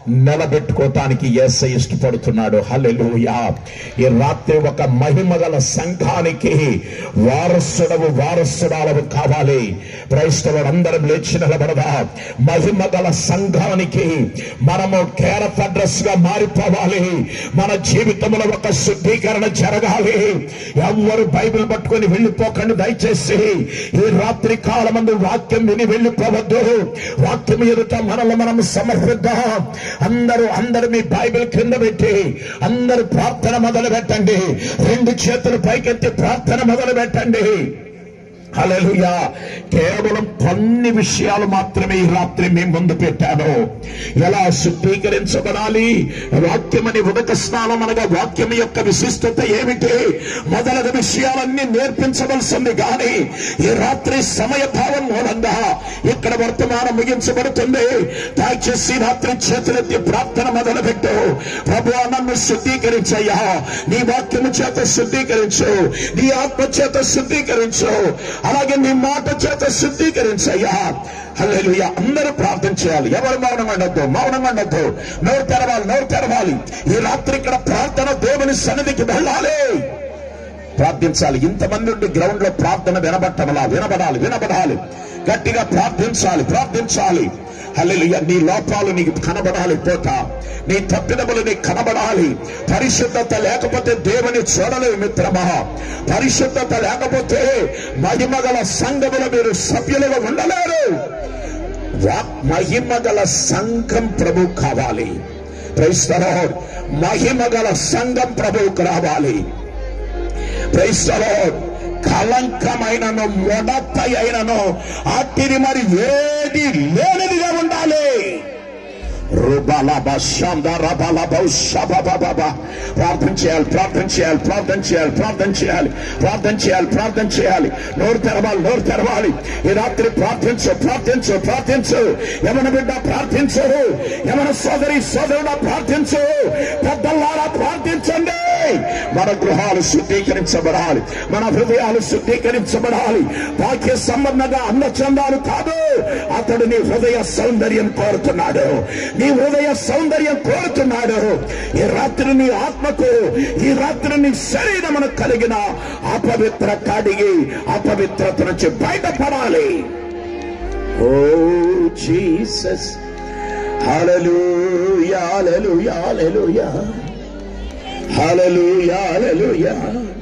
నిలబెట్టుకోవటానికి ఏసై ఇష్టపడుతున్నాడు హల్లెలూయా ఈ రాత్రి ఒక మహిమ గల సంఘానికి వారసుడవు వారసుడాలవు కావాలి క్రైస్తవులందరం లేచి నిలబడదా మహిమ గల సంఘానికి మనము కేర్ ఆఫ్ అడ్రస్ గా మారిపోవాలి మన జీవితంలో ఒక శుద్ధీకరణ జరగాలి ఎవరు బైబిల్ పట్టుకొని వెళ్ళిపోకండి దయచేసి ఈ రాత్రి కాలమందు వాక్యం విని వెళ్ళిపోవద్దు వాక్యం ఎదుట మనల్ని మనం సమర్పిద్దాం అందరూ అందరూ మీ బైబిల్ కింద పెట్టి అందరూ ప్రార్థన మొదలు పెట్టండి రెండు చేతులు పైకెత్తి ప్రార్థన మొదలు పెట్టండి హల్లెలూయా కేవలం కొన్ని విషయాలు మాత్రమే ఈ రాత్రి మీ ముందు పెట్టాను ఎలా శుద్ధీకరించబడాలి వాక్యమని ఉదక స్నానం అనగా వాక్యం యొక్క విశిష్టత ఏమిటి మొదలగు విషయాలన్నీ నేర్పించవలసింది కానీ ఈ రాత్రి సమయభావం మూలంగా ఇక్కడ వర్తమానం ముగించబడుతుంది దయచేసి రాత్రి చేతులెత్తి ప్రార్థన మొదలు పెట్టు ప్రభు నన్ను శుద్ధీకరించయ్యా నీ వాక్యము చేత శుద్ధీకరించు నీ ఆత్మ చేత శుద్ధీకరించు అలాగే నీ మాట చేత శుద్ధీకరించయ్యా హల్లెలూయా అందరూ ప్రార్థన చేయాలి ఎవరు మౌనం ఉండొద్దు మౌనం ఉండొద్దు నోరు తెరవాలి నోరు తెరవాలి ఈ రాత్రి ఇక్కడ ప్రార్థన దేవుని సన్నిధికి వెళ్ళాలి ప్రార్థించాలి ఇంతమంది ఉండి గ్రౌండ్ లో ప్రార్థన వినబట్టమలా వినబడాలి వినబడాలి గట్టిగా ప్రార్థించాలి ప్రార్థించాలి హల్లెలూయా నీ లోపాలు నీకు కనబడాలి పోట నీ తప్పిదములు నీకు కనబడాలి పరిశుద్ధత లేకపోతే దేవుని చూడలేవు మిత్రమా పరిశుద్ధత లేకపోతే మహిమగల సంఘములు మీరు సభ్యులుగా ఉండలేరు వా- మహిమగల సంఘం ప్రభు కావాలి క్రైస్తవ మహిమగల సంఘం ప్రభువుకు రావాలి క్రైస్తవ కలంకమైనను మొడత అయినను అట్టిది మరి ఏది లేనిదిగా ఉండాలి రుబలబ శాందరబలబ షబబబబ. ప్రార్థన చేయాలి ప్రార్థన చేయాలి ప్రార్థన చేయాలి ప్రార్థన చేయాలి ప్రార్థన చేయాలి ప్రార్థన చేయాలి నోరు తెరవాలి నోరు తెరవాలి ఈ రాత్రి ప్రార్థించు ప్రార్థించు ప్రార్థించు యమన బిడ్డ ప్రార్థించు యమన సోదరి సోదరుడ ప్రార్థించు పెద్దల్లారా ప్రార్థించండి మన గృహాలు శుద్ధీకరించబడాలి మన హృదయాలు శుద్ధీకరించబడాలి వాక్య సంబంధంగా అందచందాలు కాదు అతడు నీ హృదయ సౌందర్యం కోరుతున్నాడు నీ హృదయ సౌందర్యం కోరుతున్నాడు ఈ రాత్రి నీ ఆత్మకు ఈ రాత్రి నీ శరీరమును కలిగిన అపవిత్ర కడిగి అపవిత్రత నుంచి బయటపడాలి ఓ జీసస్ హల్లెలూయా హల్లెలూయా హల్లెలూయా హల్లెలూయా హల్లెలూయా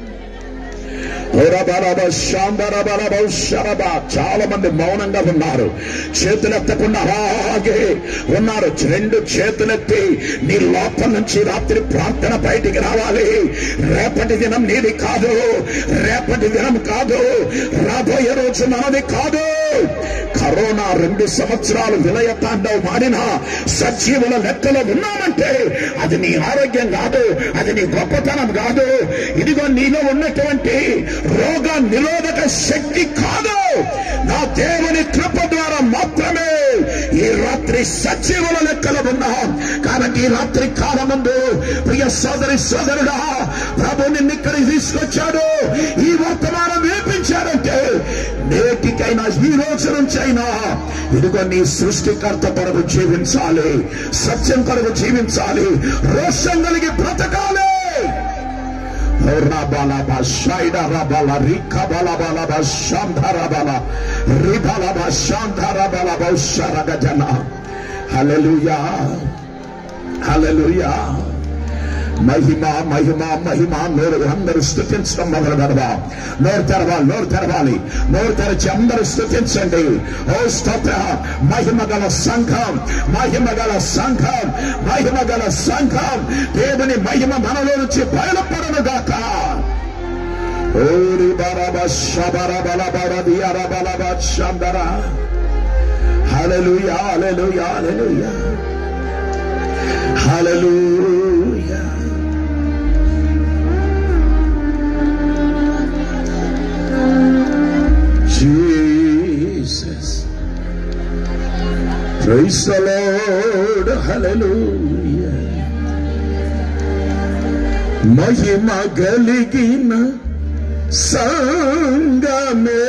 రబరబ శాంబరబరబ శరబ. చాలా మంది మౌనంగా ఉన్నారు చేతులెత్తకుండా అలాగే ఉన్నారు రెండు చేతులెత్తి నీ లోపల నుంచి రాత్రి ప్రార్థన బయటికి రావాలి రేపటి దినం నీది కాదు రేపటి దినం కాదు రాబోయే రోజు మనది కాదు కరోనా రెండు సంవత్సరాలు విలయ తాండవ మాడిన సజీవుల లెక్కలో ఉన్నామంటే అది నీ ఆరోగ్యం కాదు అది నీ గొప్పతనం కాదు ఇదిగో నీలో ఉన్నటువంటి రోగ నిరోధక శక్తి కాదు నా దేవుని కృప ద్వారా మాత్రమే ఈ రాత్రి సజీవుల లెక్కలో ఉన్నాం కాబట్టి ఈ రాత్రి కాలమందు ప్రియ సోదరి సోదరుడా ప్రభు నిన్ను ఇక్కడికి తీసుకొచ్చాడు ఈ వర్తమానం వినిపించాడంటే నేటికైనా ఈ రోజు నుంచి అయినా ఇదిగో నీ సృష్టికర్త కొరకు జీవించాలి సత్యం కొరకు జీవించాలి రోషం కలిగి బ్రతకాలి Rabalaba Shaida Rabala Rika Balabalaba Shandarabala Ribalaba Shandarabala Sharagajana Hallelujah Hallelujah మహిమ మహిమ మహిమ నోరు అందరూ స్థుతించడం మొదలు పెడదాం నోరు తెరవాలి నోరు తెరవాలి నోరు తెరచి అందరూ స్థుతించండి ఓ స్తోత్ర మహిమ గల సంఘం మహిమ గల సంఘం మహిమ గల సంఘం దేవుని మహిమ మనలో నుంచి బయలుపడను గాక ఓరి బరబ శబర బల బర దియర బల బ శంబర హల్లెలూయా హల్లెలూయా హల్లెలూయా హల్లెలూయా Jesus. Praise the Lord. Hallelujah. మహిమ కలిగిన సంగమే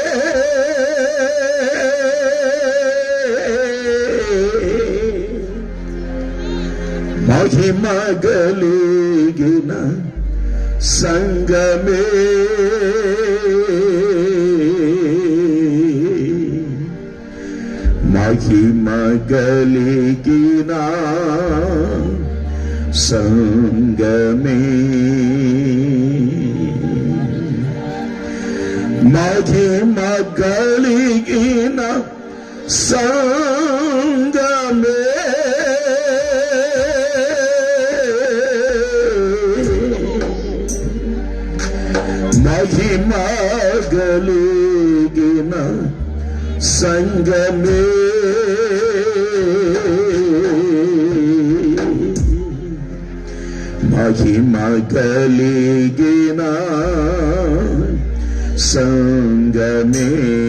మహిమ గలిగిన సంగమే మహిమ గలిగిన సంగమే మహిమ గలిగిన సంగమే మహిమ గలిగిన సంగమే మహిమ కలిగిన సంగమే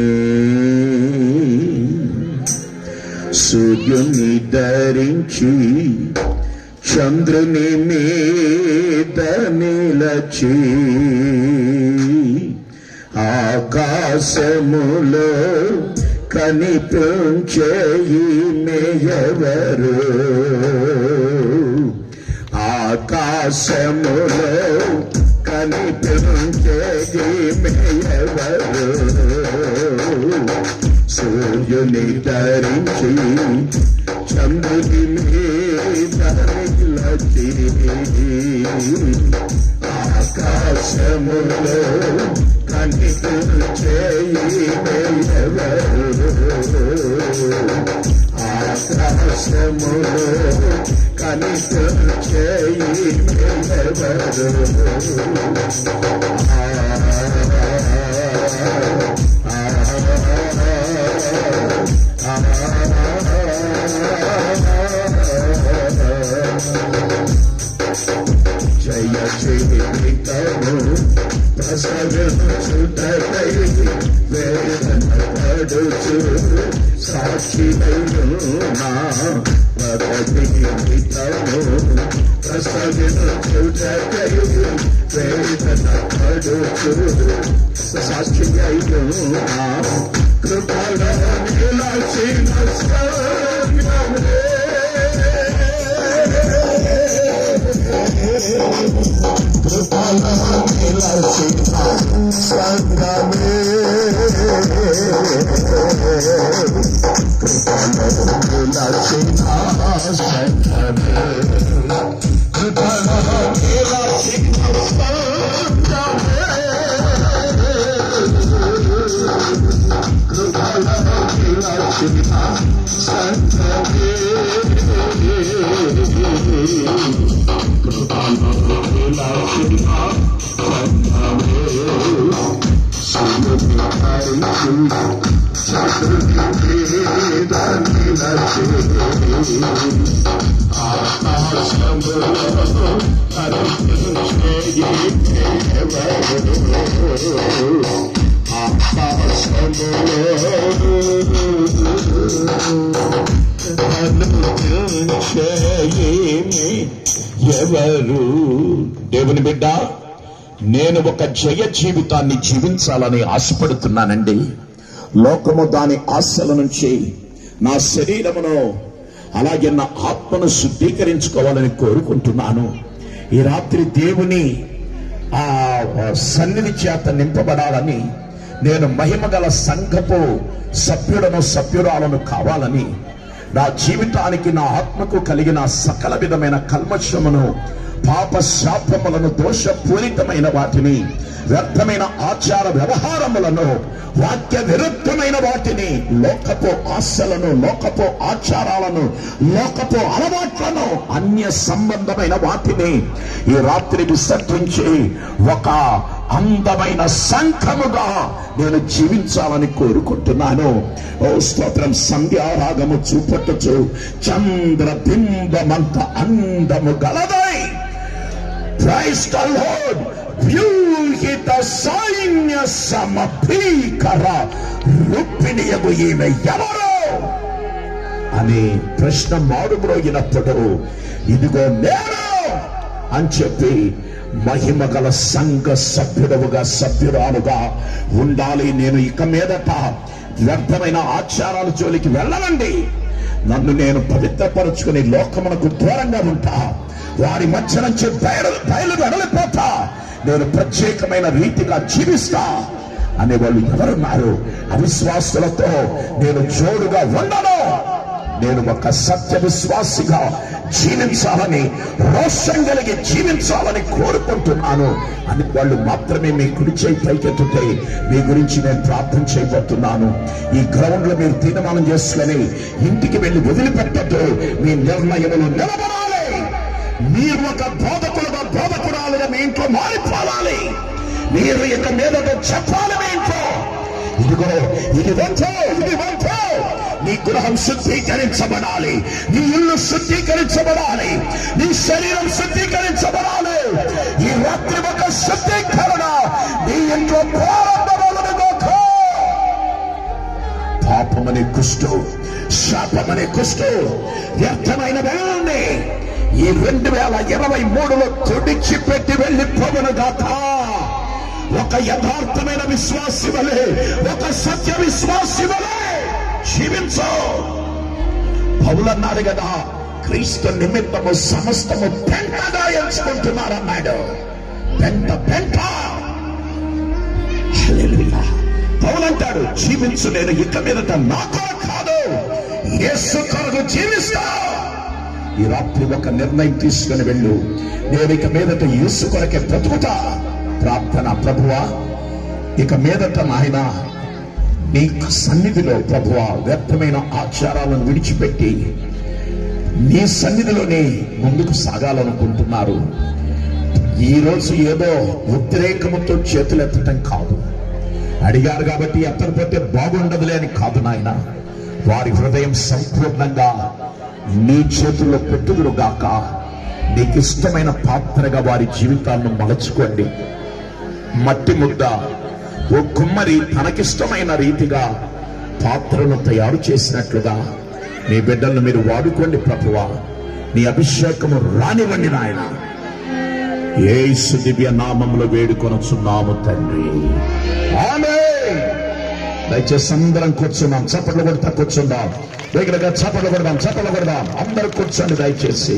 సూర్యుని ధరించి చంద్రుని మీద నిలచి ఆకాశములో కనిపించేయి మేయవరు ఆకాశములో కనిపించేది మేయవరు సూర్యుని ధరించి చంద్రుని మీద నిలచి ఆకాశములో కనిపించేయి మేయవరు ఆకాశములో కనిపించేయి మేయవరు జయ జీవితము ప్రసరించుటకై వేదన పడుచు సాక్షినైనా పద జీవితము ప్రసరించుటకై వేదన పడుచు సాక్షినైనా కృపల నిలచిన సంగమే ఎవరు దేవుని బిడ్డ నేను ఒక జయ జీవితాన్ని జీవించాలని ఆశపడుతున్నానండి లోకము దాని ఆశల నుంచి నా శరీరమును అలాగే నా ఆత్మను శుద్ధీకరించుకోవాలని కోరుకుంటున్నాను ఈ రాత్రి దేవుని ఆ సన్నిధి చేత నింపబడాలని నేను మహిమ గల సంఘపు సభ్యుడను సభ్యురాలను కావాలని నా జీవితానికి నా ఆత్మకు కలిగిన సకల విధమైన కల్మషమును పాప శాపములను దోషపూరితమైన వాటిని వ్యర్థమైన ఆచార వ్యవహారములను వాక్య విరుద్ధమైన వాటిని లోకపు ఆశలను లోకపు ఆచారాలను లోకపు అలవాట్లను అన్య సంబంధమైన వాటిని ఈ రాత్రి విసర్జించి ఒక అందమైన సంఘముగా నేను జీవించాలని కోరుకుంటున్నాను ఓ స్తోత్రం సంధ్యారాగము చూపట్టుచు చంద్రబింబమంత అందము గలదై ప్రైస్ ద లార్డ్ వ్యూహిత సైన్య సమభీకర రుక్మిణియగు ఈమె ఎవరు అని ప్రశ్న మారుమ్రోగినప్పుడు ఇదిగో నేను అని చెప్పి మహిమ గల సంఘ సభ్యుడవుగా సభ్యురాలుగా ఉండాలి నేను ఇక మీదట వ్యర్థమైన ఆచారాల జోలికి వెళ్ళనండి నన్ను నేను పవిత్రపరుచుకుని లోకమునకు దూరంగా ఉంటా వారి మధ్య నుంచి బయలు బయలు వెడలిపోతా నేను ప్రత్యేకమైన రీతిగా జీవిస్తా అనేవాళ్ళు ఎవరున్నారు అవిశ్వాసులతో నేను జోడుగా ఉండను నేను ఒక సత్య విశ్వాసిగా జీవించాలని రోషం కలిగి జీవించాలని కోరుకుంటున్నాను అని వాళ్ళు మాత్రమే మీ కుడి చేయి పైకెత్తుతే మీ గురించి నేను ప్రార్థన చేయబోతున్నాను ఈ గ్రౌండ్ లో మీరు తీర్మానం చేసుకుని ఇంటికి వెళ్ళి వదిలిపెట్టద్దు మీ నిర్ణయములు నిలబడాలి మీరు ఒక బోధకులుగా బోధకురాలుగా మీ ఇంట్లో మారిపోవాలి మీరు ఇక మీదట చెప్పాలి మీ ఇంట్లో ఇదిగో ఇది వంచో ఇది వంచో నీ గృహం శుద్ధీకరించబడాలి నీ ఇల్లు శుద్ధీకరించబడాలి నీ శరీరం శుద్ధీకరించబడాలి ఈ రాత్రి ఒక శుద్ధీకరణ నీ ఇంట్లో ప్రారంభమవునుగాక. పాపమనే కుష్టు శాపమనే కుష్టు వ్యర్థమైన వెళ్ళండి ఈ రెండు వేల ఇరవై మూడులో తుడిచిపెట్టి వెళ్ళిపోవను గాక ఒక యథార్థమైన విశ్వాసి వలె ఒక సత్య విశ్వాసి వలె జీవించు పౌలన్నాడు కదా క్రీస్తు నిమిత్తము సమస్తము పెంటగా ఎంచుకుంటున్నారన్నాడు పెంట పెంట హల్లెలూయా. పౌలంటాడు జీవించు నేను ఇక మీదట నా కొరకు కాదు యేసు కొరకు జీవిస్తా ఈ రాత్రి ఒక నిర్ణయం తీసుకుని వెళ్ళు నేను ఇక మీదట యేసు కొరకే బ్రతుకుతా ప్రార్థన ప్రభువా ఇక మీదట నాయన నీ సన్నిధిలో ప్రభువా వ్యర్థమైన ఆచారాలను విడిచిపెట్టి నీ సన్నిధిలోనే ముందుకు సాగాలనుకుంటున్నారు ఈ రోజు ఏదో ఉద్రేకముతో చేతులెత్తటం కాదు అడిగారు కాబట్టి ఎత్తకపోతే బాగుండదులే అని కాదు నాయన వారి హృదయం సంపూర్ణంగా నీ చేతుల్లో పెట్టుదురు గాక నీకు ఇష్టమైన పాత్రగా వారి జీవితాలను మలచుకోండి మట్టి ముద్ద ఓ కుమ్మరి తనకిష్టమైన రీతిగా పాత్రను తయారు చేసినట్లుగా నీ బిడ్డలను మీరు వాడుకోండి ప్రభువా నీ అభిషేకము రానివ్వండి నాయన ఏసు దివ్య నామంలో వేడుకొనొచ్చున్నాము తండ్రి ఆమేన్. దయచేసి అందరం కూర్చున్నాం చప్పట్లు కొడతా కూర్చుందాం దగ్గరగా చప్పట్లు కొడదాం చప్పట్లు కొడదాం అందరూ కూర్చోండి దయచేసి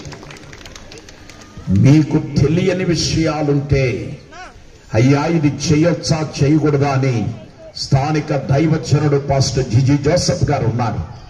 మీకు తెలియని విషయాలుంటే అయ్యా ఇది చేయొచ్చా చేయకూడదా అని స్థానిక దైవచనుడు పాస్టర్ జిజి జోసఫ్ గారు ఉన్నారు